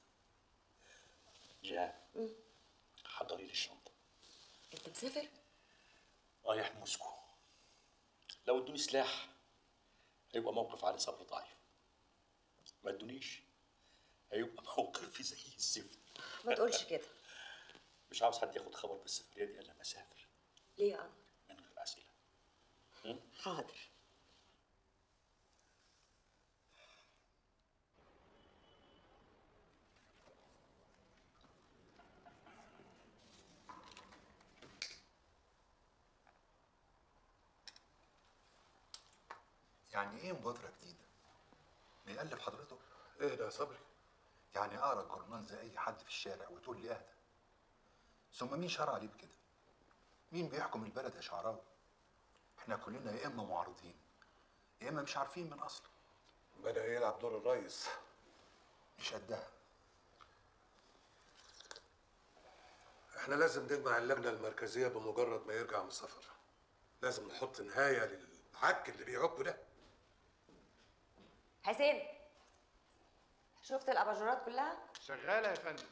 جا حضري لي الشنطه أنت مسافر؟ رايح موسكو لو ادوني سلاح هيبقى موقف علي صبري ضعيف ما ادونيش هيبقى موقفي زي الزفت ما تقولش كده مش عاوز حد ياخد خبر بالسفريه دي الا لما اسافر ليه يا أنور؟ من غير اسئله هم؟ حاضر يعني ايه مبادره جديده بيقلب حضرتك اهدى يا صبري يعني اقرا الجورنال زي اي حد في الشارع وتقول لي اهدى ثم مين شرع عليه بكده مين بيحكم البلد يا شعراوي احنا كلنا يا اما معارضين يا اما مش عارفين من اصله بدا يلعب دور الرئيس مش قدها احنا لازم نجمع اللجنه المركزيه بمجرد ما يرجع من السفر لازم نحط نهايه للعك اللي بيعكه ده حسين شفت الأباجورات كلها؟ شغاله يا فندم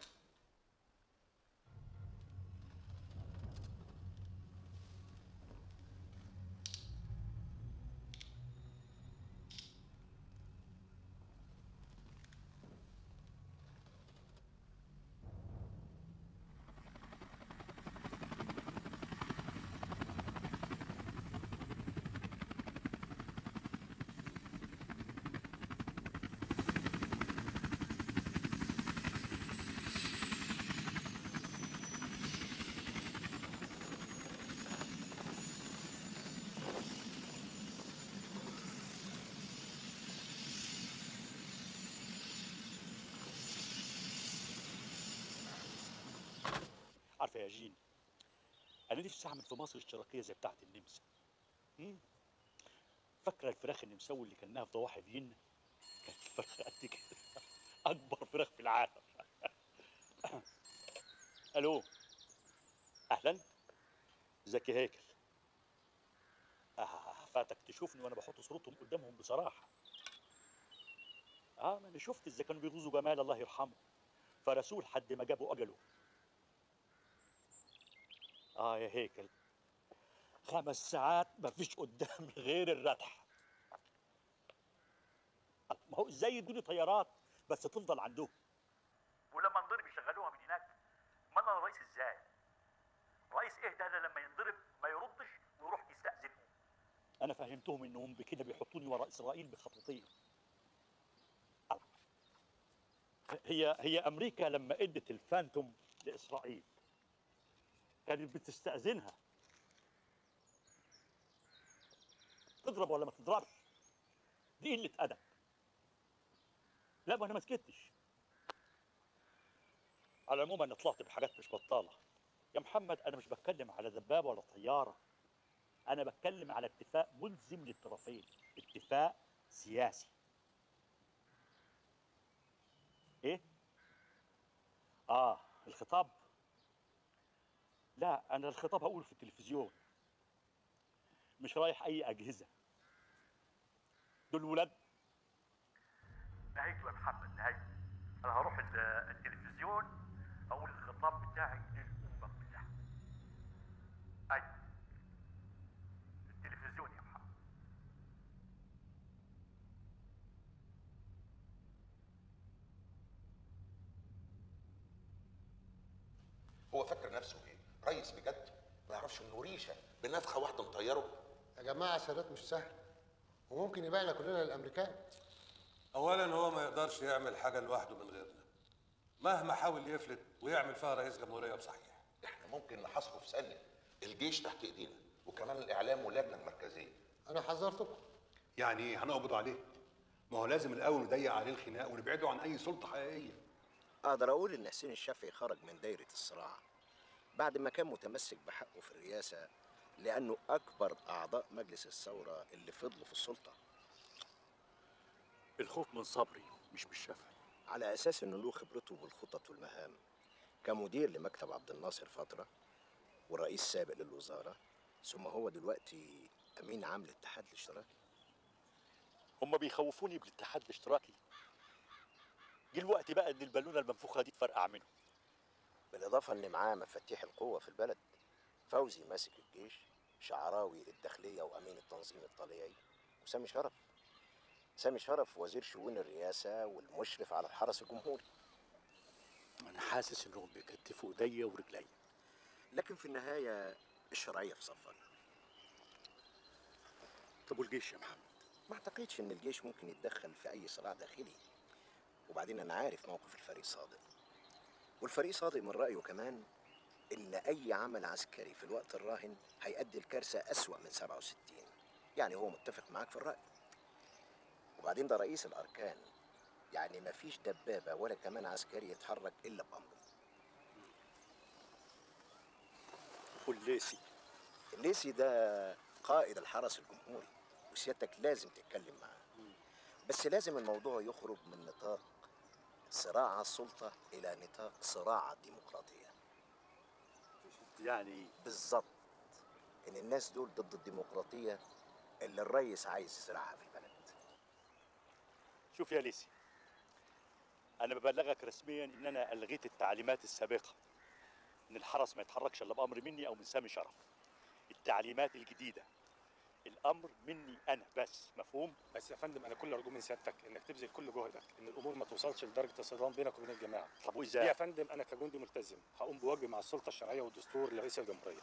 عارفه يا جين انا نفسي اعمل في مصر اشتراكيه زي بتاعه النمسا مم. فاكره الفراخ النمساوي اللي كلناها في ضواحي فيينا كانت الفراخ قد كده اكبر فراخ في العالم الو اهلا ازيك يا هيكل آه فاتك تشوفني وانا بحط صورتهم قدامهم بصراحه اه ما انا شفت ازاي كانوا بيغزوا جمال الله يرحمه فرسوه لحد ما جابوا اجله اه يا هيكل خمس ساعات ما فيش قدام غير الردح ما هو ازاي يدوني طيارات بس تفضل عندهم ولما انضرب يشغلوها من هناك ما انا رئيس ازاي رئيس ايه ده أنا لما ينضرب ما يردش ويروح يستأذنهم انا فهمتهم انهم بكده بيحطوني وراء اسرائيل بخطوتين هي هي امريكا لما ادت الفانتوم لاسرائيل كانت بتستأذنها تضرب ولا ما تضربش دي قلة أدب لا ما انا ما سكتش على العموم انا طلعت بحاجات مش بطاله يا محمد انا مش بتكلم على دبابه ولا طياره انا بتكلم على اتفاق ملزم للطرفين اتفاق سياسي ايه اه الخطاب لا انا الخطاب هقوله في التلفزيون مش رايح اي اجهزه دول ولاد نهايته يا محمد نهايته انا هروح ال- التلفزيون اقول الخطاب بتاعي للامه كلها اي التلفزيون يا محمد هو فاكر نفسه ايه ريس بجد ما يعرفش انه ريشه بنفخه واحده مطيره يا جماعه السادات مش سهل وممكن يبيعنا كلنا للامريكان اولا هو ما يقدرش يعمل حاجه لوحده من غيرنا مهما حاول يفلت ويعمل فيها رئيس جمهوريه بصحيح احنا ممكن نحاسبه في ثانيه الجيش تحت ايدينا وكمان الاعلام واللجنه المركزيه انا حذرتكم يعني ايه هنقبض عليه ما هو لازم الاول نضيق عليه الخناق ونبعده عن اي سلطه حقيقيه اقدر اقول ان حسين الشافعي خرج من دايره الصراع بعد ما كان متمسك بحقه في الرئاسه لانه اكبر اعضاء مجلس الثوره اللي فضلوا في السلطه الخوف من صبري مش من شافعي على اساس انه له خبرته بالخطط والمهام كمدير لمكتب عبد الناصر فتره ورئيس سابق للوزاره ثم هو دلوقتي امين عام الاتحاد الاشتراكي هم بيخوفوني بالاتحاد الاشتراكي جه الوقت بقى ان البالونه المنفوخه دي تفرقع منه بالاضافه ان معاه مفاتيح القوه في البلد فوزي ماسك الجيش شعراوي الداخليه وامين التنظيم الطليعي وسامي شرف سامي شرف وزير شؤون الرئاسه والمشرف على الحرس الجمهوري انا حاسس انهم بيكتفوا ايديا ورجليا لكن في النهايه الشرعيه في صفك طب والجيش يا محمد ما اعتقدش ان الجيش ممكن يتدخل في اي صراع داخلي وبعدين انا عارف موقف الفريق صادق والفريق صادق من رايه كمان ان اي عمل عسكري في الوقت الراهن هيؤدي الكارثه اسوا من 67 يعني هو متفق معاك في الراي وبعدين ده رئيس الاركان يعني مفيش دبابه ولا كمان عسكري يتحرك الا بامره والليسي الليسي ده قائد الحرس الجمهوري وسيادتك لازم تتكلم معاه بس لازم الموضوع يخرج من نطاق صراع على السلطة إلى نطاق صراع على الديمقراطية يعني بالظبط إن الناس دول ضد الديمقراطية اللي الريس عايز يزرعها في البلد شوف يا ليسي انا ببلغك رسميا ان انا الغيت التعليمات السابقه ان الحرس ما يتحركش الا بامر مني او من سامي شرف التعليمات الجديده الامر مني انا بس مفهوم بس يا فندم انا كل ارجو من سيادتك انك تبذل كل جهدك ان الامور ما توصلش لدرجه الصدام بينك وبين الجماعه طب وإزاي؟ يا فندم انا كجندي ملتزم هقوم بواجبي مع السلطه الشرعيه والدستور لرئيس الجمهوريه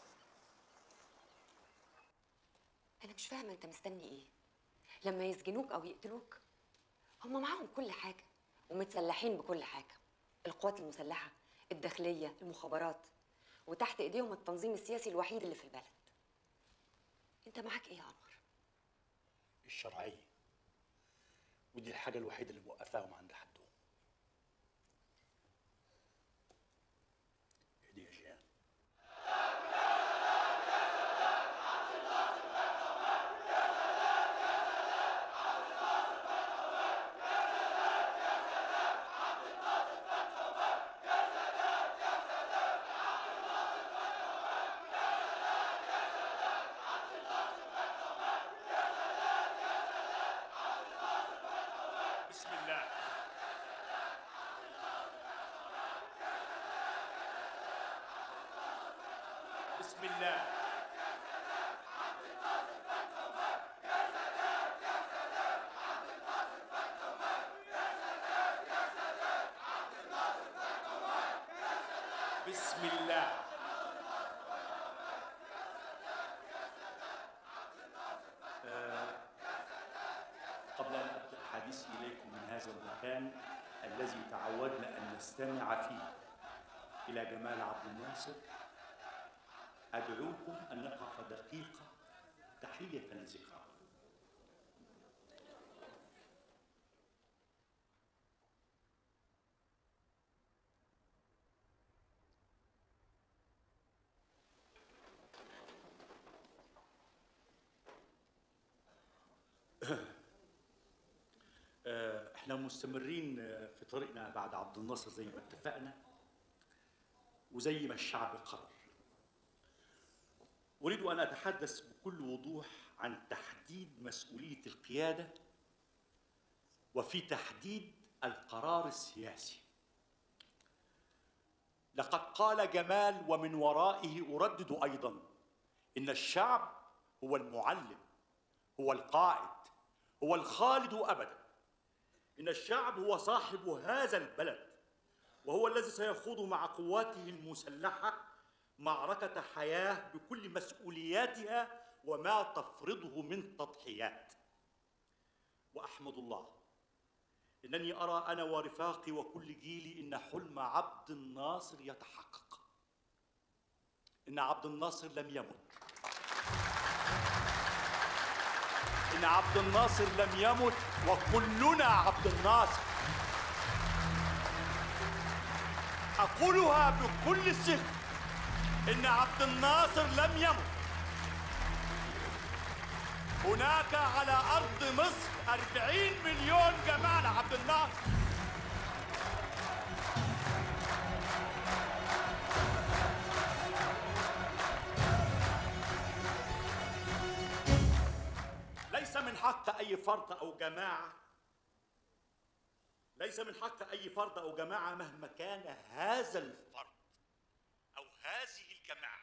انا مش فاهمه انت مستني ايه لما يسجنوك او يقتلوك هم معاهم كل حاجه ومتسلحين بكل حاجه القوات المسلحه الداخليه المخابرات وتحت ايديهم التنظيم السياسي الوحيد اللي في البلد انت معاك ايه يا انور الشرعيه ودي الحاجه الوحيده اللي موقفاهم عند حدهم اهدي يا جيان بسم الله بسم الله بسم الله آه، قبل أن أبدأ حديثي إليكم من هذا المكان الذي تعودنا أن نستمع فيه إلى جمال عبد الناصر أدعوكم أن نقف دقيقة تحية لذكراه آه، احنا مستمرين آه، في طريقنا بعد عبد الناصر زي ما اتفقنا وزي ما الشعب قرر اريد ان اتحدث بكل وضوح عن تحديد مسؤوليه القياده وفي تحديد القرار السياسي لقد قال جمال ومن ورائه اردد ايضا ان الشعب هو المعلم هو القائد هو الخالد ابدا ان الشعب هو صاحب هذا البلد وهو الذي سيخوض مع قواته المسلحه معركه حياه بكل مسؤولياتها وما تفرضه من تضحيات واحمد الله انني ارى انا ورفاقي وكل جيلي ان حلم عبد الناصر يتحقق ان عبد الناصر لم يمت ان عبد الناصر لم يمت وكلنا عبد الناصر اقولها بكل ثقه ان عبد الناصر لم يمت هناك على ارض مصر أربعين مليون جمال عبد الناصر ليس من حق أي فرد أو جماعة ليس من حق أي فرد أو جماعة مهما كان هذا الفرد أو هذه الجماعة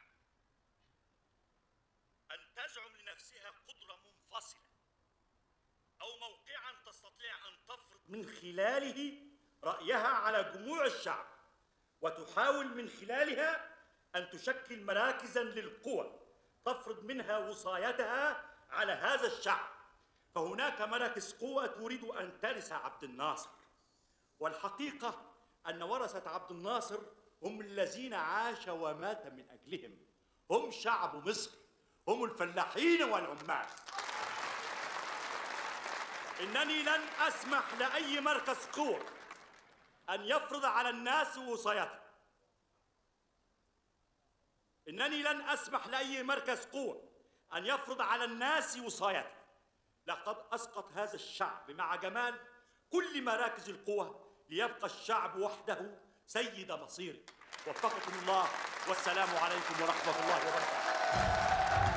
أن تزعم لنفسها قدرة منفصلة أو موقعا تستطيع أن تفرض من خلاله رأيها على جموع الشعب وتحاول من خلالها أن تشكل مراكزا للقوى تفرض منها وصايتها على هذا الشعب فهناك مراكز قوة تريد أن ترث عبد الناصر والحقيقة أن ورثة عبد الناصر هم الذين عاش ومات من أجلهم هم شعب مصر هم الفلاحين والعمال إنني لن أسمح لأي مركز قوة أن يفرض على الناس وصايته إنني لن أسمح لأي مركز قوة أن يفرض على الناس وصايته لقد أسقط هذا الشعب مع جمال كل مراكز القوة ليبقى الشعب وحده سيد مصيره وفقكم الله والسلام عليكم ورحمة الله وبركاته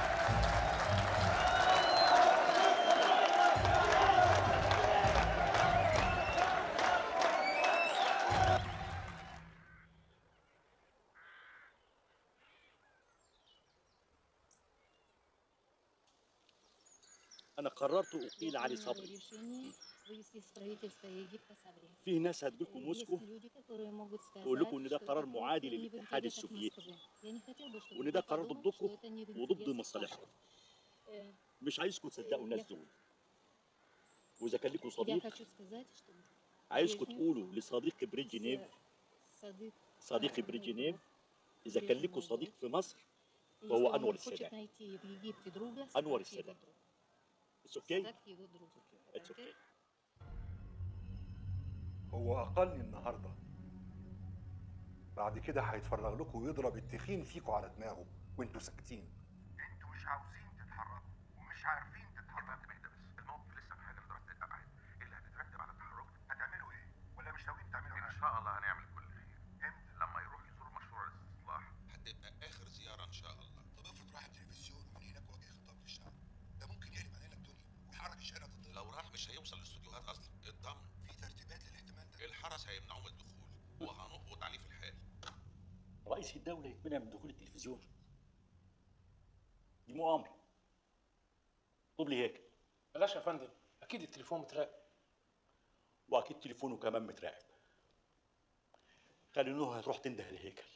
أنا قررت أقيل علي صبري вывести из правительства Египта Сабри. في ناس هتجيلكم موسكو Есть люди, которые могут сказать, ويقول لكم ان ده что قرار это معادي не للاتحاد выглядит как السوفيتي Москвы. Я не хотел бы, чтобы وان ده кто-то قرار подумал, ضدكم что это не وضد интересы مصالحكم Э, مش عايزكم تصدقوا الناس دول واذا كان لكم Я صديق хочу сказать, что عايزكم выяснить تقولوا لصديق بريجينيف с صديق صديقي بريجينيف اذا كان لكم صديق في مصر Если فهو он انور хочет السادات найти в Египте друга, انور Садак его السادات друг. اتس اوكي Садак его друг. اتس اوكي هو اقل النهارده بعد كده هيتفرغ لكم ويضرب التخين فيكم على دماغه وانتوا ساكتين انتوا مش عاوزين تتحركوا ومش عارفين تتحركوا اهدى بس الموقف لسه في حاجه لدرجه الابعاد ايه اللي هتترتب على تحركنا هتعملوا ايه ولا مش ناويين تعملوا حاجه ان شاء الله هنعمل كل خير امتى لما يروح يزور مشروع الاستصلاح هتبقى اخر زياره ان شاء الله طب افرض راح التلفزيون ومن هناك وجه خطاب للشعب ده ممكن يقلب علينا الدنيا ويحرك الشارع ضدنا لو راح مش هيوصل الاستوديوهات اصلا الضمن في ترتيبات للاحتمال ده الحرس هيمنعوه من الدخول وهنقبض عليه في الحال رئيس الدولة يتمنع من دخول التلفزيون دي مؤامرة طب لي هيك بلاش يا فندم اكيد التليفون متراقب واكيد تليفونه كمان متراقب خلينوها تروح تنده الهيكل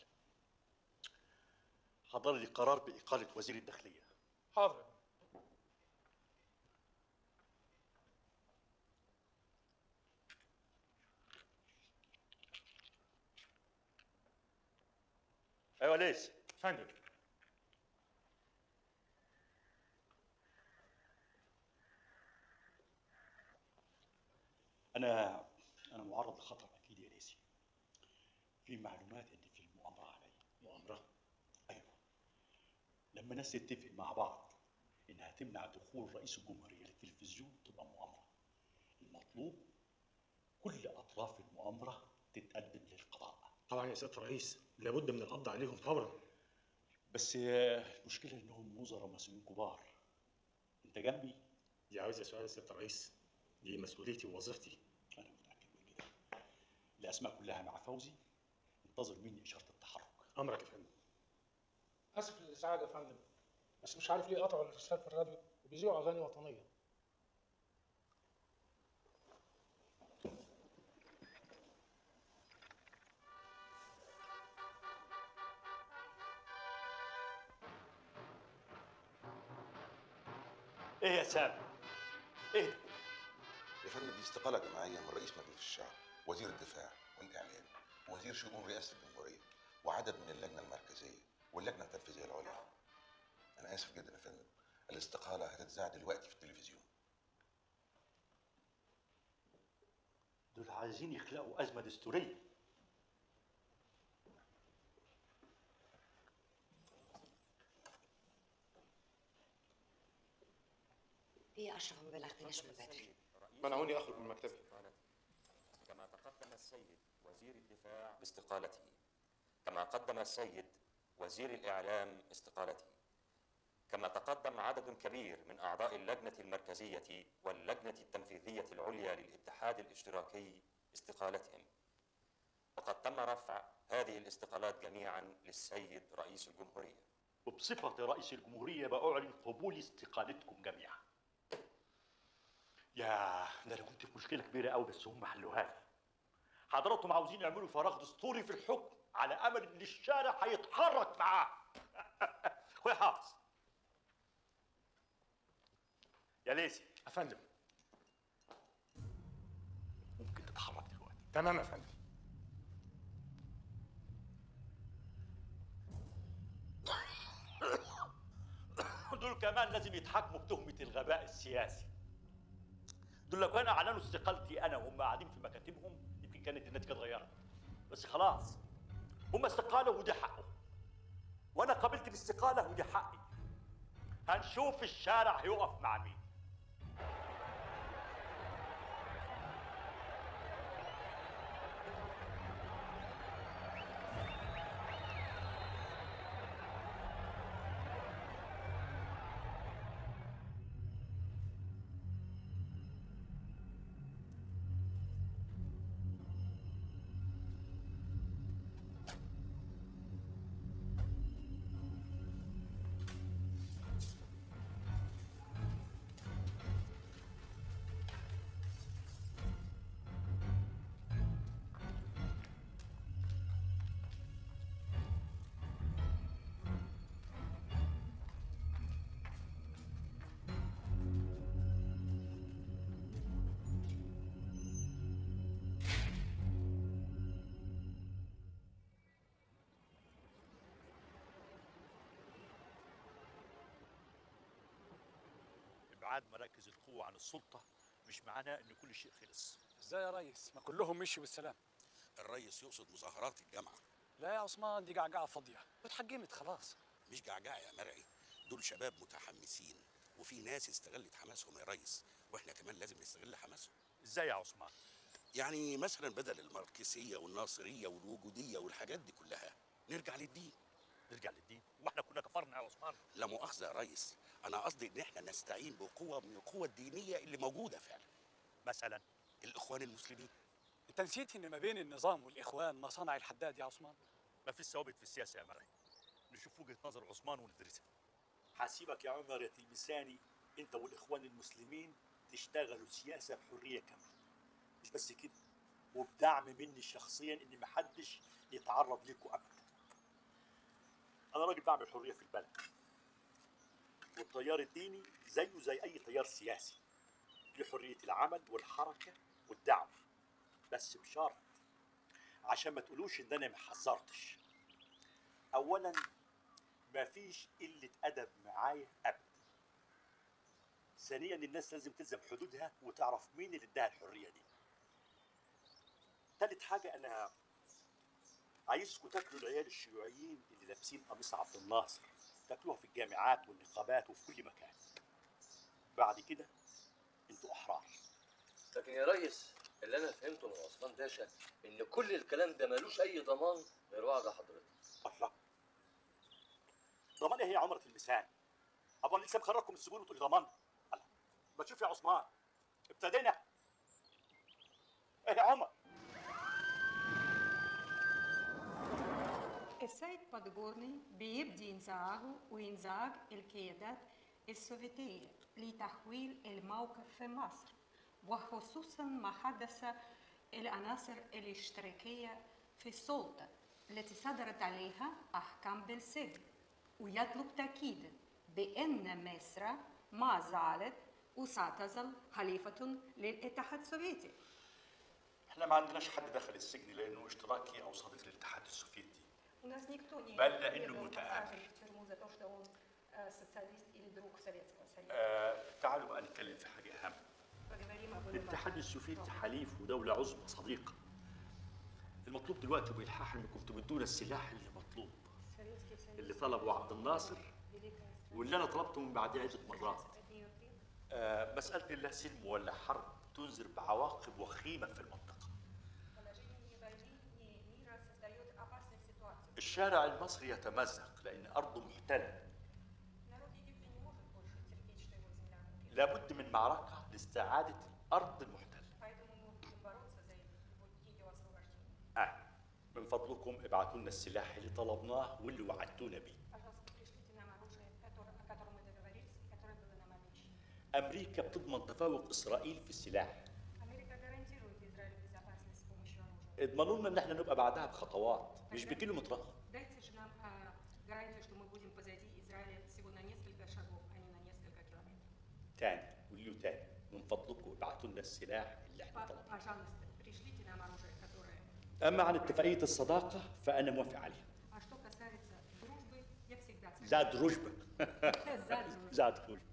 حضر لي قرار بإقالة وزير الداخلية حاضر ايوه ليش فندم انا انا معرض لخطر اكيد يا ليسي في معلومات ان في مؤامره علي مؤامره ايوه لما ناس تتفق مع بعض انها تمنع دخول رئيس الجمهوريه للتلفزيون التلفزيون تبقى مؤامره المطلوب كل اطراف المؤامره تتقدم للقضاء طبعا يا سياده الرئيس لابد من القبض عليهم فورا بس آه، المشكله انهم وزراء ومسؤولين كبار انت جنبي دي عاوزه سؤال يا سياده الرئيس دي مسؤوليتي ووظيفتي الاسماء كلها مع فوزي انتظر مني اشاره التحرك امرك يا فندم اسف للازعاج يا فندم بس مش عارف ليه قطعوا الارسال في الراديو وبيذيعوا اغاني وطنيه ايه يا سامي ايه ده؟ يا فندم دي استقالة جماعية من رئيس مجلس الشعب وزير الدفاع والإعلام ووزير شؤون رئاسة الجمهورية وعدد من اللجنة المركزية واللجنة التنفيذية العليا أنا آسف جدا يا فندم الاستقالة هتتذاع دلوقتي في التلفزيون دول عايزين يخلقوا ازمه دستوريه في يا اشرف ما بلغتنيش من بدري منعوني اخرج من مكتبي كما تقدم السيد وزير الدفاع باستقالته كما قدم السيد وزير الإعلام استقالته كما تقدم عدد كبير من أعضاء اللجنة المركزية واللجنة التنفيذية العليا للاتحاد الاشتراكي استقالتهم وقد تم رفع هذه الاستقالات جميعا للسيد رئيس الجمهورية وبصفتي رئيس الجمهوريه باعلن قبول استقالتكم جميعا يا ده انا كنت في مشكله كبيره قوي بس هم حلوها لي حضراتهم عاوزين يعملوا فراغ دستوري في الحكم على امل ان الشارع هيتحرك معاه اخويا حافظ يا ليسي يا فندم ممكن تتحرك دلوقتي تمام يا فندم دول كمان لازم يتحاكموا بتهمه الغباء السياسي دول لو كانوا اعلنوا استقالتي انا وهم قاعدين في مكاتبهم يمكن كانت النتيجه اتغيرت بس خلاص هم استقالوا ودي حقهم وانا قبلت بالاستقاله ودي حقي هنشوف الشارع هيقف مع مين ابعاد مراكز القوه عن السلطه مش معناه ان كل شيء خلص ازاي يا ريس ما كلهم مشوا بالسلام الريس يقصد مظاهرات الجامعة لا يا عثمان دي جعجعه فاضيه اتحجمت خلاص مش جعجعة يا مرعي دول شباب متحمسين وفي ناس استغلت حماسهم يا ريس واحنا كمان لازم نستغل حماسهم ازاي يا عثمان يعني مثلا بدل الماركسية والناصرية والوجودية والحاجات دي كلها نرجع للدين نرجع للدين واحنا كنا كفرنا يا عثمان لا مؤاخذة يا ريس أنا قصدي إن إحنا نستعين بقوة من القوى الدينية اللي موجودة فعلا مثلا الإخوان المسلمين انت نسيت ان ما بين النظام والاخوان مصانع الحداد يا عثمان ما فيش ثوابت في السياسه يا مرعي نشوف وجهه نظر عثمان وندرسها حاسبك يا عمر يا تلمساني انت والاخوان المسلمين تشتغلوا سياسه بحريه كامله مش بس كده وبدعم مني شخصيا ان محدش يتعرض لكم ابدا انا راجل بعمل حريه في البلد والتيار الديني زيه زي اي تيار سياسي له حريه العمل والحركه والدعوه بس بشرط عشان ما تقولوش ان انا ما حذرتش اولا مفيش قله ادب معايا ابدا ثانيا الناس لازم تلزم حدودها وتعرف مين اللي اداها الحريه دي تالت حاجه انا عايزكم تاكلوا العيال الشيوعيين اللي لابسين قميص عبد الناصر تاكلوها في الجامعات والنقابات وفي كل مكان بعد كده انتوا احرار لكن يا ريس اللي انا فهمته من عثمان باشا ان كل الكلام ده ملوش اي ضمان غير وعد حضرتك الله ضمان ايه يا عمرة اللسان؟ ابو أنا لسه مخرجكم من السجون وتقولي ضمان الله ما تشوف يا عثمان ابتدينا ايه يا عمر السيد بادغورني بيبدي انزعاجه وانزعاج القيادات السوفيتية لتحويل الموقف في مصر وخصوصا ما حدث العناصر الاشتراكية في السلطة التي صدرت عليها أحكام بالسجن ويطلب تأكيدا بأن مصر ما زالت وستظل حليفة للاتحاد السوفيتي احنا ما عندناش حد دخل السجن لانه اشتراكي او صديق للاتحاد السوفيتي У нас никто не بل لانه требовал متآمر посажен в тюрьму за то, что он э, социалист или друг Советского Союза. آه تعالوا بقى نتكلم في حاجه اهم Поговорим об الاتحاد السوفيتي حليف ودوله عظمى صديقه المطلوب دلوقتي بالحاح انكم تمدونا السلاح اللي مطلوب Советский Союз. اللي طلبه عبد الناصر Великая واللي انا طلبته من بعديه عده مرات от нее требует. آه مساله لا سلم ولا حرب تنذر بعواقب وخيمه في المنطقه Положение ни войны, ни мира создает опасную ситуацию. الشارع المصري يتمزق لان ارضه محتله Народ Египта не может больше терпеть, что его земля оккупирована. لابد من معركه لاستعاده الارض المحتله Поэтому мы будем бороться за его- ее освобождение. آه. من فضلكم ابعتوا لنا السلاح اللي طلبناه واللي وعدتونا بيه Пожалуйста, пришлите нам оружие, которое- о котором мы договорились и которое было нам обещано. امريكا بتضمن تفوق اسرائيل في السلاح Америка гарантирует Израилю безопасность с помощью оружия. اضمنوا لنا ان احنا نبقى بعدها بخطوات مش بكيلومترات Дайте же нам а, гарантию, что мы будем позади Израиля всего на несколько шагов, а не на несколько километров. تاني قولوا تاني من فضلكم ابعتوا لنا السلاح اللي احنا П- طلبناه Пожалуйста, пришлите нам оружие, которое... اما عن اتفاقيه الصداقه فانا موافق عليها А что касается дружбы, я всегда لا согласна. دروجبه За дружбу. لا دروجبه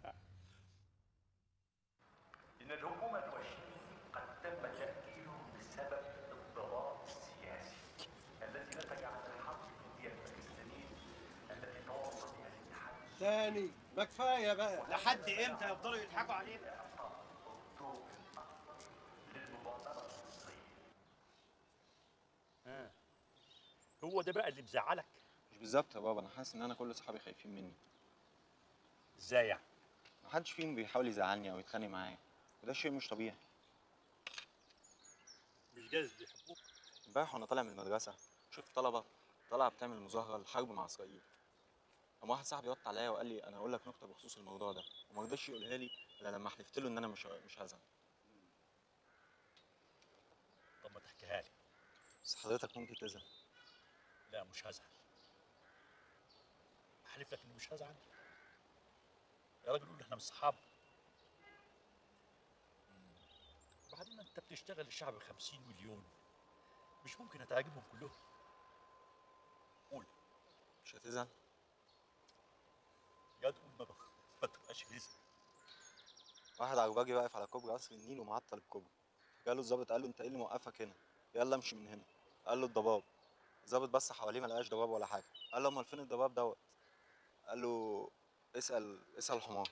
ان الهجوم الوشمي قد تم تاجيله بسبب الضباب السياسي الذي نتج عن الحرب الهنديه الباكستانيه التي تواصل بها الاتحاد تاني ما كفايه بقى لحد امتى يفضلوا يضحكوا علينا آه. هو ده بقى اللي مزعلك مش بالظبط يا بابا انا حاسس ان انا كل اصحابي خايفين مني ازاي يعني محدش فيهم بيحاول يزعلني او يتخانق معايا وده شيء مش طبيعي مش جايز بيحبوك امبارح وانا طالع من المدرسه شفت طلبه طالعه بتعمل مظاهره للحرب مع اسرائيل قام واحد صاحبي وط عليا وقال لي انا هقول لك نكته بخصوص الموضوع ده وما رضاش يقولها لي الا لما حلفت له ان انا مش مش هزعل طب ما تحكيها لي بس حضرتك ممكن تزعل لا مش هزعل احلف لك اني مش هزعل يا راجل قول احنا مش صحاب مم. وبعدين انت بتشتغل الشعب ب 50 مليون مش ممكن اتعجبهم كلهم قول مش هتزعل يا تقول ما بخ... ما تبقاش رزق واحد عرباجي واقف على كوبري قصر النيل ومعطل الكوبري جاله الظابط قال له انت ايه اللي موقفك هنا يلا امشي من هنا قال له الضباب الظابط بص حواليه ما لقاش ضباب ولا حاجه قال له امال فين الضباب دوت قال له اسال اسال الحمار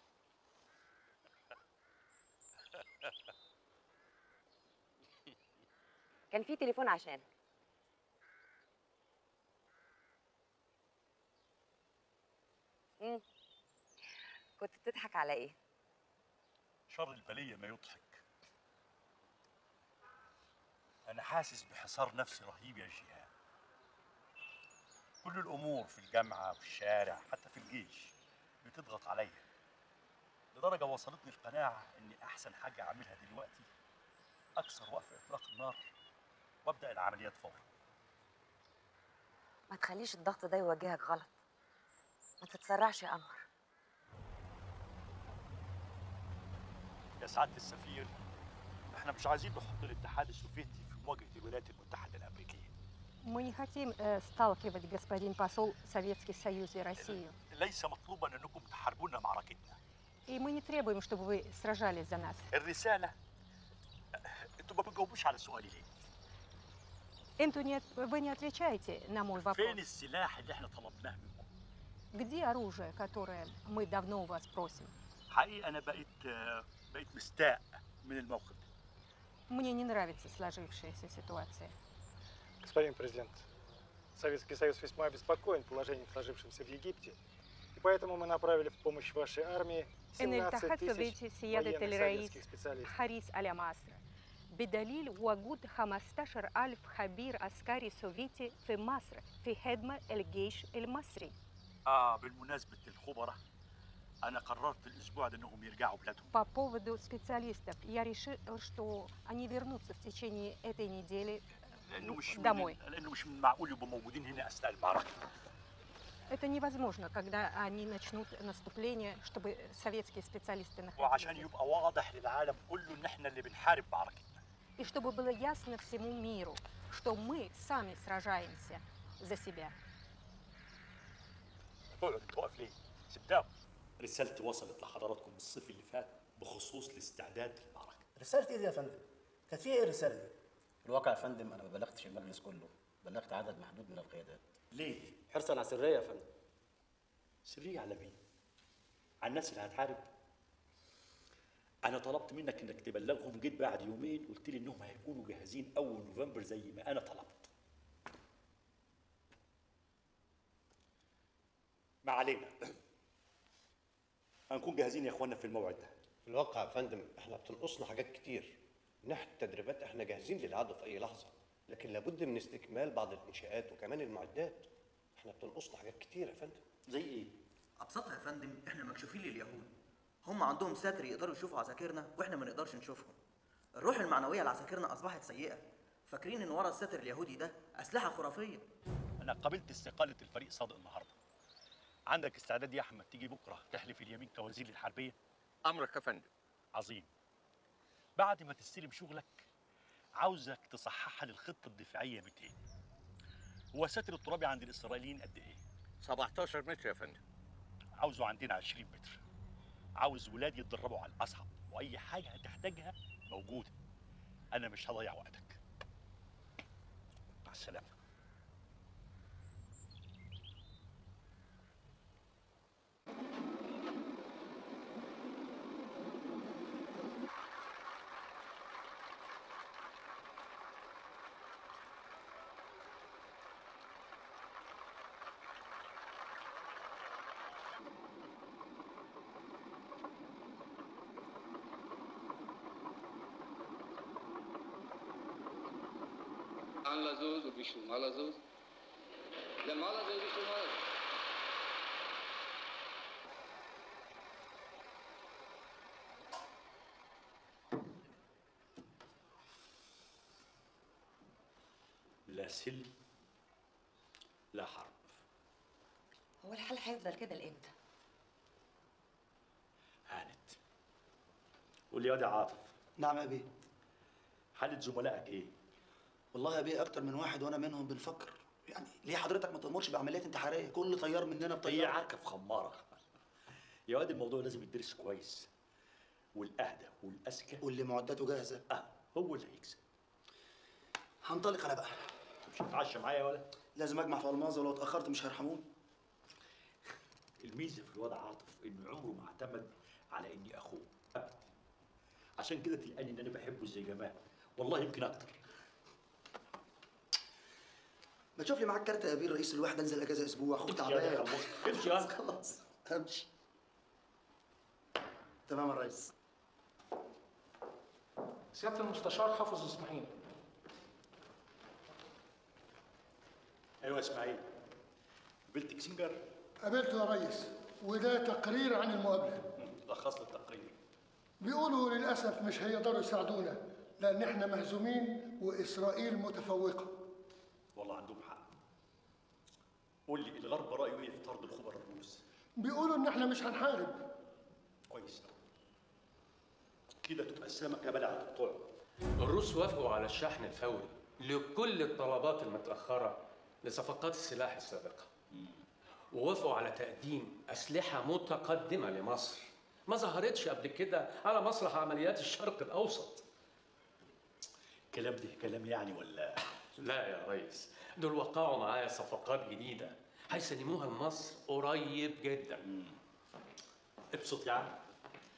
كان في تليفون عشانك مم. كنت بتضحك على ايه شر البلية ما يضحك أنا حاسس بحصار نفسي رهيب يا جيهان كل الأمور في الجامعة في الشارع حتى في الجيش بتضغط عليا لدرجة وصلتني القناعة إن أحسن حاجة أعملها دلوقتي أكسر وقف إطلاق النار وأبدأ العمليات فورا ما تخليش الضغط ده يوجهك غلط ما تتسرعش يا قمر يا سعادة السفير إحنا مش عايزين نحط الاتحاد السوفيتي في مواجهة الولايات المتحدة الأمريكية Мы не хотим э, сталкивать, господин посол, Советский Союз и Россию. ليس مطلوبا أنكم تحاربونا معركتنا И мы не требуем, чтобы вы сражались за нас. الرسالة أنتوا ما بتجاوبوش على سؤالي ليه؟ Энту не от- вы не отвечаете на мой вопрос. فين السلاح اللي احنا طلبناه منكم؟ Где оружие, которое мы давно у вас просим? حقيقه انا بقيت آه، بقيت مستاء من الموقف ده Мне не нравится сложившаяся ситуация. Господин президент, Советский Союз весьма обеспокоен положением, сложившимся в Египте, и поэтому мы направили в помощь вашей армии إن 17 الاتحاد тысяч السوفيتي سيادة военных الرئيس советских специалистов. حريص على مصر بدليل وجود 15 ألف خبير عسكري سوفيتي في مصر في خدمة الجيش المصري اه بالمناسبه الخبراء انا قررت الاسبوع ده انهم يرجعوا بلادهم По поводу специалистов, я решил, что они вернутся в течение этой недели لانه مش домой. من لانه مش من معقول يبقوا موجودين هنا اثناء المعركه Это невозможно, когда они начнут наступление, чтобы советские специалисты وعشان находились. يبقى واضح للعالم كله ان احنا اللي بنحارب معركتنا И чтобы было ясно всему миру, что мы сами сражаемся за себя. اقعد انت واقف ليه؟ سبتهم رسالتي وصلت لحضراتكم الصيف اللي فات بخصوص الاستعداد للمعركه رسالة ايه دي يا فندم؟ كانت فيها ايه الرسالة دي؟ الواقع يا فندم انا ما بلغتش المجلس كله بلغت عدد محدود من القيادات ليه؟ حرصا على السريه يا فندم سريه على مين؟ على الناس اللي هتحارب انا طلبت منك انك تبلغهم جيت بعد يومين قلت لي انهم هيكونوا جاهزين اول نوفمبر زي ما انا طلبت ما علينا هنكون جاهزين يا اخوانا في الموعد ده في الواقع يا فندم احنا بتنقصنا حاجات كتير من ناحيه التدريبات احنا جاهزين للعدو في اي لحظه لكن لابد من استكمال بعض الانشاءات وكمان المعدات احنا بتنقصنا حاجات كتير يا فندم زي ايه ابسطها يا فندم احنا مكشوفين لليهود هم عندهم ساتر يقدروا يشوفوا عساكرنا واحنا ما نقدرش نشوفهم الروح المعنويه لعساكرنا اصبحت سيئه فاكرين ان ورا الساتر اليهودي ده اسلحه خرافيه انا قبلت استقاله الفريق صادق النهارده عندك استعداد يا احمد تيجي بكره تحلف اليمين كوزير الحربيه امرك يا فندم عظيم بعد ما تستلم شغلك عاوزك تصحح لي الخطه الدفاعيه 200 هو ساتر الترابي عند الاسرائيليين قد ايه 17 متر يا فندم عاوزه عندنا 20 متر عاوز ولادي يتدربوا على الاصعب واي حاجه هتحتاجها موجوده انا مش هضيع وقتك مع السلامه על לזוז ובשביל מה לזוז? למה לזוז בשביל מה לזוז? لا سلم لا حرب هو الحال هيفضل كده لامتى؟ هانت قول لي يا واد يا عاطف نعم يا بيه حالة زملائك ايه؟ والله يا بيه اكتر من واحد وانا منهم بنفكر يعني ليه حضرتك ما تأمرش بعمليات انتحاريه كل طيار مننا هي بطياره عركه في خماره يا واد الموضوع لازم يدرس كويس والاهدى والاذكى واللي معداته جاهزه اه هو اللي هيكسب هنطلق انا بقى مش هتتعشى معايا يا ولا لازم اجمع في الماظه ولو اتاخرت مش هيرحموني الميزه في الوضع عاطف انه عمره ما اعتمد على اني اخوه أبداً. عشان كده تلقاني ان انا بحبه زي جمال والله يمكن اكتر ما تشوف لي معاك كارت يا بيه رئيس الوحده انزل اجازه اسبوع اخوك امشي يا تعبان خلاص. امشي يا خلاص امشي تمام يا ريس سيادة المستشار حافظ اسماعيل ايوه اسماعيل قبلت كسنجر قابلته يا ريس وده تقرير عن المقابله لخص لي التقرير بيقولوا للاسف مش هيقدروا يساعدونا لان احنا مهزومين واسرائيل متفوقه والله عندهم حق قول لي الغرب رايه ايه في طرد الخبراء الروس بيقولوا ان احنا مش هنحارب كويس كده تبقى السمكه بلعت الطعم الروس وافقوا على الشحن الفوري لكل الطلبات المتأخرة لصفقات السلاح السابقة ووافقوا على تقديم أسلحة متقدمة لمصر ما ظهرتش قبل كده على مسرح عمليات الشرق الأوسط كلام ده كلام يعني ولا لا يا ريس دول وقعوا معايا صفقات جديدة هيسلموها لمصر قريب جدا ابسط يا عم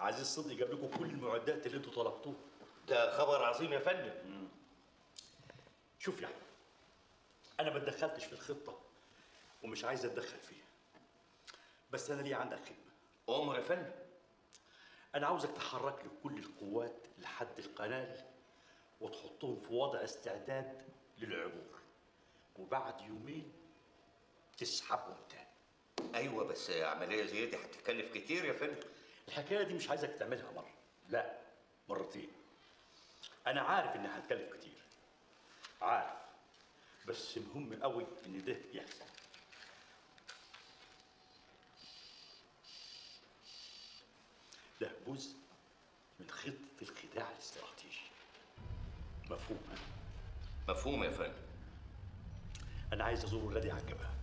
عزيز صدقي جاب لكم كل المعدات اللي انتوا طلبتوها ده خبر عظيم يا فندم شوف يا احمد انا ما اتدخلتش في الخطه ومش عايز اتدخل فيها بس انا ليه عندك خدمه امر يا فندم انا عاوزك تحرك لي كل القوات لحد القناه وتحطهم في وضع استعداد للعبور وبعد يومين تسحبهم تاني ايوه بس عمليه زي دي هتكلف كتير يا فندم الحكايه دي مش عايزك تعملها مره لا مرتين انا عارف انها هتكلف كتير عارف بس مهم قوي ان ده يحصل ده جزء من خطه الخداع الاستراتيجي مفهوم ها؟ مفهوم يا فندم انا عايز ازور ولادي على الجبهه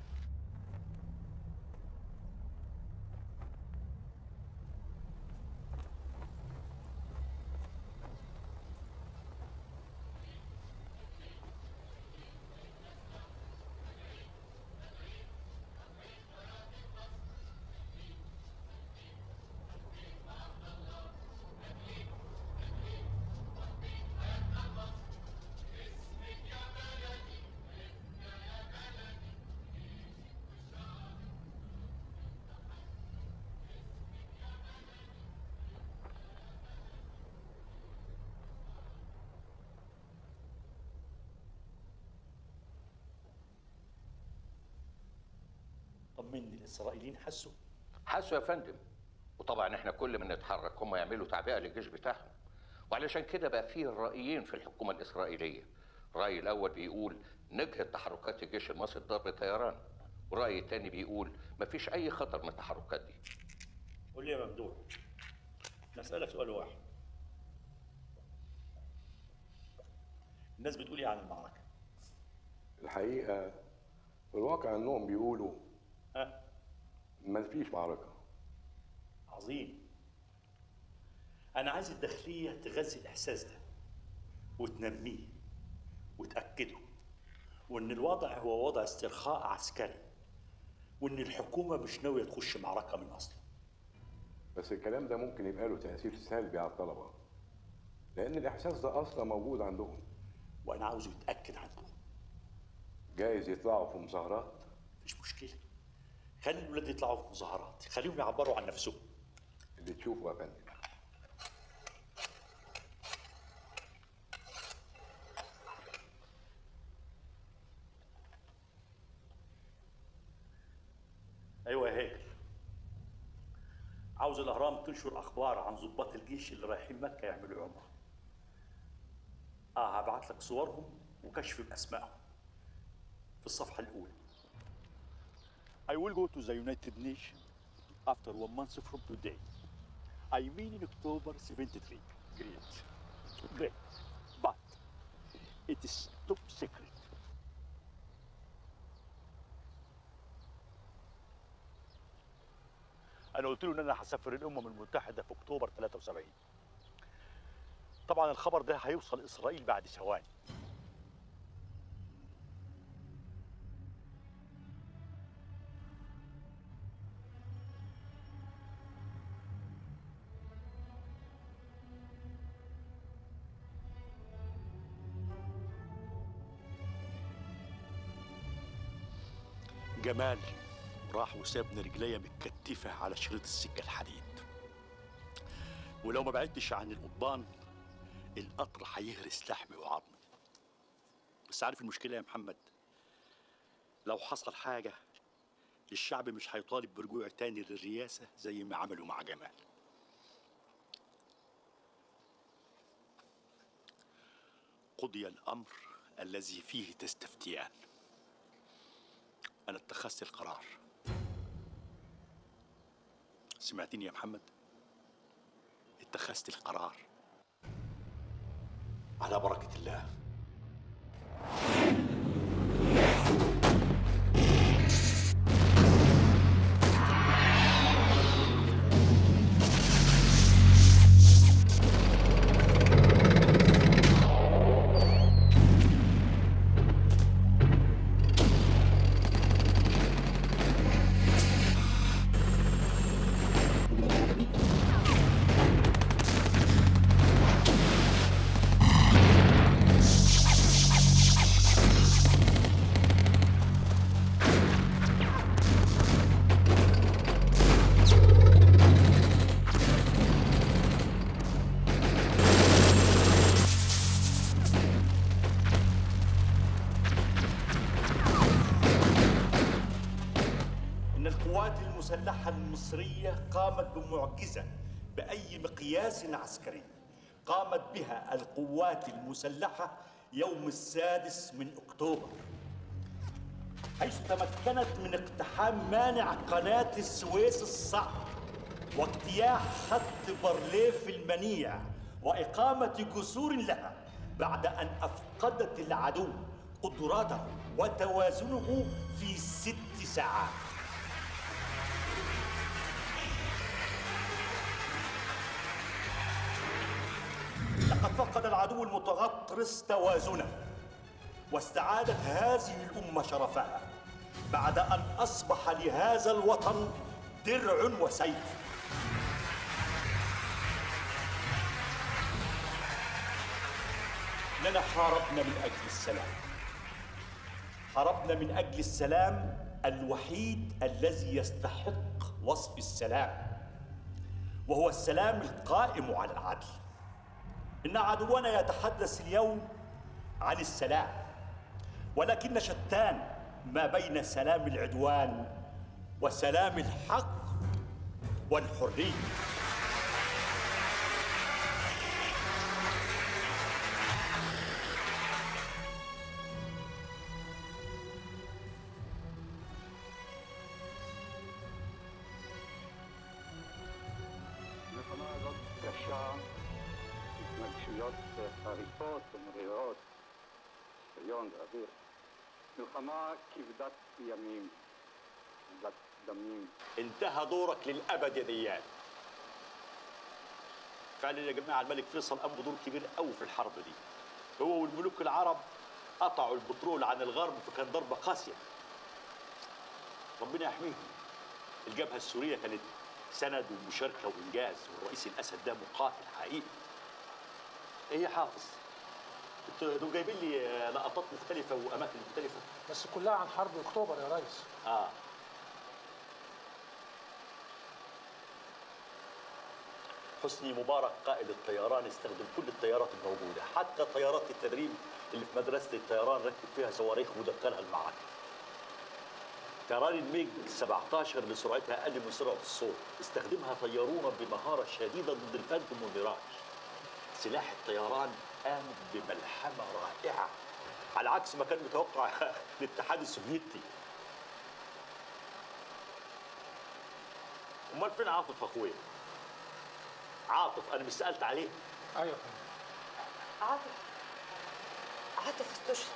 طمني الاسرائيليين حسوا حسوا يا فندم وطبعا احنا كل ما نتحرك هم يعملوا تعبئه للجيش بتاعهم وعلشان كده بقى فيه رأيين في الحكومه الاسرائيليه الرأي الاول بيقول نجهد تحركات الجيش المصري ضرب طيران والرأي الثاني بيقول مفيش اي خطر من التحركات دي قول لي يا ممدوح نسألك سؤال واحد الناس بتقول ايه عن المعركة؟ الحقيقة في الواقع انهم بيقولوا ها؟ ما فيش معركة عظيم أنا عايز الداخلية تغذي الإحساس ده وتنميه وتأكده وإن الوضع هو وضع استرخاء عسكري وإن الحكومة مش ناوية تخش معركة من أصله بس الكلام ده ممكن يبقى له تأثير سلبي على الطلبة لأن الإحساس ده أصلا موجود عندهم وأنا عاوزه يتأكد عندهم جايز يطلعوا في مظاهرات مفيش مشكلة خلي الولاد يطلعوا في مظاهرات خليهم يعبروا عن نفسهم اللي تشوفه يا فندم ايوه يا هيكل عاوز الاهرام تنشر اخبار عن ضباط الجيش اللي رايحين مكه يعملوا عمره اه هبعت لك صورهم وكشف باسمائهم في الصفحه الاولى I will go to the United Nations after one month from today. I mean in October 73. Great. Great. But it is top secret. انا قلت له ان انا هسافر الامم المتحده في اكتوبر 73 طبعا الخبر ده هيوصل اسرائيل بعد ثواني جمال راح وسابني رجليا متكتفة على شريط السكة الحديد ولو ما بعدتش عن القضبان القطر هيهرس لحمي وعظمي بس عارف المشكلة يا محمد لو حصل حاجة الشعب مش هيطالب برجوع تاني للرئاسة زي ما عملوا مع جمال قضي الأمر الذي فيه تستفتيان أنا اتخذت القرار سمعتني يا محمد اتخذت القرار على بركة الله المسلحة المصرية قامت بمعجزة بأي مقياس عسكري قامت بها القوات المسلحة يوم السادس من أكتوبر حيث تمكنت من اقتحام مانع قناة السويس الصعب واجتياح خط بارليف المنيع وإقامة جسور لها بعد أن أفقدت العدو قدراته وتوازنه في ست ساعات لقد فقد العدو المتغطرس توازنه واستعادت هذه الأمة شرفها بعد أن أصبح لهذا الوطن درع وسيف إننا حاربنا من أجل السلام حاربنا من أجل السلام الوحيد الذي يستحق وصف السلام وهو السلام القائم على العدل إن عدونا يتحدث اليوم عن السلام ولكن شتان ما بين سلام العدوان وسلام الحق والحريه מלחמה הזאת קשה, התנגשויות חריפות ומרירות, עליון ואוויר. מלחמה כבדת ימים, כבדת דמים. انتهى دورك للابد يا ديان فعلا يا جماعه الملك فيصل قام بدور كبير قوي في الحرب دي هو والملوك العرب قطعوا البترول عن الغرب فكان ضربه قاسيه ربنا يحميهم الجبهه السوريه كانت سند ومشاركه وانجاز والرئيس الاسد ده مقاتل حقيقي ايه يا حافظ انتوا دول جايبين لي لقطات مختلفه واماكن مختلفه بس كلها عن حرب اكتوبر يا ريس اه حسني مبارك قائد الطيران استخدم كل الطيارات الموجوده حتى طيارات التدريب اللي في مدرسه الطيران ركب فيها صواريخ ودخلها المعركه طيران الميج 17 اللي سرعتها اقل من سرعه الصوت استخدمها طيارونا بمهاره شديده ضد الفانتوم والميراج سلاح الطيران قام بملحمه رائعه على عكس ما كان متوقع الاتحاد السوفيتي امال فين عاطف اخويا عاطف انا مش سالت عليه ايوه عاطف عاطف استشهد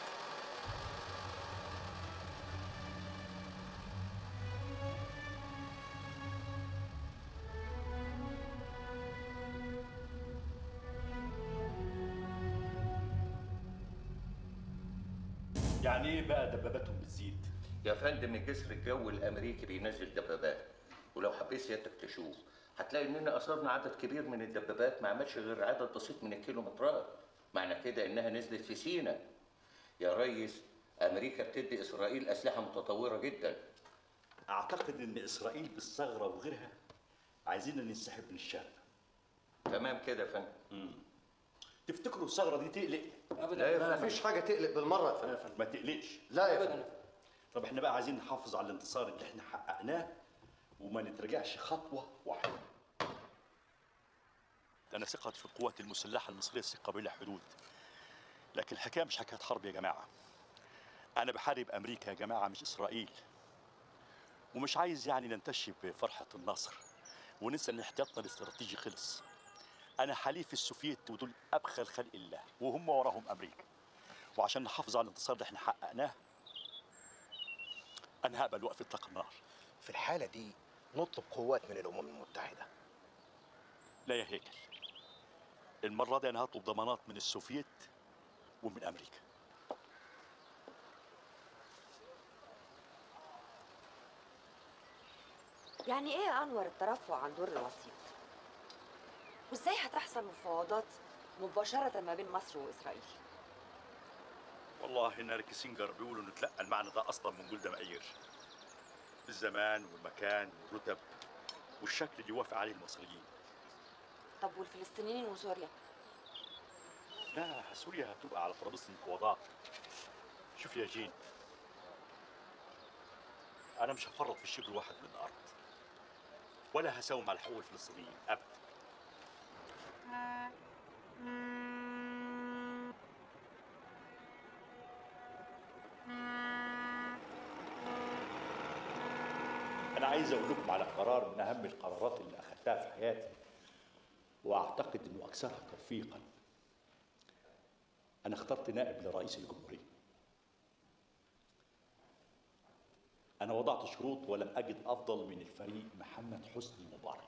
يعني ايه بقى دباباتهم بتزيد يا فندم الجسر الجوي الامريكي بينزل دبابات ولو حبيت سيادتك تشوف هتلاقي اننا اثرنا عدد كبير من الدبابات ما عملش غير عدد بسيط من الكيلومترات معنى كده انها نزلت في سينا يا ريس امريكا بتدي اسرائيل اسلحه متطوره جدا اعتقد ان اسرائيل بالثغره وغيرها عايزين ننسحب من الشام تمام كده يا فندم تفتكروا الثغره دي تقلق لا يا فندم. مفيش حاجة تقلق بالمرة يا فندم. ما تقلقش لا يا فندم. طب احنا بقى عايزين نحافظ على الانتصار اللي احنا حققناه وما نتراجعش خطوه واحده انا ثقتي في القوات المسلحه المصريه ثقه بلا حدود لكن الحكايه مش حكايه حرب يا جماعه انا بحارب امريكا يا جماعه مش اسرائيل ومش عايز يعني ننتشي بفرحه النصر وننسى ان احتياطنا الاستراتيجي خلص انا حليف السوفيت ودول ابخل خلق الله وهم وراهم امريكا وعشان نحافظ على الانتصار اللي احنا حققناه انا هقبل وقف اطلاق النار في الحالة دي نطلب قوات من الأمم المتحدة لا يا هيكل المرة دي أنا هطلب ضمانات من السوفيت ومن أمريكا يعني ايه يا انور الترفع عن دور الوسيط وازاي هتحصل مفاوضات مباشرة ما بين مصر وإسرائيل والله إن كيسنجر بيقولوا إنه تلقى المعنى ده أصلا من جولدا مائير الزمان والمكان والرتب والشكل اللي يوافق عليه المصريين طب والفلسطينيين وسوريا لا سوريا هتبقى على ترابيزة المفاوضات شوف يا جين أنا مش هفرط في الشبر واحد من الأرض ولا هساوم على حقوق الفلسطينيين ابدا انا عايز اقول لكم على قرار من اهم القرارات اللي اخذتها في حياتي واعتقد انه اكثرها توفيقا انا اخترت نائب لرئيس الجمهوريه انا وضعت شروط ولم اجد افضل من الفريق محمد حسني مبارك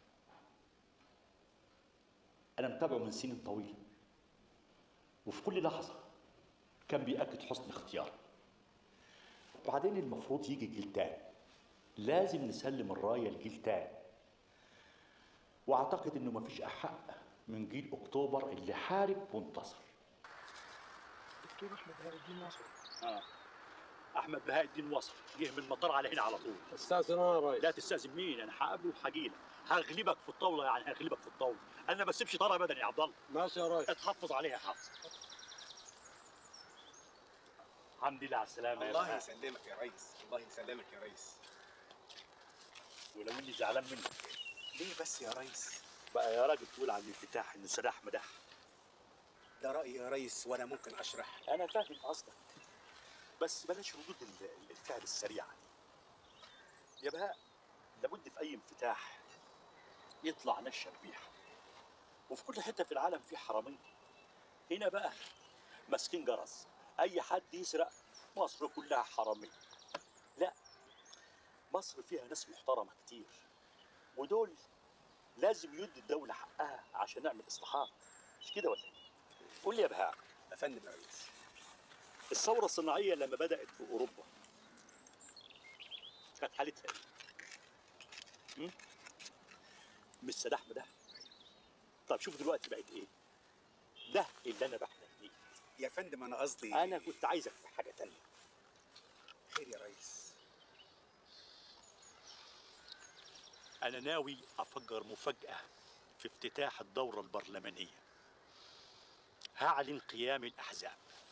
انا متابعه من سنين طويله وفي كل لحظه كان بيأكد حسن اختياري وبعدين المفروض يجي جيل تاني لازم نسلم الرايه لجيل تاني واعتقد انه مفيش احق من جيل اكتوبر اللي حارب وانتصر دكتور احمد بهاء الدين ناصر اه احمد بهاء الدين وصل جه من المطار على هنا على طول استاذن انا يا ريس لا تستاذن مين انا هقابله وهجيلك هغلبك في الطاوله يعني هغلبك في الطاوله انا ما بسيبش طاره ابدا يا عبد الله ماشي يا ريس اتحفظ عليها يا حافظ الحمد لله على السلامه يا الله بهاء. يسلمك يا ريس الله يسلمك يا ريس ولو اني زعلان منك ليه بس يا ريس بقى يا راجل تقول عن الانفتاح انه سلاح مدح ده رأيي يا ريس وانا ممكن اشرح انا فاهم قصدك بس بلاش ردود ال- الفعل السريعه دي يا بهاء لابد في اي انفتاح يطلع ناس شبيحه وفي كل حته في العالم في حراميه هنا بقى ماسكين جرس اي حد يسرق مصر كلها حراميه لا مصر فيها ناس محترمه كتير ودول لازم يدوا الدوله حقها عشان نعمل اصلاحات مش كده ولا ايه؟ قول لي يا بهاء يا فندم يا ريس الثورة الصناعية لما بدأت في أوروبا كانت حالتها إيه؟ م? مش سلاح ده طب شوف دلوقتي بقت إيه؟ ده اللي أنا بحلم بيه يا فندم انا قصدي أنا كنت عايزك في حاجة تانية خير يا ريس أنا ناوي أفجر مفاجأة في افتتاح الدورة البرلمانية هعلن قيام الأحزاب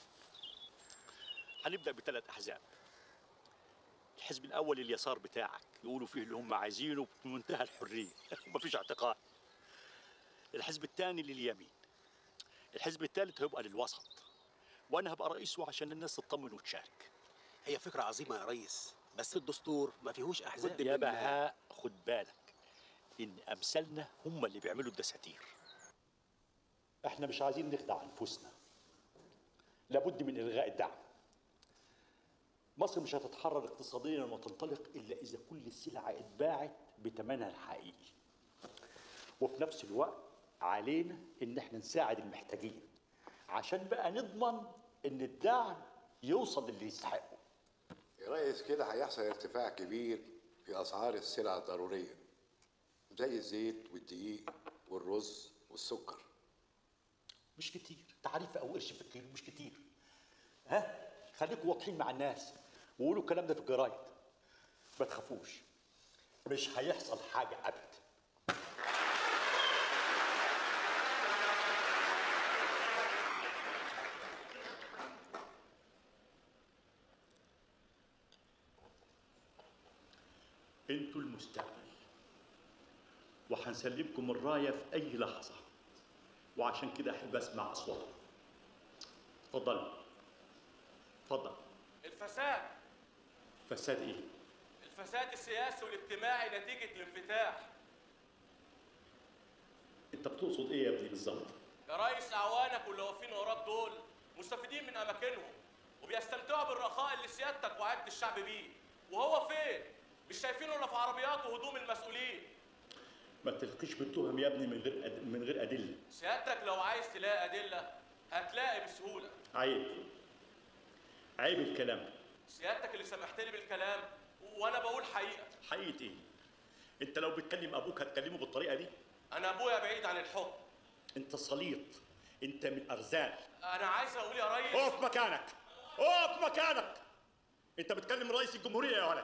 هنبدأ بثلاث أحزاب الحزب الأول اليسار بتاعك يقولوا فيه اللي هم عايزينه بمنتهى الحرية ومفيش اعتقاد الحزب الثاني لليمين الحزب الثالث هيبقى للوسط وأنا هبقى رئيسه عشان الناس تطمن وتشارك هي فكرة عظيمة يا ريس بس الدستور ما فيهوش احزاب خد يا بهاء خد بالك ان امثالنا هم اللي بيعملوا الدساتير احنا مش عايزين نخدع انفسنا لابد من الغاء الدعم مصر مش هتتحرر اقتصاديا وتنطلق الا اذا كل السلع اتباعت بثمنها الحقيقي وفي نفس الوقت علينا ان احنا نساعد المحتاجين عشان بقى نضمن ان الدعم يوصل للي يستحقه يا ريس كده هيحصل ارتفاع كبير في اسعار السلع الضروريه زي الزيت والدقيق والرز والسكر مش كتير تعريف او قرش في الكيلو مش كتير ها خليكم واضحين مع الناس وقولوا الكلام ده في الجرايد ما تخافوش مش هيحصل حاجه ابدا انتوا المستقبل وهنسلمكم الرايه في اي لحظه وعشان كده احب اسمع اصواتكم اتفضل اتفضل الفساد فساد ايه الفساد السياسي والاجتماعي نتيجة الانفتاح انت بتقصد ايه يا ابني بالظبط يا ريس أعوانك واللي واقفين وراك دول مستفيدين من أماكنهم وبيستمتعوا بالرخاء اللي سيادتك وعدت الشعب بيه وهو فين؟ مش شايفينه إلا في عربيات وهدوم المسؤولين ما تلقيش بالتهم يا ابني من غير أد... من غير ادله سيادتك لو عايز تلاقي أدلة هتلاقي بسهولة عيب عيب الكلام ده. سيادتك اللي سمحت لي بالكلام وأنا بقول حقيقة حقيقه ايه انت لو بتكلم ابوك هتكلمه بالطريقه دي أنا أبويا بعيد عن الحكم انت سليط انت من ارزال أنا عايز أقول يا ريس اقف مكانك اقف مكانك انت بتكلم رئيس الجمهوريه يا ولد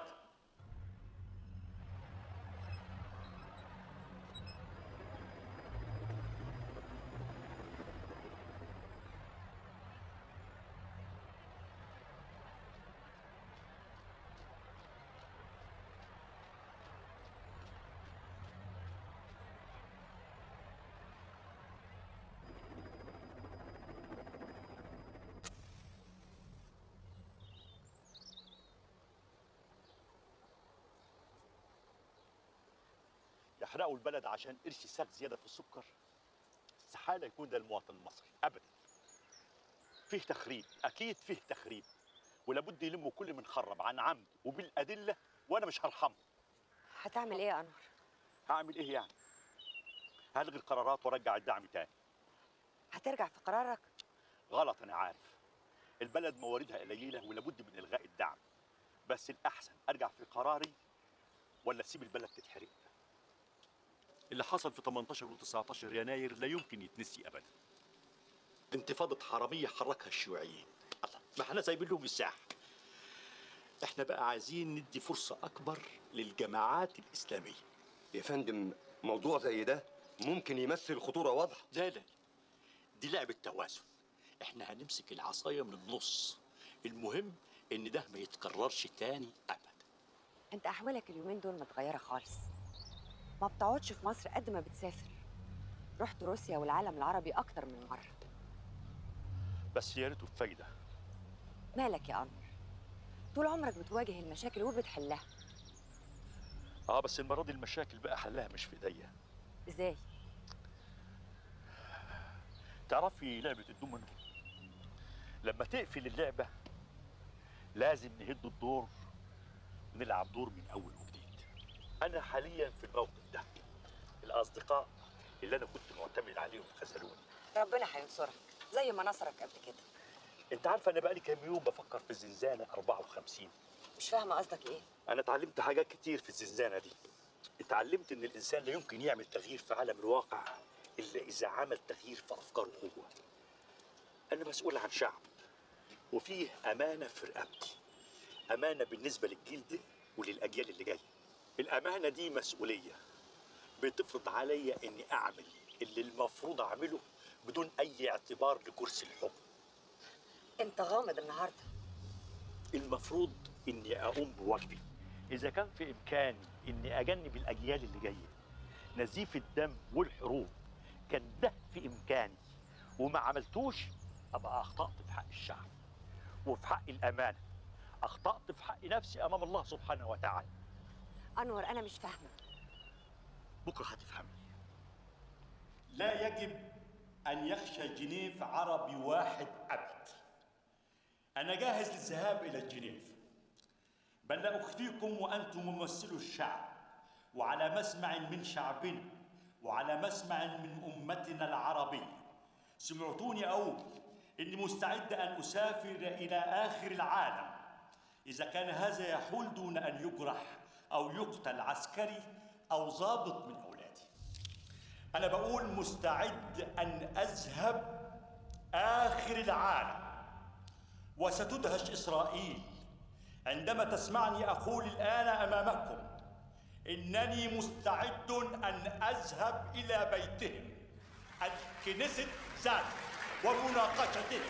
يحرقوا البلد عشان قرش ساق زياده في السكر استحاله يكون ده المواطن المصري ابدا فيه تخريب اكيد فيه تخريب ولابد يلموا كل من خرب عن عمد وبالادله وانا مش هرحمه هتعمل ايه يا انور هعمل ايه يعني هلغي القرارات وارجع الدعم تاني هترجع في قرارك غلط انا عارف البلد مواردها قليله ولابد من الغاء الدعم بس الاحسن ارجع في قراري ولا اسيب البلد تتحرق اللي حصل في 18 و 19 يناير لا يمكن يتنسي ابدا انتفاضه حراميه حركها الشيوعيين الله ما احنا سايبين لهم الساحه احنا بقى عايزين ندي فرصه اكبر للجماعات الاسلاميه يا فندم موضوع زي ده ممكن يمثل خطورة واضحة لا لا دي لعبة توازن احنا هنمسك العصاية من النص المهم ان ده ما يتكررش تاني ابدا انت احوالك اليومين دول متغيره خالص ما بتقعدش في مصر قد ما بتسافر رحت روسيا والعالم العربي اكتر من مره بس يا ريته بفايدة مالك يا انور طول عمرك بتواجه المشاكل وبتحلها اه بس المرة دي المشاكل بقى حلها مش في ايديا ازاي تعرفي لعبة الدومينو لما تقفل اللعبة لازم نهد الدور ونلعب دور من أول وجديد أنا حاليا في الموقف ده الأصدقاء اللي أنا كنت معتمد عليهم خذلوني ربنا هينصرك زي ما نصرك قبل كده أنت عارفة أنا بقالي كام يوم بفكر في الزنزانة 54 مش فاهمه قصدك ايه أنا اتعلمت حاجات كتير في الزنزانة دي اتعلمت إن الإنسان لا يمكن يعمل تغيير في عالم الواقع إلا إذا عمل تغيير في أفكاره هو أنا مسؤول عن شعب وفيه أمانة في رقبتي أمانة بالنسبة للجيل ده وللأجيال اللي جاية الأمانة دي مسؤولية بتفرض عليا إني أعمل اللي المفروض أعمله بدون أي اعتبار لكرسي الحكم انت غامض النهارده المفروض إني أقوم بواجبي إذا كان في إمكاني إني أجنب الأجيال اللي جاية نزيف الدم والحروب كان ده في إمكاني وما عملتوش أبقى أخطأت في حق الشعب وفي حق الأمانة أخطأت في حق نفسي أمام الله سبحانه وتعالى انور انا مش فاهمه بكرة هتفهمي لا يجب أن يخشى جنيف عربي واحد أبد أنا جاهز للذهاب إلى جنيف بل لا أخفيكم وأنتم ممثلو الشعب وعلى مسمع من شعبنا وعلى مسمع من أمتنا العربية سمعتوني أقول إني مستعد أن أسافر إلى آخر العالم إذا كان هذا يحول دون أن يجرح أو يقتل عسكري أو ضابط من أولادي أنا بقول مستعد أن أذهب آخر العالم وستدهش إسرائيل عندما تسمعني أقول الآن أمامكم إنني مستعد أن أذهب إلى بيتهم الكنيست ذات ومناقشتهم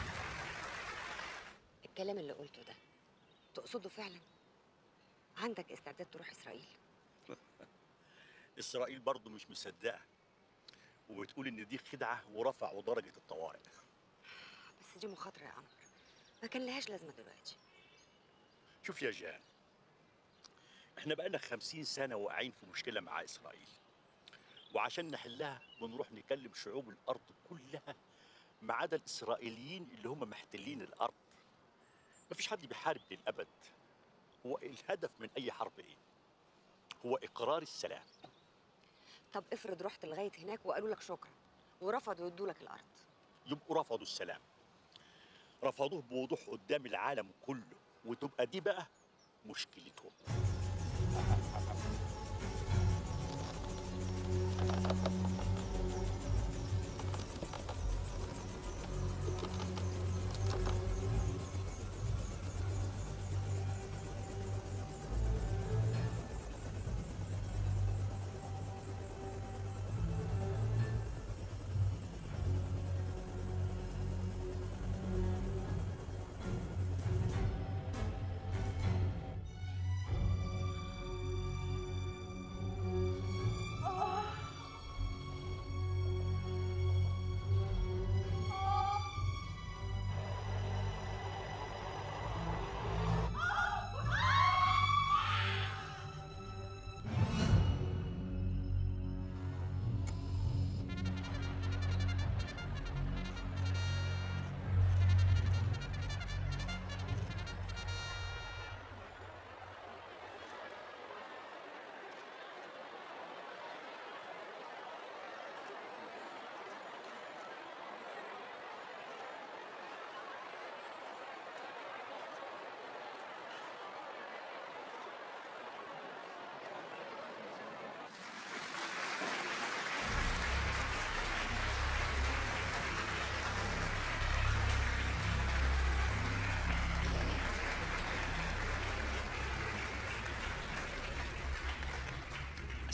الكلام اللي قلته ده تقصده فعلا عندك استعداد تروح اسرائيل إسرائيل برضه مش مصدقة وبتقول إن دي خدعة ورفعوا درجة الطوارئ بس دي مخاطره يا انور ما كان لهاش لازمه دلوقتي شوف يا جان احنا بقالنا خمسين سنة واقعين في مشكلة مع إسرائيل وعشان نحلها بنروح نكلم شعوب الأرض كلها ما عدا الإسرائيليين اللي هم محتلين الأرض مفيش حد بيحارب للأبد هو الهدف من أي حرب إيه؟ هو إقرار السلام طب افرض رحت لغايه هناك وقالوا لك شكرا ورفضوا يدوا لك الارض يبقوا رفضوا السلام رفضوه بوضوح قدام العالم كله وتبقى دي بقى مشكلتهم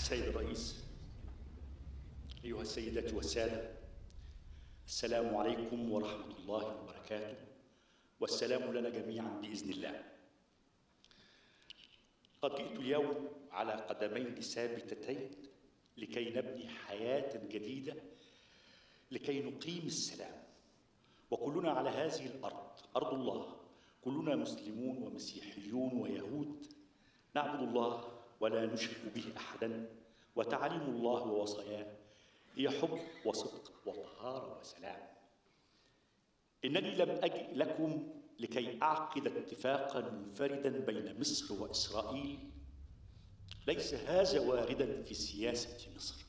السيد الرئيس أيها السيدات والسادة السلام عليكم ورحمة الله وبركاته والسلام لنا جميعا بإذن الله قد جئت اليوم على قدمين ثابتتين لكي نبني حياة جديدة لكي نقيم السلام وكلنا على هذه الأرض أرض الله كلنا مسلمون ومسيحيون ويهود نعبد الله ولا نشرك به أحدا وتعاليم الله ووصاياه هي حب وصدق وطهارة وسلام إنني لم أجئ لكم لكي أعقد اتفاقا منفردا بين مصر وإسرائيل ليس هذا واردا في سياسة مصر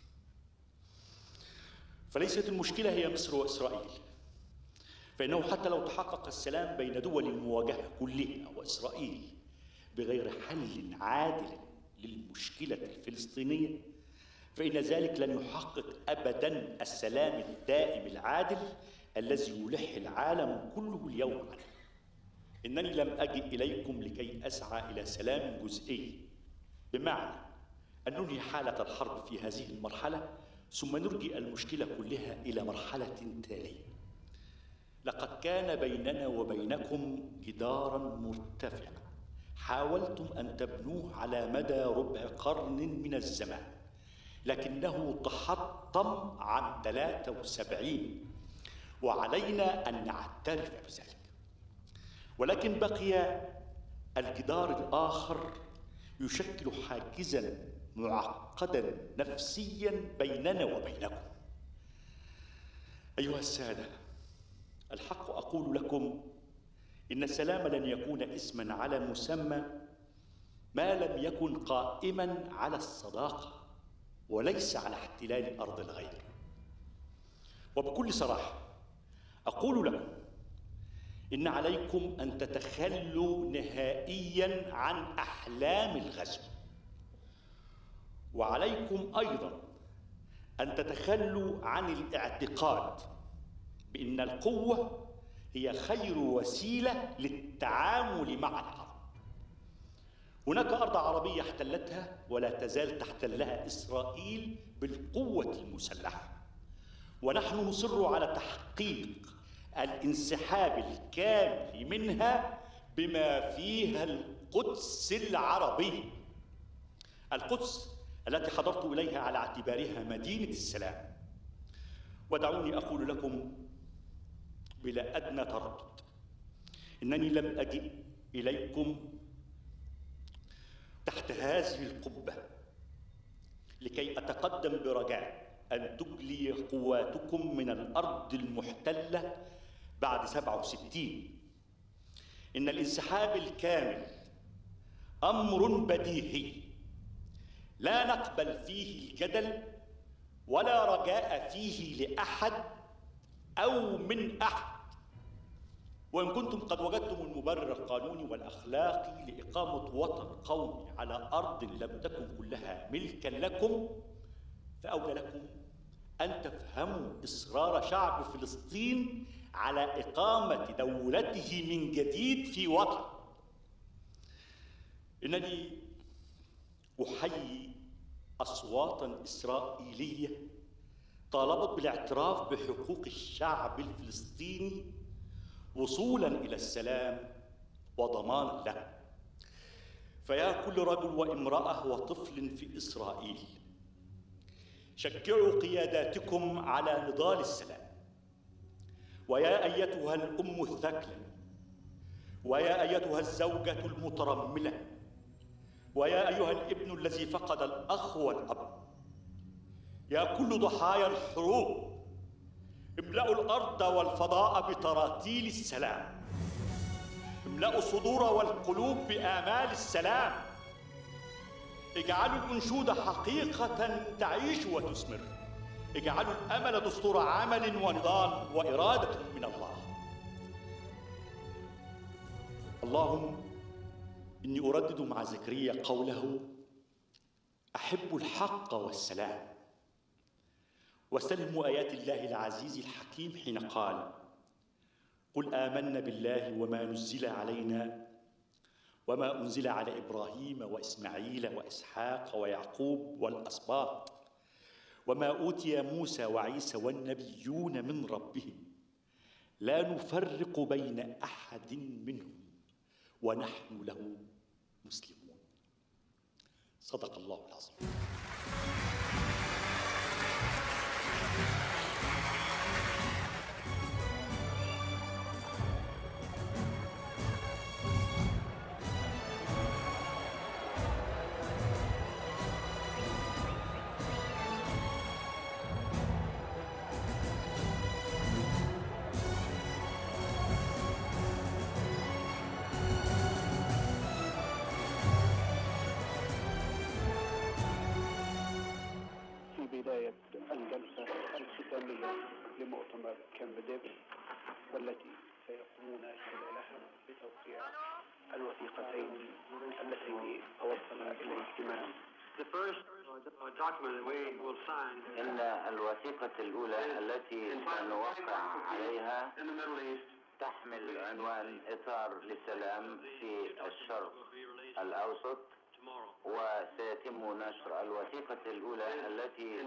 فليست المشكلة هي مصر وإسرائيل فإنه حتى لو تحقق السلام بين دول المواجهة كلها وإسرائيل بغير حل عادل للمشكلة الفلسطينية فإن ذلك لن يحقق أبدا السلام الدائم العادل الذي يلح العالم كله اليوم عنه إنني لم أجئ إليكم لكي أسعى إلى سلام جزئي بمعنى أن ننهي حالة الحرب في هذه المرحلة ثم نرجئ المشكلة كلها إلى مرحلة تالية لقد كان بيننا وبينكم جدارا مرتفعا حاولتم أن تبنوه على مدى ربع قرن من الزمان لكنه تحطم عام 73 وعلينا أن نعترف بذلك ولكن بقي الجدار الآخر يشكل حاجزا معقدا نفسيا بيننا وبينكم أيها السادة الحق أقول لكم إن السلام لن يكون اسما على مسمى ما لم يكن قائما على الصداقة وليس على احتلال أرض الغير وبكل صراحة أقول لكم إن عليكم أن تتخلوا نهائيا عن أحلام الغزو وعليكم أيضا أن تتخلوا عن الاعتقاد بأن القوة هي خير وسيلة للتعامل مع الحرب هناك أرض عربية احتلتها ولا تزال تحتلها إسرائيل بالقوة المسلحة ونحن نصر على تحقيق الانسحاب الكامل منها بما فيها القدس العربية القدس التي حضرت إليها على اعتبارها مدينة السلام ودعوني أقول لكم بلا أدنى تردد إنني لم أجئ إليكم تحت هذه القبة لكي أتقدم برجاء أن تجلي قواتكم من الأرض المحتلة بعد 67 إن الانسحاب الكامل أمر بديهي لا نقبل فيه الجدل ولا رجاء فيه لأحد أو من أحد وإن كنتم قد وجدتم المبرر القانوني والأخلاقي لإقامة وطن قومي على أرض لم تكن كلها ملكا لكم فأولى لكم أن تفهموا إصرار شعب فلسطين على إقامة دولته من جديد في وطن إنني أحيي أصواتا إسرائيلية طالبت بالاعتراف بحقوق الشعب الفلسطيني وصولا إلى السلام وضمان له فيا كل رجل وامرأة وطفل في إسرائيل شجعوا قياداتكم على نضال السلام ويا ايتها الام الثكله ويا ايتها الزوجه المترمله ويا ايها الابن الذي فقد الاخ والاب يا كل ضحايا الحروب املأوا الارض والفضاء بتراتيل السلام املأوا الصدور والقلوب بآمال السلام اجعلوا الأنشود حقيقة تعيش وتثمر اجعلوا الأمل دستور عمل ونضال وإرادة من الله اللهم إني أردد مع زكريا قوله أحب الحق والسلام واستلهم آيات الله العزيز الحكيم حين قال قل آمنا بالله وما نزل علينا وما أنزل على إبراهيم وإسماعيل وإسحاق ويعقوب والأسباط وما أوتي موسى وعيسى والنبيون من ربهم لا نفرق بين أحد منهم ونحن له مسلمون صدق الله العظيم في بداية الجلسة الختامية لمؤتمر كامب ديفيد والتي سيقومون خلالها بتوقيع الوثيقتين اللتين توصل إليهما إن الوثيقة الأولى التي سنوقع عليها تحمل عنوان إطار للسلام في الشرق الأوسط وسيتم نشر الوثيقة الأولى التي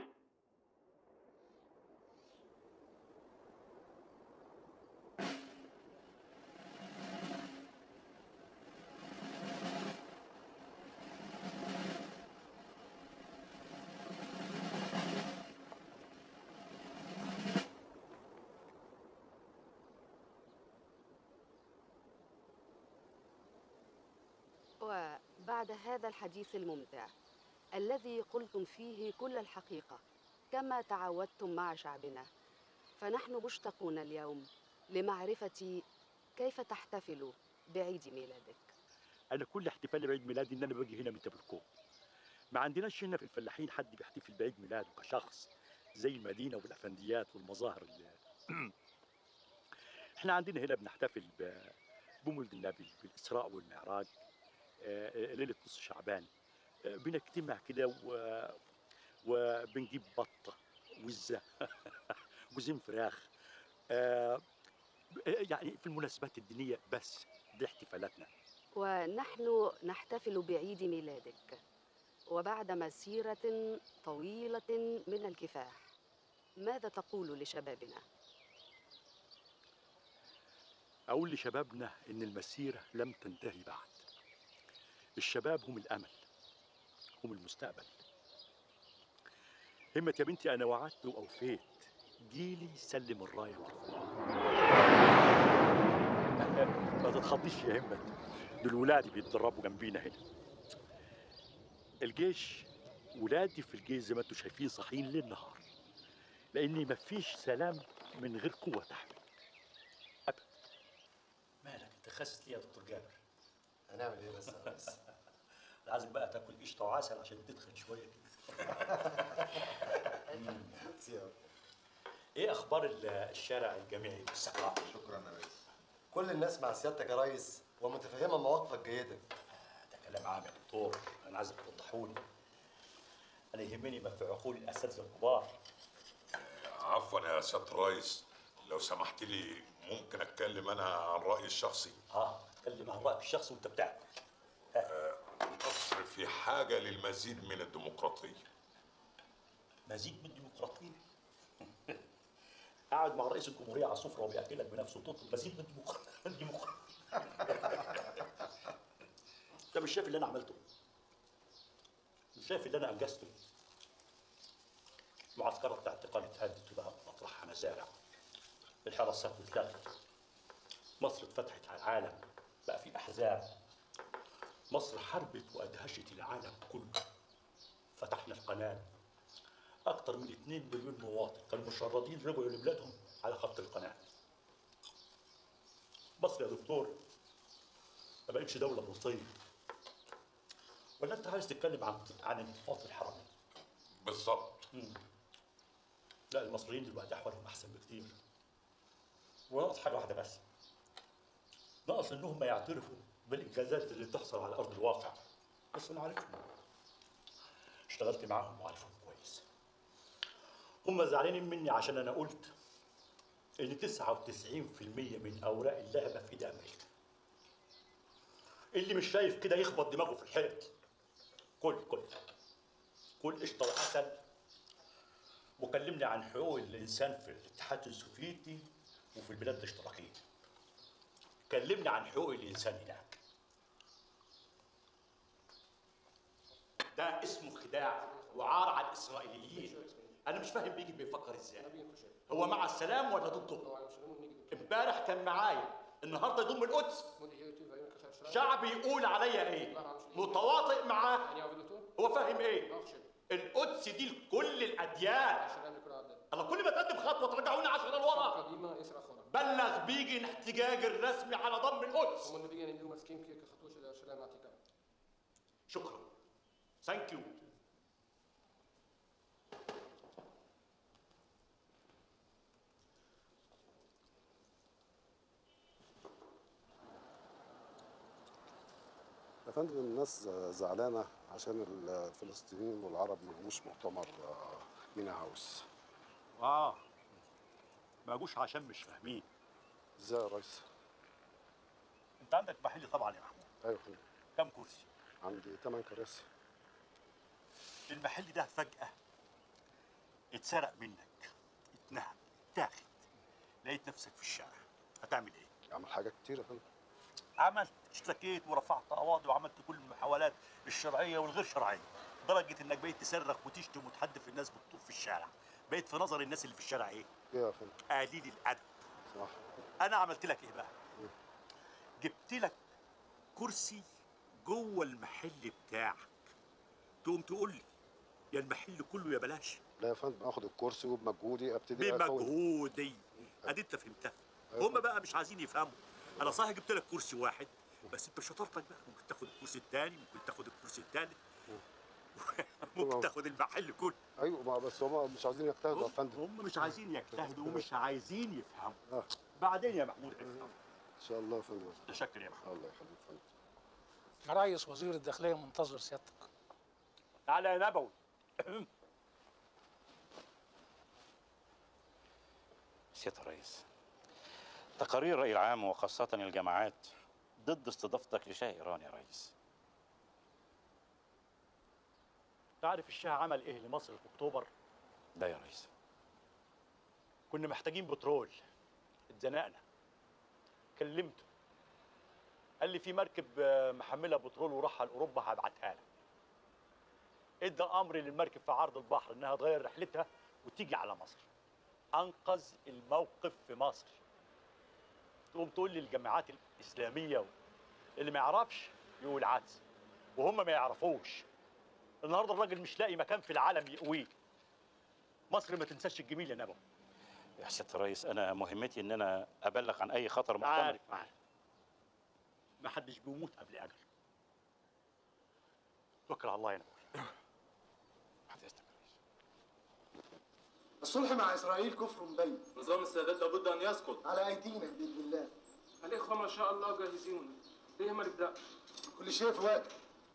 وبعد هذا الحديث الممتع الذي قلتم فيه كل الحقيقة كما تعودتم مع شعبنا فنحن مشتاقون اليوم لمعرفة كيف تحتفل بعيد ميلادك انا كل احتفال بعيد ميلادي ان انا باجي هنا من تبركو ما عندناش هنا في الفلاحين حد بيحتفل بعيد ميلاده كشخص زي المدينه والافنديات والمظاهر اللي احنا عندنا هنا بنحتفل ب- بمولد النبي بالاسراء والمعراج آه، آه، ليله نص شعبان آه، بنجتمع كده و... وبنجيب بطه وزه جوزين فراخ آه، يعني في المناسبات الدينيه بس دي احتفالاتنا ونحن نحتفل بعيد ميلادك وبعد مسيرة طويلة من الكفاح ماذا تقول لشبابنا؟ أقول لشبابنا إن المسيرة لم تنتهي بعد الشباب هم الأمل هم المستقبل همة يا بنتي أنا وعدت وأوفيت جيلي سلم الراية مرفوعة ما تتخضيش يا همة دول ولادي بيتدربوا جنبينا هنا الجيش ولادي في الجيش زي ما انتم شايفين صاحيين ليل نهار لأن مفيش سلام من غير قوة تحمل مالك انت خاسس ليه يا دكتور جابر؟ هنعمل ايه بس يا ريس؟ عايزك بقى تاكل قشطه وعسل عشان تدخن شويه كده ايه اخبار ال- الشارع الجامعي والثقافي؟ شكرا يا ريس كل الناس مع سيادتك يا ريس ومتفهمه مواقفك جيدا ده كلام عام يا دكتور انا عايزك توضحوني انا يهمني ما في عقول الاساتذه الكبار عفوا يا سياده الرئيس لو سمحت لي ممكن اتكلم انا عن رايي الشخصي اه اتكلم عن رايك الشخصي وانت بتاعك مصر في حاجه للمزيد من الديمقراطيه مزيد من الديمقراطيه قاعد مع رئيس الجمهوريه على السفره وبياكلك بنفسه تطلب مزيد من الديمقراطيه الديمقراطيه انت مش شايف اللي انا عملته مش شايف اللي انا انجزته معسكرات الاعتقال اتهدت وبقى مطرحها مزارع الحراسات اتلغت مصر اتفتحت على العالم بقى في احزاب مصر حربت وادهشت العالم كله فتحنا القناه اكثر من 2 مليون مواطن كانوا مشردين رجعوا لبلادهم على خط القناه مصر يا دكتور ما بقتش دوله روسيه ولا انت عايز تتكلم عن عن انتفاضه الحرمين بالظبط لا المصريين دلوقتي احوالهم احسن بكتير وناقص حاجه واحده بس ناقص انهم يعترفوا بالانجازات اللي بتحصل على ارض الواقع بس انا عارفهم اشتغلت معاهم وعارفهم كويس هم زعلانين مني عشان انا قلت ان 99% من اوراق اللعبه في ايد امريكا اللي مش شايف كده يخبط دماغه في الحيط كل كل كل قشطه وعسل وكلمني عن حقوق الانسان في الاتحاد السوفيتي وفي البلاد الاشتراكيه كلمني عن حقوق الانسان هناك ده اسمه خداع وعار على الاسرائيليين انا مش فاهم بيجي بيفكر ازاي هو مع السلام ولا ضده امبارح كان معايا النهارده يضم القدس شعبي يقول عليا ايه متواطئ معاه هو فاهم ايه القدس دي لكل الاديان الله كل ما تقدم خطوه ترجعونا عشرة لورا بلغ بيجي الاحتجاج الرسمي على ضم القدس شكرا ثانك يو يا فندم الناس زعلانة عشان الفلسطينيين والعرب ما جوش مؤتمر آه، مينا هاوس اه ما جوش عشان مش فاهمين ازاي يا ريس؟ انت عندك محل طبعا يا محمود ايوه يا فندم كم كرسي عندي 8 كراسي المحل ده فجأة اتسرق منك اتنهب اتاخد لقيت نفسك في الشارع هتعمل ايه؟ عمل حاجات كتير يا فندم عملت اشتكيت ورفعت قواضي وعملت كل المحاولات الشرعيه والغير شرعيه لدرجه انك بقيت تصرخ وتشتم وتحدف الناس بالطوب في الشارع بقيت في نظر الناس اللي في الشارع ايه؟ ايه يا فندم؟ قليل الادب صح انا عملت لك ايه بقى؟ جبت لك كرسي جوه المحل بتاعك تقوم تقول لي يا المحل كله يا بلاش لا يا فندم اخد الكرسي وبمجهودي ابتدي أكون- بمجهودي ادي انت فهمتها هم بقى مش عايزين يفهموا انا صحيح جبت لك كرسي واحد بس انت شطارتك بقى ممكن تاخد الكرسي الثاني ممكن تاخد الكرسي الثالث ممكن تاخد المحل كله ايوه ما بس هم مش عايزين يجتهدوا يا فندم هم مش عايزين يجتهدوا ومش عايزين يفهموا آه. بعدين يا محمود افهم ان شاء الله يا فندم تشكر يا محمود الله يخليك يا فندم يا ريس وزير الداخليه منتظر سيادتك تعالى يا نبوي سيادة الرئيس تقارير الرأي العام وخاصة الجماعات ضد استضافتك لشاه إيران يا رئيس تعرف الشاه عمل ايه لمصر في اكتوبر لا يا رئيس كنا محتاجين بترول اتزنقنا كلمته قال لي في مركب آه، محمله بترول وراحها لاوروبا هبعتها لك ادى امر للمركب في عرض البحر انها تغير رحلتها وتيجي على مصر انقذ الموقف في مصر تقوم تقول لي الجماعات الاسلاميه اللي ما يعرفش يقول عدس وهم ما يعرفوش النهارده الراجل مش لاقي مكان في العالم يقويه مصر ما تنساش الجميل يا نبوي يا سيادة الرئيس أنا مهمتي إن أنا أبلغ عن أي خطر محتمل عارف عارف ما حدش بيموت قبل اجله توكل على الله يا نبوي الصلح مع اسرائيل كفر بين نظام السادات لابد ان يسقط على ايدينا باذن الله الاخوه ما شاء الله جاهزين ليه ما نبدا كل شيء في وقته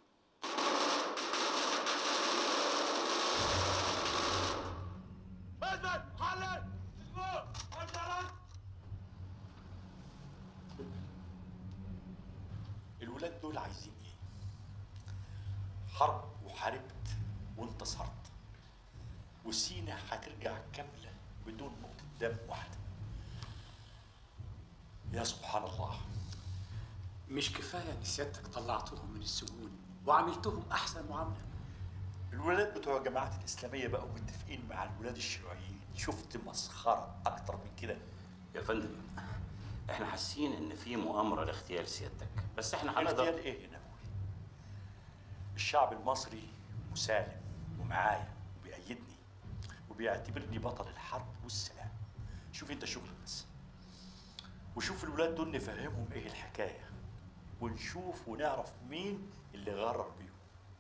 اثبت حلل اسبوع انت الولاد دول عايزين ايه حرب وحاربت وانتصرت وسينا هترجع كامله بدون نقطه دم واحده يا سبحان الله مش كفايه ان سيادتك طلعتهم من السجون وعملتهم احسن معامله الولاد بتوع الجماعات الاسلاميه بقوا متفقين مع الولاد الشيوعيين شفت مسخره اكتر من كده يا فندم احنا حاسين ان في مؤامره لاغتيال سيادتك بس احنا اغتيال هنقدر ايه يا نبوي الشعب المصري مسالم ومعايا وبيأيدني وبيعتبرني بطل الحرب والسلام شوف انت شغلك بس وشوف الولاد دول نفهمهم ايه الحكايه ونشوف ونعرف مين اللي غرر بيهم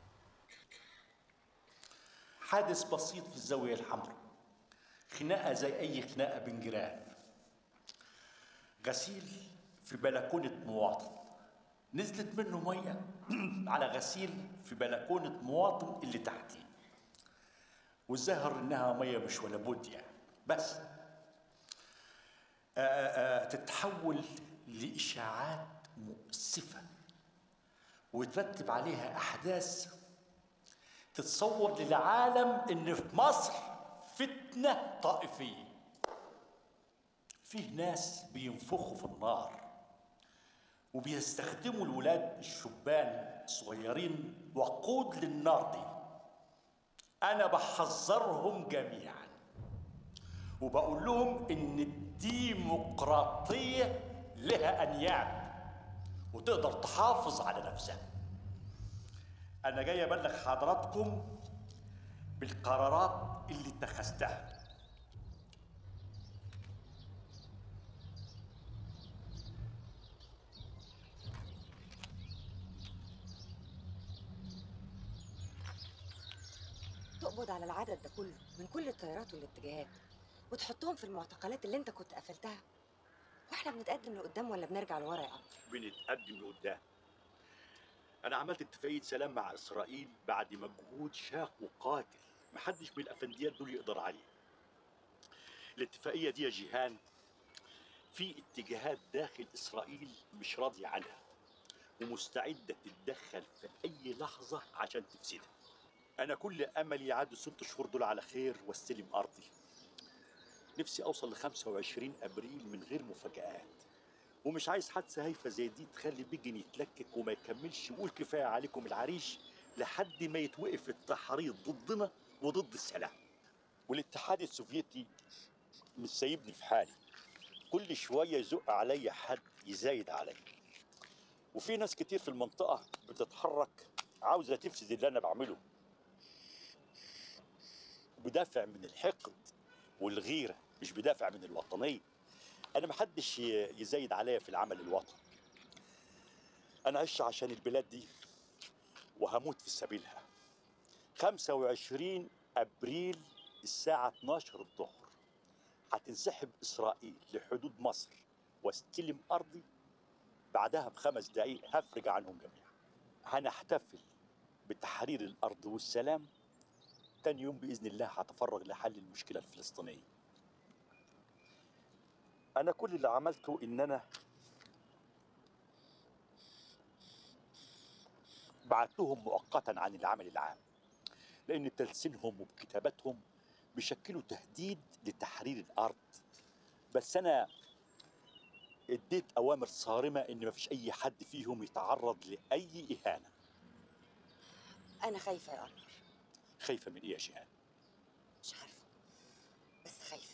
حادث بسيط في الزاويه الحمراء خناقه زي اي خناقه بين جيران غسيل في بلكونه مواطن نزلت منه ميه على غسيل في بلكونه مواطن اللي تحتيه والظاهر انها ميه مش ولا بد يعني بس آآ آآ تتحول لاشاعات مؤسفه وترتب عليها أحداث تتصور للعالم إن في مصر فتنة طائفية فيه ناس بينفخوا في النار وبيستخدموا الولاد الشبان الصغيرين وقود للنار دي أنا بحذرهم جميعا وبقول لهم إن الديمقراطية لها أنياب وتقدر تحافظ على نفسها أنا جاي أبلغ حضراتكم بالقرارات اللي اتخذتها تقبض على العدد ده كله من كل التيارات والاتجاهات وتحطهم في المعتقلات اللي انت كنت قفلتها واحنا بنتقدم لقدام ولا بنرجع لورا يا قمر بنتقدم لقدام انا عملت اتفاقيه سلام مع اسرائيل بعد مجهود شاق وقاتل محدش من الافنديات دول يقدر عليه الاتفاقيه دي يا جيهان في اتجاهات داخل اسرائيل مش راضيه عنها ومستعده تتدخل في اي لحظه عشان تفسدها انا كل املي يعدوا ست شهور دول على خير واستلم ارضي نفسي اوصل ل 25 ابريل من غير مفاجآت ومش عايز حادثه هايفه زي دي تخلي بيجن يتلكك وما يكملش ويقول كفايه عليكم العريش لحد ما يتوقف التحريض ضدنا وضد السلام والاتحاد السوفيتي مش سايبني في حالي كل شويه يزق عليا حد يزايد عليا وفي ناس كتير في المنطقه بتتحرك عاوزه تفسد اللي انا بعمله بدافع من الحقد والغيره مش بدافع من الوطنيه انا محدش ي- يزايد عليا في العمل الوطني انا عشت عشان البلاد دي وهموت في سبيلها 25 ابريل الساعه 12 الظهر هتنسحب اسرائيل لحدود مصر واستلم ارضي بعدها بخمس دقائق هفرج عنهم جميعا هنحتفل بتحرير الارض والسلام تاني يوم باذن الله هتفرغ لحل المشكله الفلسطينيه انا كل اللي عملته ان انا بعتهم مؤقتا عن العمل العام لان تلسينهم وبكتاباتهم بيشكلوا تهديد لتحرير الارض بس انا اديت اوامر صارمه ان مفيش اي حد فيهم يتعرض لاي اهانه انا خايفه يا قمر خايفه من ايه يا شيهان مش عارفه بس خايفه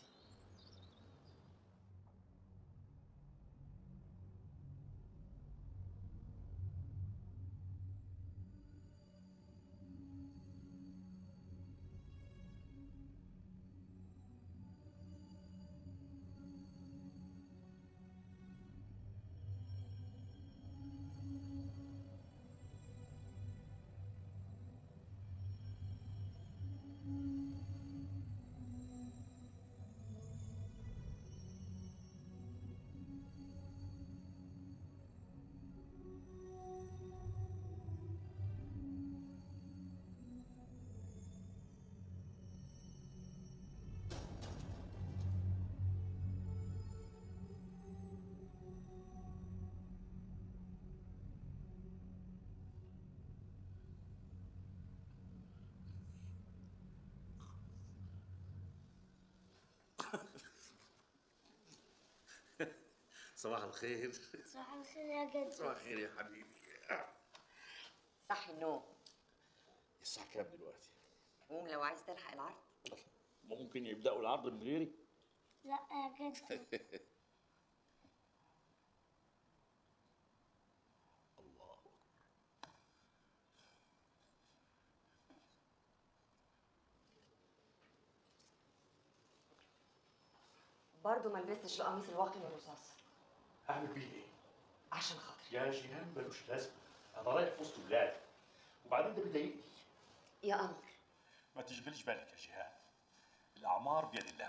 صباح الخير صباح الخير يا جد صباح الخير يا حبيبي صحي النوم الساعه كام دلوقتي قوم لو عايز تلحق العرض ممكن يبداوا العرض من غيري لا يا جد برضه ما لبستش القميص الواقي من الرصاص اعمل بيه ايه عشان خاطري يا جيهان ملوش لازمه انا رايح في وسط ولادي وبعدين ده بيضايقني يا قمر ما تشغلش بالك يا جيهان الاعمار بيد الله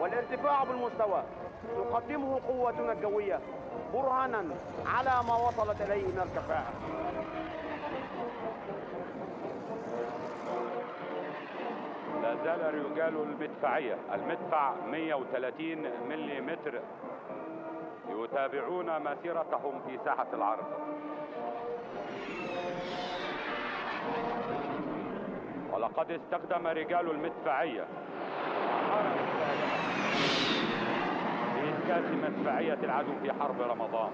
والارتفاع بالمستوى تقدمه قوتنا الجوية برهانا على ما وصلت إليه من الكفاءة لا زال رجال المدفعية المدفع 130 ملم يتابعون مسيرتهم في ساحة العرض ولقد استخدم رجال المدفعية في إسكات مدفعية العدو في حرب رمضان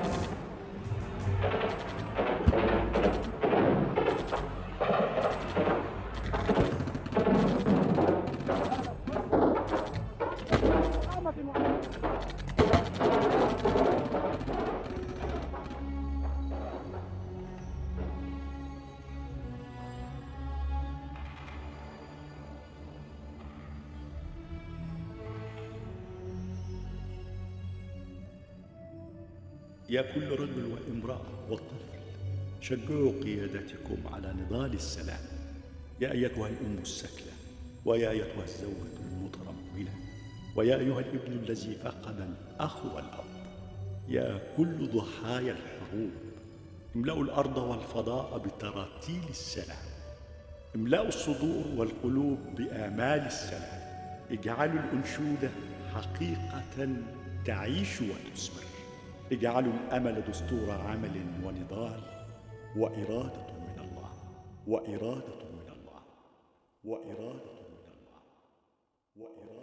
يا كل رجل وامرأة وطفل شجعوا قيادتكم على نضال السلام يا أيتها الأم السكلة ويا أيتها الزوجة المترملة ويا أيها الابن الذي فقد الأخ والأب يا كل ضحايا الحروب املأوا الأرض والفضاء بتراتيل السلام املأوا الصدور والقلوب بآمال السلام اجعلوا الأنشودة حقيقة تعيش وتثمر اجعلوا الامل دستور عمل ونضال واراده من الله واراده من الله واراده من الله واراده